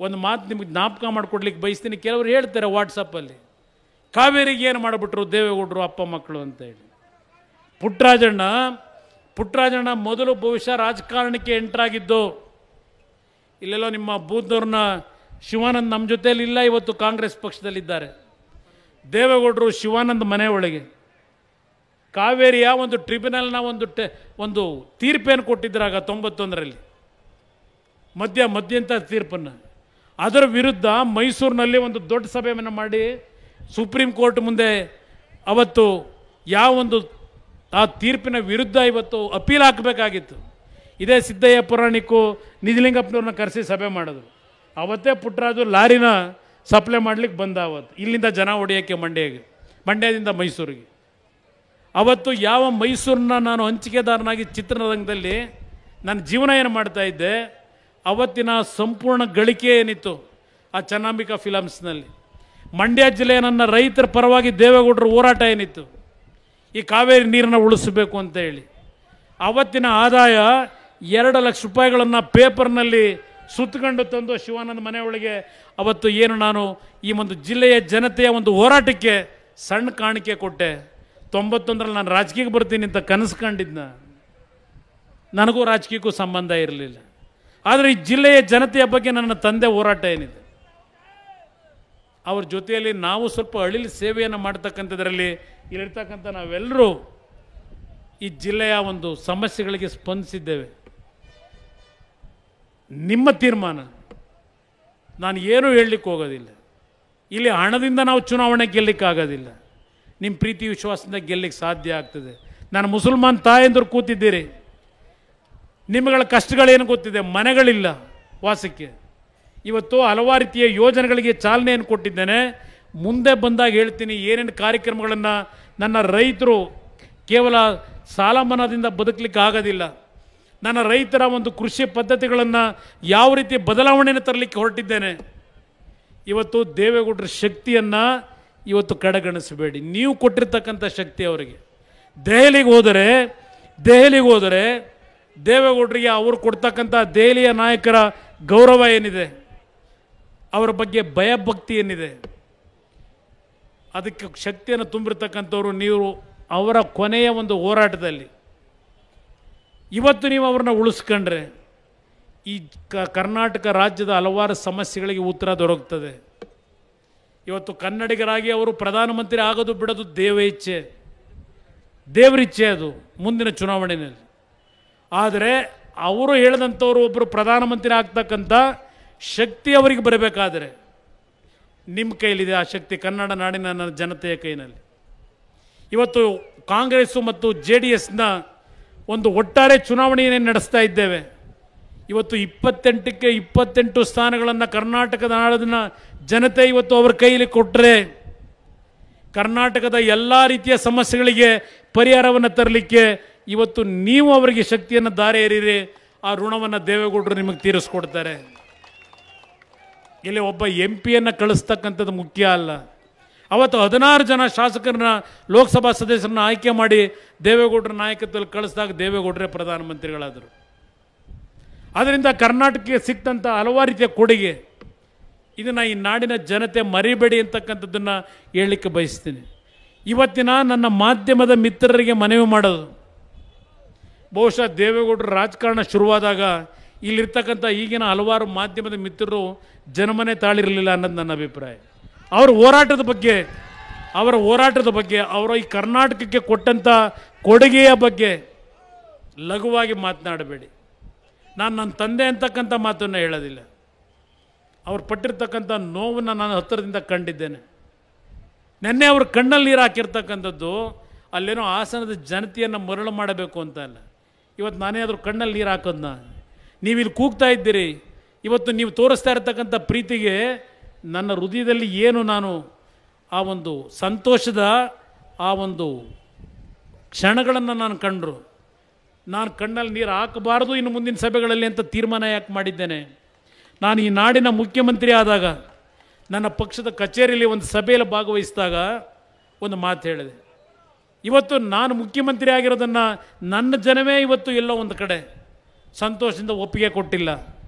ಒಂದು ಮಾತು ನಿಮಗೆ ಜ್ಞಾಪಕ ಮಾಡಿಕೊಡ್ಲಿಕ್ಕೆ ಬಯಸ್ತೀನಿ ಕೆಲವರು ಹೇಳ್ತಾರೆ ವಾಟ್ಸಪ್ಪಲ್ಲಿ ಕಾವೇರಿಗೆ ಏನು ಮಾಡಿಬಿಟ್ರು ದೇವೇಗೌಡರು ಅಪ್ಪ ಮಕ್ಕಳು ಅಂತ ಹೇಳಿ ಪುಟ್ಟರಾಜಣ್ಣ ಪುಟ್ಟರಾಜಣ್ಣ ಮೊದಲು ಬಹುಶಃ ರಾಜಕಾರಣಕ್ಕೆ ಎಂಟ್ರಾಗಿದ್ದು ಇಲ್ಲೆಲ್ಲೋ ನಿಮ್ಮ ಬೂದ್ನವ್ರನ್ನ ಶಿವಾನಂದ್ ನಮ್ಮ ಜೊತೆಯಲ್ಲಿ ಇಲ್ಲ ಇವತ್ತು ಕಾಂಗ್ರೆಸ್ ಪಕ್ಷದಲ್ಲಿದ್ದಾರೆ ದೇವೇಗೌಡರು ಶಿವಾನಂದ್ ಮನೆ ಒಳಗೆ ಕಾವೇರಿಯ ಒಂದು ಟ್ರಿಬ್ಯುನಲ್ನ ಒಂದು ಟೆ ಒಂದು ತೀರ್ಪೇನು ಕೊಟ್ಟಿದ್ರಾಗ ತೊಂಬತ್ತೊಂದರಲ್ಲಿ ಮಧ್ಯ ಮಧ್ಯಂತರ ತೀರ್ಪನ್ನು ಅದರ ವಿರುದ್ಧ ಮೈಸೂರಿನಲ್ಲಿ ಒಂದು ದೊಡ್ಡ ಸಭೆಯನ್ನು ಮಾಡಿ ಸುಪ್ರೀಂ ಕೋರ್ಟ್ ಮುಂದೆ ಅವತ್ತು ಯಾವ ಒಂದು ಆ ತೀರ್ಪಿನ ವಿರುದ್ಧ ಇವತ್ತು ಅಪೀಲ್ ಹಾಕಬೇಕಾಗಿತ್ತು ಇದೇ ಸಿದ್ದಯ್ಯ ಪುರಾಣಿಕು ನಿಜಲಿಂಗಪ್ಪನವ್ರನ್ನ ಕರೆಸಿ ಸಭೆ ಮಾಡೋದು ಅವತ್ತೇ ಪುಟ್ಟರಾಜು ಲಾರಿನ ಸಪ್ಲೈ ಮಾಡ್ಲಿಕ್ಕೆ ಬಂದ ಅವತ್ತು ಇಲ್ಲಿಂದ ಜನ ಹೊಡೆಯೋಕ್ಕೆ ಮಂಡ್ಯಗೆ ಮಂಡ್ಯದಿಂದ ಮೈಸೂರಿಗೆ ಅವತ್ತು ಯಾವ ಮೈಸೂರನ್ನ ನಾನು ಹಂಚಿಕೆದಾರನಾಗಿ ಚಿತ್ರರಂಗದಲ್ಲಿ ನನ್ನ ಜೀವನ ಏನು ಮಾಡ್ತಾ ಇದ್ದೆ ಅವತ್ತಿನ ಸಂಪೂರ್ಣ ಗಳಿಕೆ ಏನಿತ್ತು ಆ ಚನ್ನಾಂಬಿಕಾ ಫಿಲಮ್ಸ್ನಲ್ಲಿ ಮಂಡ್ಯ ಜಿಲ್ಲೆಯ ನನ್ನ ರೈತರ ಪರವಾಗಿ ದೇವೇಗೌಡರ ಹೋರಾಟ ಏನಿತ್ತು ಈ ಕಾವೇರಿ ನೀರನ್ನು ಉಳಿಸಬೇಕು ಅಂತ ಹೇಳಿ ಅವತ್ತಿನ ಆದಾಯ ಎರಡು ಲಕ್ಷ ರೂಪಾಯಿಗಳನ್ನು ಪೇಪರ್ನಲ್ಲಿ ಸುತ್ತಕೊಂಡು ತಂದು ಶಿವಾನಂದ ಮನೆ ಒಳಗೆ ಅವತ್ತು ಏನು ನಾನು ಈ ಒಂದು ಜಿಲ್ಲೆಯ ಜನತೆಯ ಒಂದು ಹೋರಾಟಕ್ಕೆ ಸಣ್ಣ ಕಾಣಿಕೆ ಕೊಟ್ಟೆ ತೊಂಬತ್ತೊಂದರಲ್ಲಿ ನಾನು ರಾಜಕೀಯಕ್ಕೆ ಬರ್ತೀನಿ ಅಂತ ಕನಸು ಕಂಡಿದ್ನ ನನಗೂ ರಾಜಕೀಯಕ್ಕೂ ಸಂಬಂಧ ಇರಲಿಲ್ಲ ಆದರೆ ಈ ಜಿಲ್ಲೆಯ ಜನತೆಯ ಬಗ್ಗೆ ನನ್ನ ತಂದೆ ಹೋರಾಟ ಏನಿದೆ ಅವ್ರ ಜೊತೆಯಲ್ಲಿ ನಾವು ಸ್ವಲ್ಪ ಅಳಿಲು ಸೇವೆಯನ್ನು ಮಾಡ್ತಕ್ಕಂಥದ್ರಲ್ಲಿ ಇಲ್ಲಿರ್ತಕ್ಕಂಥ ನಾವೆಲ್ಲರೂ ಈ ಜಿಲ್ಲೆಯ ಒಂದು ಸಮಸ್ಯೆಗಳಿಗೆ ಸ್ಪಂದಿಸಿದ್ದೇವೆ ನಿಮ್ಮ ತೀರ್ಮಾನ ನಾನು ಏನೂ ಹೇಳಲಿಕ್ಕೆ ಹೋಗೋದಿಲ್ಲ ಇಲ್ಲಿ ಹಣದಿಂದ ನಾವು ಚುನಾವಣೆ ಗೆಲ್ಲಕ್ಕಾಗೋದಿಲ್ಲ ನಿಮ್ಮ ಪ್ರೀತಿ ವಿಶ್ವಾಸದಿಂದ ಗೆಲ್ಲಕ್ಕೆ ಸಾಧ್ಯ ಆಗ್ತದೆ ನಾನು ಮುಸಲ್ಮಾನ್ ತಾಯಂದ್ರು ಕೂತಿದ್ದೀರಿ ನಿಮ್ಮಗಳ ಕಷ್ಟಗಳೇನು ಗೊತ್ತಿದೆ ಮನೆಗಳಿಲ್ಲ ವಾಸಕ್ಕೆ ಇವತ್ತು ಹಲವಾರು ರೀತಿಯ ಯೋಜನೆಗಳಿಗೆ ಚಾಲನೆಯನ್ನು ಕೊಟ್ಟಿದ್ದೇನೆ ಮುಂದೆ ಬಂದಾಗ ಹೇಳ್ತೀನಿ ಏನೇನು ಕಾರ್ಯಕ್ರಮಗಳನ್ನು ನನ್ನ ರೈತರು ಕೇವಲ ಸಾಲ ಮನ್ನಾದಿಂದ ಬದುಕಲಿಕ್ಕೆ ಆಗೋದಿಲ್ಲ ನನ್ನ ರೈತರ ಒಂದು ಕೃಷಿ ಪದ್ಧತಿಗಳನ್ನು ಯಾವ ರೀತಿ ಬದಲಾವಣೆಯನ್ನು ತರಲಿಕ್ಕೆ ಹೊರಟಿದ್ದೇನೆ ಇವತ್ತು ದೇವೇಗೌಡರ ಶಕ್ತಿಯನ್ನು ಇವತ್ತು ಕಡೆಗಣಿಸಬೇಡಿ ನೀವು ಕೊಟ್ಟಿರ್ತಕ್ಕಂಥ ಶಕ್ತಿ ಅವರಿಗೆ ದೆಹಲಿಗೆ ಹೋದರೆ ದೆಹಲಿಗೆ ಹೋದರೆ ದೇವೇಗೌಡರಿಗೆ ಅವರು ಕೊಡ್ತಕ್ಕಂಥ ದೆಹಲಿಯ ನಾಯಕರ ಗೌರವ ಏನಿದೆ ಅವರ ಬಗ್ಗೆ ಭಯಭಕ್ತಿ ಏನಿದೆ ಅದಕ್ಕೆ ಶಕ್ತಿಯನ್ನು ತುಂಬಿರ್ತಕ್ಕಂಥವ್ರು ನೀವು ಅವರ ಕೊನೆಯ ಒಂದು ಹೋರಾಟದಲ್ಲಿ ಇವತ್ತು ನೀವು ಅವ್ರನ್ನ ಉಳಿಸ್ಕೊಂಡ್ರೆ ಈ ಕ ಕರ್ನಾಟಕ ರಾಜ್ಯದ ಹಲವಾರು ಸಮಸ್ಯೆಗಳಿಗೆ ಉತ್ತರ ದೊರಕುತ್ತದೆ ಇವತ್ತು ಕನ್ನಡಿಗರಾಗಿ ಅವರು ಪ್ರಧಾನಮಂತ್ರಿ ಆಗೋದು ಬಿಡೋದು ದೇವ ಇಚ್ಛೆ ದೇವರಿಚ್ಛೆ ಅದು ಮುಂದಿನ ಚುನಾವಣೆಯಲ್ಲಿ ಆದರೆ ಅವರು ಹೇಳಿದಂಥವ್ರು ಒಬ್ಬರು ಪ್ರಧಾನಮಂತ್ರಿ ಆಗ್ತಕ್ಕಂಥ ಶಕ್ತಿ ಅವರಿಗೆ ಬರಬೇಕಾದರೆ ನಿಮ್ಮ ಕೈಲಿದೆ ಆ ಶಕ್ತಿ ಕನ್ನಡ ನಾಡಿನ ನನ್ನ ಜನತೆಯ ಕೈನಲ್ಲಿ ಇವತ್ತು ಕಾಂಗ್ರೆಸ್ಸು ಮತ್ತು ಜೆ ಡಿ ಎಸ್ನ ಒಂದು ಒಟ್ಟಾರೆ ಚುನಾವಣೆಯನ್ನು ನಡೆಸ್ತಾ ಇದ್ದೇವೆ ಇವತ್ತು ಇಪ್ಪತ್ತೆಂಟಕ್ಕೆ ಇಪ್ಪತ್ತೆಂಟು ಸ್ಥಾನಗಳನ್ನು ಕರ್ನಾಟಕದ ನಾಡಿನ ಜನತೆ ಇವತ್ತು ಅವರ ಕೈಯಲ್ಲಿ ಕೊಟ್ಟರೆ ಕರ್ನಾಟಕದ ಎಲ್ಲ ರೀತಿಯ ಸಮಸ್ಯೆಗಳಿಗೆ ಪರಿಹಾರವನ್ನು ತರಲಿಕ್ಕೆ ಇವತ್ತು ನೀವು ಅವರಿಗೆ ಶಕ್ತಿಯನ್ನು ದಾರೆ ಎರೀರಿ ಆ ಋಣವನ್ನು ದೇವೇಗೌಡರು ನಿಮಗೆ ತೀರಿಸ್ಕೊಡ್ತಾರೆ ಇಲ್ಲಿ ಒಬ್ಬ ಎಂ ಪಿಯನ್ನು ಕಳಿಸ್ತಕ್ಕಂಥದ್ದು ಮುಖ್ಯ ಅಲ್ಲ ಅವತ್ತು ಹದಿನಾರು ಜನ ಶಾಸಕರನ್ನ ಲೋಕಸಭಾ ಸದಸ್ಯರನ್ನ ಆಯ್ಕೆ ಮಾಡಿ ದೇವೇಗೌಡರ ನಾಯಕತ್ವದಲ್ಲಿ ಕಳಿಸಿದಾಗ ದೇವೇಗೌಡರೇ ಪ್ರಧಾನಮಂತ್ರಿಗಳಾದರು ಅದರಿಂದ ಕರ್ನಾಟಕಕ್ಕೆ ಸಿಕ್ತಂಥ ಹಲವಾರು ರೀತಿಯ ಕೊಡುಗೆ ಇದನ್ನು ಈ ನಾಡಿನ ಜನತೆ ಮರಿಬೇಡಿ ಅಂತಕ್ಕಂಥದ್ದನ್ನು ಹೇಳಲಿಕ್ಕೆ ಬಯಸ್ತೀನಿ ಇವತ್ತಿನ ನನ್ನ ಮಾಧ್ಯಮದ ಮಿತ್ರರಿಗೆ ಮನವಿ ಮಾಡೋದು ಬಹುಶಃ ದೇವೇಗೌಡರು ರಾಜಕಾರಣ ಶುರುವಾದಾಗ ಇಲ್ಲಿರ್ತಕ್ಕಂಥ ಈಗಿನ ಹಲವಾರು ಮಾಧ್ಯಮದ ಮಿತ್ರರು ಜನಮನೆ ತಾಳಿರಲಿಲ್ಲ ಅನ್ನೋದು ನನ್ನ ಅಭಿಪ್ರಾಯ ಅವರ ಹೋರಾಟದ ಬಗ್ಗೆ ಅವರ ಹೋರಾಟದ ಬಗ್ಗೆ ಅವರ ಈ ಕರ್ನಾಟಕಕ್ಕೆ ಕೊಟ್ಟಂಥ ಕೊಡುಗೆಯ ಬಗ್ಗೆ ಲಘುವಾಗಿ ಮಾತನಾಡಬೇಡಿ ನಾನು ನನ್ನ ತಂದೆ ಅಂತಕ್ಕಂಥ ಮಾತನ್ನು ಹೇಳೋದಿಲ್ಲ ಅವ್ರು ಪಟ್ಟಿರ್ತಕ್ಕಂಥ ನೋವನ್ನು ನಾನು ಹತ್ತಿರದಿಂದ ಕಂಡಿದ್ದೇನೆ ನೆನ್ನೆ ಅವ್ರ ಕಣ್ಣಲ್ಲಿ ನೀರು ಹಾಕಿರ್ತಕ್ಕಂಥದ್ದು ಅಲ್ಲೇನೋ ಹಾಸನದ ಜನತೆಯನ್ನು ಮರಳು ಮಾಡಬೇಕು ಅಂತ ಅಲ್ಲ ಇವತ್ತು ನಾನೇ ಅದ್ರ ಕಣ್ಣಲ್ಲಿ ನೀರು ಹಾಕೋದ್ನ ನೀವು ಇಲ್ಲಿ ಕೂಗ್ತಾ ಇದ್ದೀರಿ ಇವತ್ತು ನೀವು ತೋರಿಸ್ತಾ ಇರತಕ್ಕಂಥ ಪ್ರೀತಿಗೆ ನನ್ನ ಹೃದಯದಲ್ಲಿ ಏನು ನಾನು ಆ ಒಂದು ಸಂತೋಷದ ಆ ಒಂದು ಕ್ಷಣಗಳನ್ನು ನಾನು ಕಂಡರು ನಾನು ಕಣ್ಣಲ್ಲಿ ನೀರು ಹಾಕಬಾರ್ದು ಇನ್ನು ಮುಂದಿನ ಸಭೆಗಳಲ್ಲಿ ಅಂತ ತೀರ್ಮಾನ ಯಾಕೆ ಮಾಡಿದ್ದೇನೆ ನಾನು ಈ ನಾಡಿನ ಮುಖ್ಯಮಂತ್ರಿ ಆದಾಗ ನನ್ನ ಪಕ್ಷದ ಕಚೇರಿಯಲ್ಲಿ ಒಂದು ಸಭೆಯಲ್ಲಿ ಭಾಗವಹಿಸಿದಾಗ ಒಂದು ಮಾತು ಹೇಳಿದೆ ಇವತ್ತು ನಾನು ಮುಖ್ಯಮಂತ್ರಿ ಆಗಿರೋದನ್ನು ನನ್ನ ಜನವೇ ಇವತ್ತು ಎಲ್ಲೋ ಒಂದು ಕಡೆ ಸಂತೋಷದಿಂದ ಒಪ್ಪಿಗೆ ಕೊಟ್ಟಿಲ್ಲ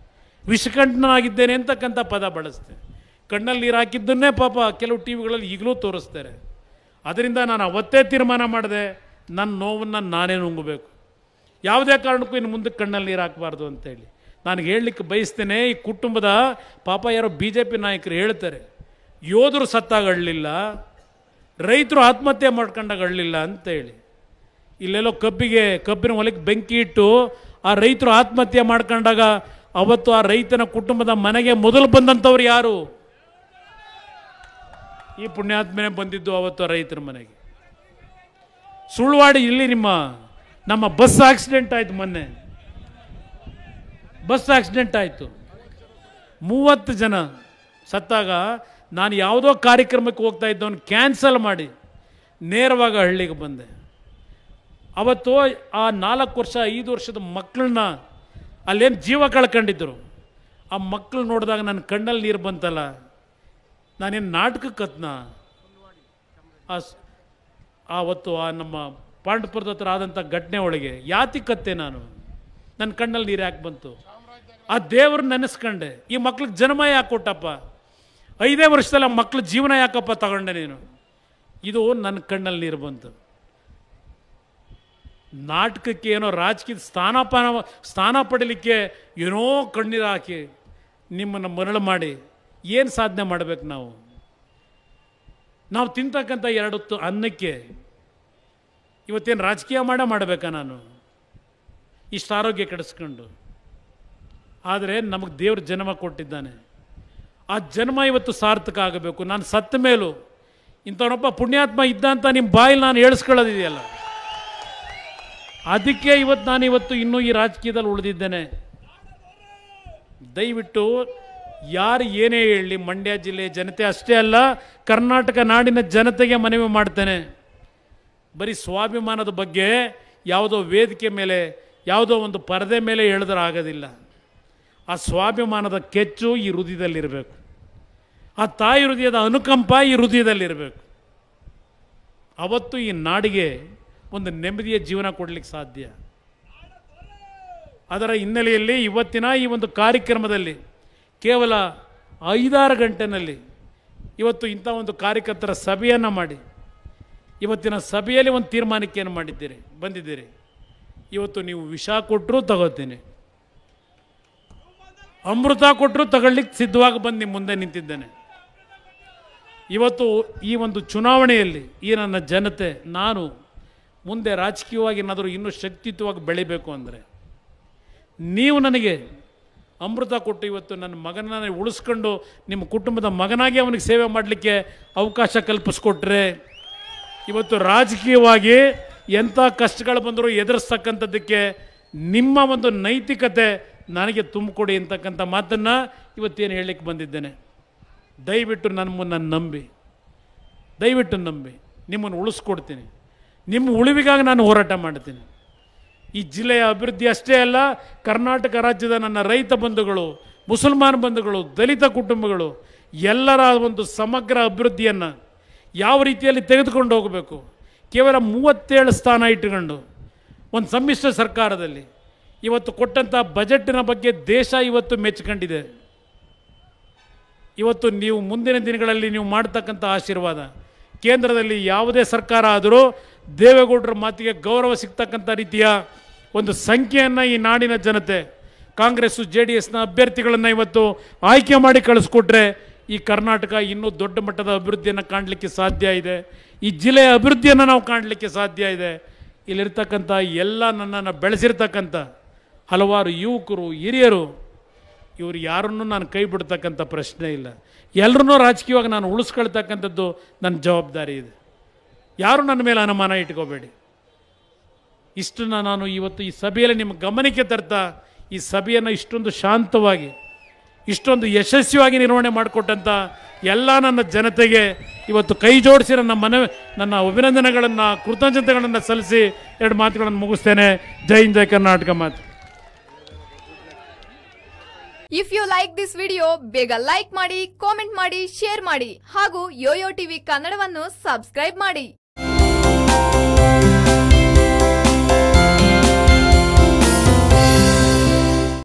ವಿಷಕಂಠನಾಗಿದ್ದೇನೆ ಅಂತಕ್ಕಂಥ ಪದ ಬಳಸ್ತೆ ಕಣ್ಣಲ್ಲಿ ನೀರು ಹಾಕಿದ್ದನ್ನೇ ಪಾಪ ಕೆಲವು ಟಿ ವಿಗಳಲ್ಲಿ ಈಗಲೂ ತೋರಿಸ್ತಾರೆ ಅದರಿಂದ ನಾನು ಅವತ್ತೇ ತೀರ್ಮಾನ ಮಾಡಿದೆ ನನ್ನ ನೋವನ್ನು ನಾನೇ ನುಂಗಬೇಕು ಯಾವುದೇ ಕಾರಣಕ್ಕೂ ಇನ್ನು ಮುಂದೆ ಕಣ್ಣಲ್ಲಿ ನೀರು ಹಾಕಬಾರ್ದು ಅಂತೇಳಿ ನಾನು ಹೇಳಲಿಕ್ಕೆ ಬಯಸ್ತೇನೆ ಈ ಕುಟುಂಬದ ಪಾಪ ಯಾರೋ ಬಿ ಜೆ ಪಿ ನಾಯಕರು ಹೇಳ್ತಾರೆ ಯೋಧರು ಸತ್ತಾಗ ಅಳ್ಳಿಲ್ಲ ರೈತರು ಆತ್ಮಹತ್ಯೆ ಮಾಡ್ಕೊಂಡಾಗ ಅಳ್ಳಿಲ್ಲ ಅಂತೇಳಿ ಇಲ್ಲೆಲ್ಲೋ ಕಬ್ಬಿಗೆ ಕಬ್ಬಿನ ಹೊಲಕ್ಕೆ ಬೆಂಕಿ ಇಟ್ಟು ಆ ರೈತರು ಆತ್ಮಹತ್ಯೆ ಮಾಡ್ಕೊಂಡಾಗ ಅವತ್ತು ಆ ರೈತನ ಕುಟುಂಬದ ಮನೆಗೆ ಮೊದಲು ಬಂದಂಥವ್ರು ಯಾರು ಈ ಪುಣ್ಯಾತ್ಮನೆ ಬಂದಿದ್ದು ಅವತ್ತು ಆ ರೈತರ ಮನೆಗೆ ಸುಳ್ವಾಡಿ ಇಲ್ಲಿ ನಿಮ್ಮ ನಮ್ಮ ಬಸ್ ಆಕ್ಸಿಡೆಂಟ್ ಆಯ್ತು ಮೊನ್ನೆ ಬಸ್ ಆಕ್ಸಿಡೆಂಟ್ ಆಯಿತು ಮೂವತ್ತು ಜನ ಸತ್ತಾಗ ನಾನು ಯಾವುದೋ ಕಾರ್ಯಕ್ರಮಕ್ಕೆ ಹೋಗ್ತಾ ಇದ್ದವನು ಕ್ಯಾನ್ಸಲ್ ಮಾಡಿ ನೇರವಾಗಿ ಹಳ್ಳಿಗೆ ಬಂದೆ ಅವತ್ತು ಆ ನಾಲ್ಕು ವರ್ಷ ಐದು ವರ್ಷದ ಮಕ್ಕಳನ್ನ ಅಲ್ಲೇನು ಜೀವ ಕಳ್ಕೊಂಡಿದ್ರು ಆ ಮಕ್ಕಳು ನೋಡಿದಾಗ ನನ್ನ ಕಣ್ಣಲ್ಲಿ ನೀರು ಬಂತಲ್ಲ ನಾನೇನು ನಾಟಕಕ್ಕತ್ನ ಆ ಸ್- ಆವತ್ತು ಆ ನಮ್ಮ ಪಾಂಡಪುರದ ಹತ್ರ ಆದಂಥ ಘಟನೆ ಒಳಗೆ ಯಾತಿ ಕತ್ತೆ ನಾನು ನನ್ನ ಕಣ್ಣಲ್ಲಿ ನೀರು ಯಾಕೆ ಬಂತು ಆ ದೇವ್ರನ್ನ ನೆನೆಸ್ಕೊಂಡೆ ಈ ಮಕ್ಳಿಗೆ ಜನ್ಮ ಯಾಕೆ ಕೊಟ್ಟಪ್ಪ ಐದೇ ವರ್ಷದಲ್ಲಿ ಆ ಮಕ್ಳ ಜೀವನ ಯಾಕಪ್ಪ ತಗೊಂಡೆ ನೀನು ಇದು ನನ್ನ ಕಣ್ಣಲ್ಲಿ ನೀರು ಬಂತು ನಾಟಕಕ್ಕೆ ಏನೋ ರಾಜಕೀಯ ಸ್ಥಾನಪಾನ ಸ್ಥಾನ ಪಡೀಲಿಕ್ಕೆ ಏನೋ ಕಣ್ಣೀರು ಹಾಕಿ ನಿಮ್ಮನ್ನು ಮರಳು ಮಾಡಿ ಏನು ಸಾಧನೆ ಮಾಡಬೇಕು ನಾವು ನಾವು ತಿಂತಕ್ಕಂಥ ಎರಡು ಹೊತ್ತು ಅನ್ನಕ್ಕೆ ಇವತ್ತೇನು ರಾಜಕೀಯ ಮಾಡೇ ಮಾಡಬೇಕಾ ನಾನು ಇಷ್ಟು ಆರೋಗ್ಯ ಕೆಡಿಸ್ಕೊಂಡು ಆದರೆ ನಮಗೆ ದೇವ್ರ ಜನ್ಮ ಕೊಟ್ಟಿದ್ದಾನೆ ಆ ಜನ್ಮ ಇವತ್ತು ಸಾರ್ಥಕ ಆಗಬೇಕು ನಾನು ಸತ್ತ ಮೇಲೂ ಇಂಥವನೊಬ್ಬ ಪುಣ್ಯಾತ್ಮ ಇದ್ದ ಅಂತ ನಿಮ್ಮ ಬಾಯಲ್ಲಿ ನಾನು ಹೇಳಿಸ್ಕೊಳ್ಳೋದಿದೆಯಲ್ಲ ಅದಕ್ಕೆ ಇವತ್ತು ನಾನು ಇವತ್ತು ಇನ್ನೂ ಈ ರಾಜಕೀಯದಲ್ಲಿ ಉಳಿದಿದ್ದೇನೆ ದಯವಿಟ್ಟು ಯಾರು ಏನೇ ಹೇಳಲಿ ಮಂಡ್ಯ ಜಿಲ್ಲೆ ಜನತೆ ಅಷ್ಟೇ ಅಲ್ಲ ಕರ್ನಾಟಕ ನಾಡಿನ ಜನತೆಗೆ ಮನವಿ ಮಾಡ್ತೇನೆ ಬರೀ ಸ್ವಾಭಿಮಾನದ ಬಗ್ಗೆ ಯಾವುದೋ ವೇದಿಕೆ ಮೇಲೆ ಯಾವುದೋ ಒಂದು ಪರದೆ ಮೇಲೆ ಹೇಳಿದ್ರೆ ಆಗೋದಿಲ್ಲ ಆ ಸ್ವಾಭಿಮಾನದ ಕೆಚ್ಚು ಈ ಹೃದಯದಲ್ಲಿರಬೇಕು ಆ ತಾಯಿ ಹೃದಯದ ಅನುಕಂಪ ಈ ಹೃದಯದಲ್ಲಿರಬೇಕು ಅವತ್ತು ಈ ನಾಡಿಗೆ ಒಂದು ನೆಮ್ಮದಿಯ ಜೀವನ ಕೊಡಲಿಕ್ಕೆ ಸಾಧ್ಯ ಅದರ ಹಿನ್ನೆಲೆಯಲ್ಲಿ ಇವತ್ತಿನ ಈ ಒಂದು ಕಾರ್ಯಕ್ರಮದಲ್ಲಿ ಕೇವಲ ಐದಾರು ಗಂಟೆನಲ್ಲಿ ಇವತ್ತು ಇಂಥ ಒಂದು ಕಾರ್ಯಕರ್ತರ ಸಭೆಯನ್ನು ಮಾಡಿ ಇವತ್ತಿನ ಸಭೆಯಲ್ಲಿ ಒಂದು ತೀರ್ಮಾನಕ್ಕೆ ಏನು ಮಾಡಿದ್ದೀರಿ ಬಂದಿದ್ದೀರಿ ಇವತ್ತು ನೀವು ವಿಷ ಕೊಟ್ಟರೂ ತಗೋತೀನಿ ಅಮೃತ ಕೊಟ್ಟರು ತಗೊಳ್ಳಿಕ್ಕೆ ಸಿದ್ಧವಾಗಿ ಬಂದು ನಿಮ್ಮ ಮುಂದೆ ನಿಂತಿದ್ದೇನೆ ಇವತ್ತು ಈ ಒಂದು ಚುನಾವಣೆಯಲ್ಲಿ ಈ ನನ್ನ ಜನತೆ ನಾನು ಮುಂದೆ ರಾಜಕೀಯವಾಗಿ ಏನಾದರೂ ಇನ್ನೂ ಶಕ್ತಿಯುತವಾಗಿ ಬೆಳಿಬೇಕು ಅಂದರೆ ನೀವು ನನಗೆ ಅಮೃತ ಕೊಟ್ಟು ಇವತ್ತು ನನ್ನ ಮಗನನ್ನ ಉಳಿಸ್ಕೊಂಡು ನಿಮ್ಮ ಕುಟುಂಬದ ಮಗನಾಗಿ ಅವನಿಗೆ ಸೇವೆ ಮಾಡಲಿಕ್ಕೆ ಅವಕಾಶ ಕಲ್ಪಿಸ್ಕೊಟ್ರೆ ಇವತ್ತು ರಾಜಕೀಯವಾಗಿ ಎಂಥ ಕಷ್ಟಗಳು ಬಂದರೂ ಎದುರಿಸ್ತಕ್ಕಂಥದ್ದಕ್ಕೆ ನಿಮ್ಮ ಒಂದು ನೈತಿಕತೆ ನನಗೆ ತುಂಬಿಕೊಡಿ ಅಂತಕ್ಕಂಥ ಮಾತನ್ನು ಇವತ್ತೇನು ಹೇಳಲಿಕ್ಕೆ ಬಂದಿದ್ದೇನೆ ದಯವಿಟ್ಟು ನನ್ನ ಮುನ್ನ ನಂಬಿ ದಯವಿಟ್ಟು ನಂಬಿ ನಿಮ್ಮನ್ನು ಉಳಿಸ್ಕೊಡ್ತೀನಿ ನಿಮ್ಮ ಉಳಿವಿಗಾಗಿ ನಾನು ಹೋರಾಟ ಮಾಡ್ತೀನಿ ಈ ಜಿಲ್ಲೆಯ ಅಭಿವೃದ್ಧಿ ಅಷ್ಟೇ ಅಲ್ಲ ಕರ್ನಾಟಕ ರಾಜ್ಯದ ನನ್ನ ರೈತ ಬಂಧುಗಳು ಮುಸಲ್ಮಾನ್ ಬಂಧುಗಳು ದಲಿತ ಕುಟುಂಬಗಳು ಎಲ್ಲರ ಒಂದು ಸಮಗ್ರ ಅಭಿವೃದ್ಧಿಯನ್ನು ಯಾವ ರೀತಿಯಲ್ಲಿ ತೆಗೆದುಕೊಂಡು ಹೋಗಬೇಕು ಕೇವಲ ಮೂವತ್ತೇಳು ಸ್ಥಾನ ಇಟ್ಟುಕೊಂಡು ಒಂದು ಸಮ್ಮಿಶ್ರ ಸರ್ಕಾರದಲ್ಲಿ ಇವತ್ತು ಕೊಟ್ಟಂಥ ಬಜೆಟ್ಟಿನ ಬಗ್ಗೆ ದೇಶ ಇವತ್ತು ಮೆಚ್ಕೊಂಡಿದೆ ಇವತ್ತು ನೀವು ಮುಂದಿನ ದಿನಗಳಲ್ಲಿ ನೀವು ಮಾಡ್ತಕ್ಕಂಥ ಆಶೀರ್ವಾದ ಕೇಂದ್ರದಲ್ಲಿ ಯಾವುದೇ ಸರ್ಕಾರ ಆದರೂ ದೇವೇಗೌಡರ ಮಾತಿಗೆ ಗೌರವ ಸಿಗ್ತಕ್ಕಂಥ ರೀತಿಯ ಒಂದು ಸಂಖ್ಯೆಯನ್ನು ಈ ನಾಡಿನ ಜನತೆ ಕಾಂಗ್ರೆಸ್ಸು ಜೆ ಡಿ ಎಸ್ನ ಅಭ್ಯರ್ಥಿಗಳನ್ನು ಇವತ್ತು ಆಯ್ಕೆ ಮಾಡಿ ಕಳಿಸ್ಕೊಟ್ರೆ ಈ ಕರ್ನಾಟಕ ಇನ್ನೂ ದೊಡ್ಡ ಮಟ್ಟದ ಅಭಿವೃದ್ಧಿಯನ್ನು ಕಾಣಲಿಕ್ಕೆ ಸಾಧ್ಯ ಇದೆ ಈ ಜಿಲ್ಲೆಯ ಅಭಿವೃದ್ಧಿಯನ್ನು ನಾವು ಕಾಣಲಿಕ್ಕೆ ಸಾಧ್ಯ ಇದೆ ಇಲ್ಲಿರ್ತಕ್ಕಂಥ ಎಲ್ಲ ನನ್ನನ್ನು ಬೆಳೆಸಿರ್ತಕ್ಕಂಥ ಹಲವಾರು ಯುವಕರು ಹಿರಿಯರು ಇವರು ಯಾರನ್ನೂ ನಾನು ಕೈ ಬಿಡ್ತಕ್ಕಂಥ ಪ್ರಶ್ನೆ ಇಲ್ಲ ಎಲ್ಲರನ್ನೂ ರಾಜಕೀಯವಾಗಿ ನಾನು ಉಳಿಸ್ಕೊಳ್ತಕ್ಕಂಥದ್ದು ನನ್ನ ಜವಾಬ್ದಾರಿ ಇದೆ ಯಾರು ನನ್ನ ಮೇಲೆ ಅನುಮಾನ ಇಟ್ಕೋಬೇಡಿ ಇಷ್ಟನ್ನು ನಾನು ಇವತ್ತು ಈ ಸಭೆಯಲ್ಲಿ ನಿಮ್ಮ ಗಮನಕ್ಕೆ ತರ್ತಾ ಈ ಸಭೆಯನ್ನು ಇಷ್ಟೊಂದು ಶಾಂತವಾಗಿ ಇಷ್ಟೊಂದು ಯಶಸ್ವಿಯಾಗಿ ನಿರ್ವಹಣೆ ಮಾಡಿಕೊಟ್ಟಂಥ ಎಲ್ಲ ನನ್ನ ಜನತೆಗೆ ಇವತ್ತು ಕೈ ಜೋಡಿಸಿ ನನ್ನ ಮನವಿ ನನ್ನ ಅಭಿನಂದನೆಗಳನ್ನು ಕೃತಜ್ಞತೆಗಳನ್ನು ಸಲ್ಲಿಸಿ ಎರಡು ಮಾತುಗಳನ್ನು ಮುಗಿಸ್ತೇನೆ ಜೈ ಹಿಂದ್ ಜೈ ಕರ್ನಾಟಕ ಮಾತು if you like this video ಬೇಗ ಲೈಕ್ ಮಾಡಿ ಕಾಮೆಂಟ್ ಮಾಡಿ ಶೇರ್ ಮಾಡಿ ಹಾಗೂ ಯೋಯೋ ಟಿವಿ ಕನ್ನಡವನ್ನು ಸಬ್ಸ್ಕ್ರೈಬ್ ಮಾಡಿ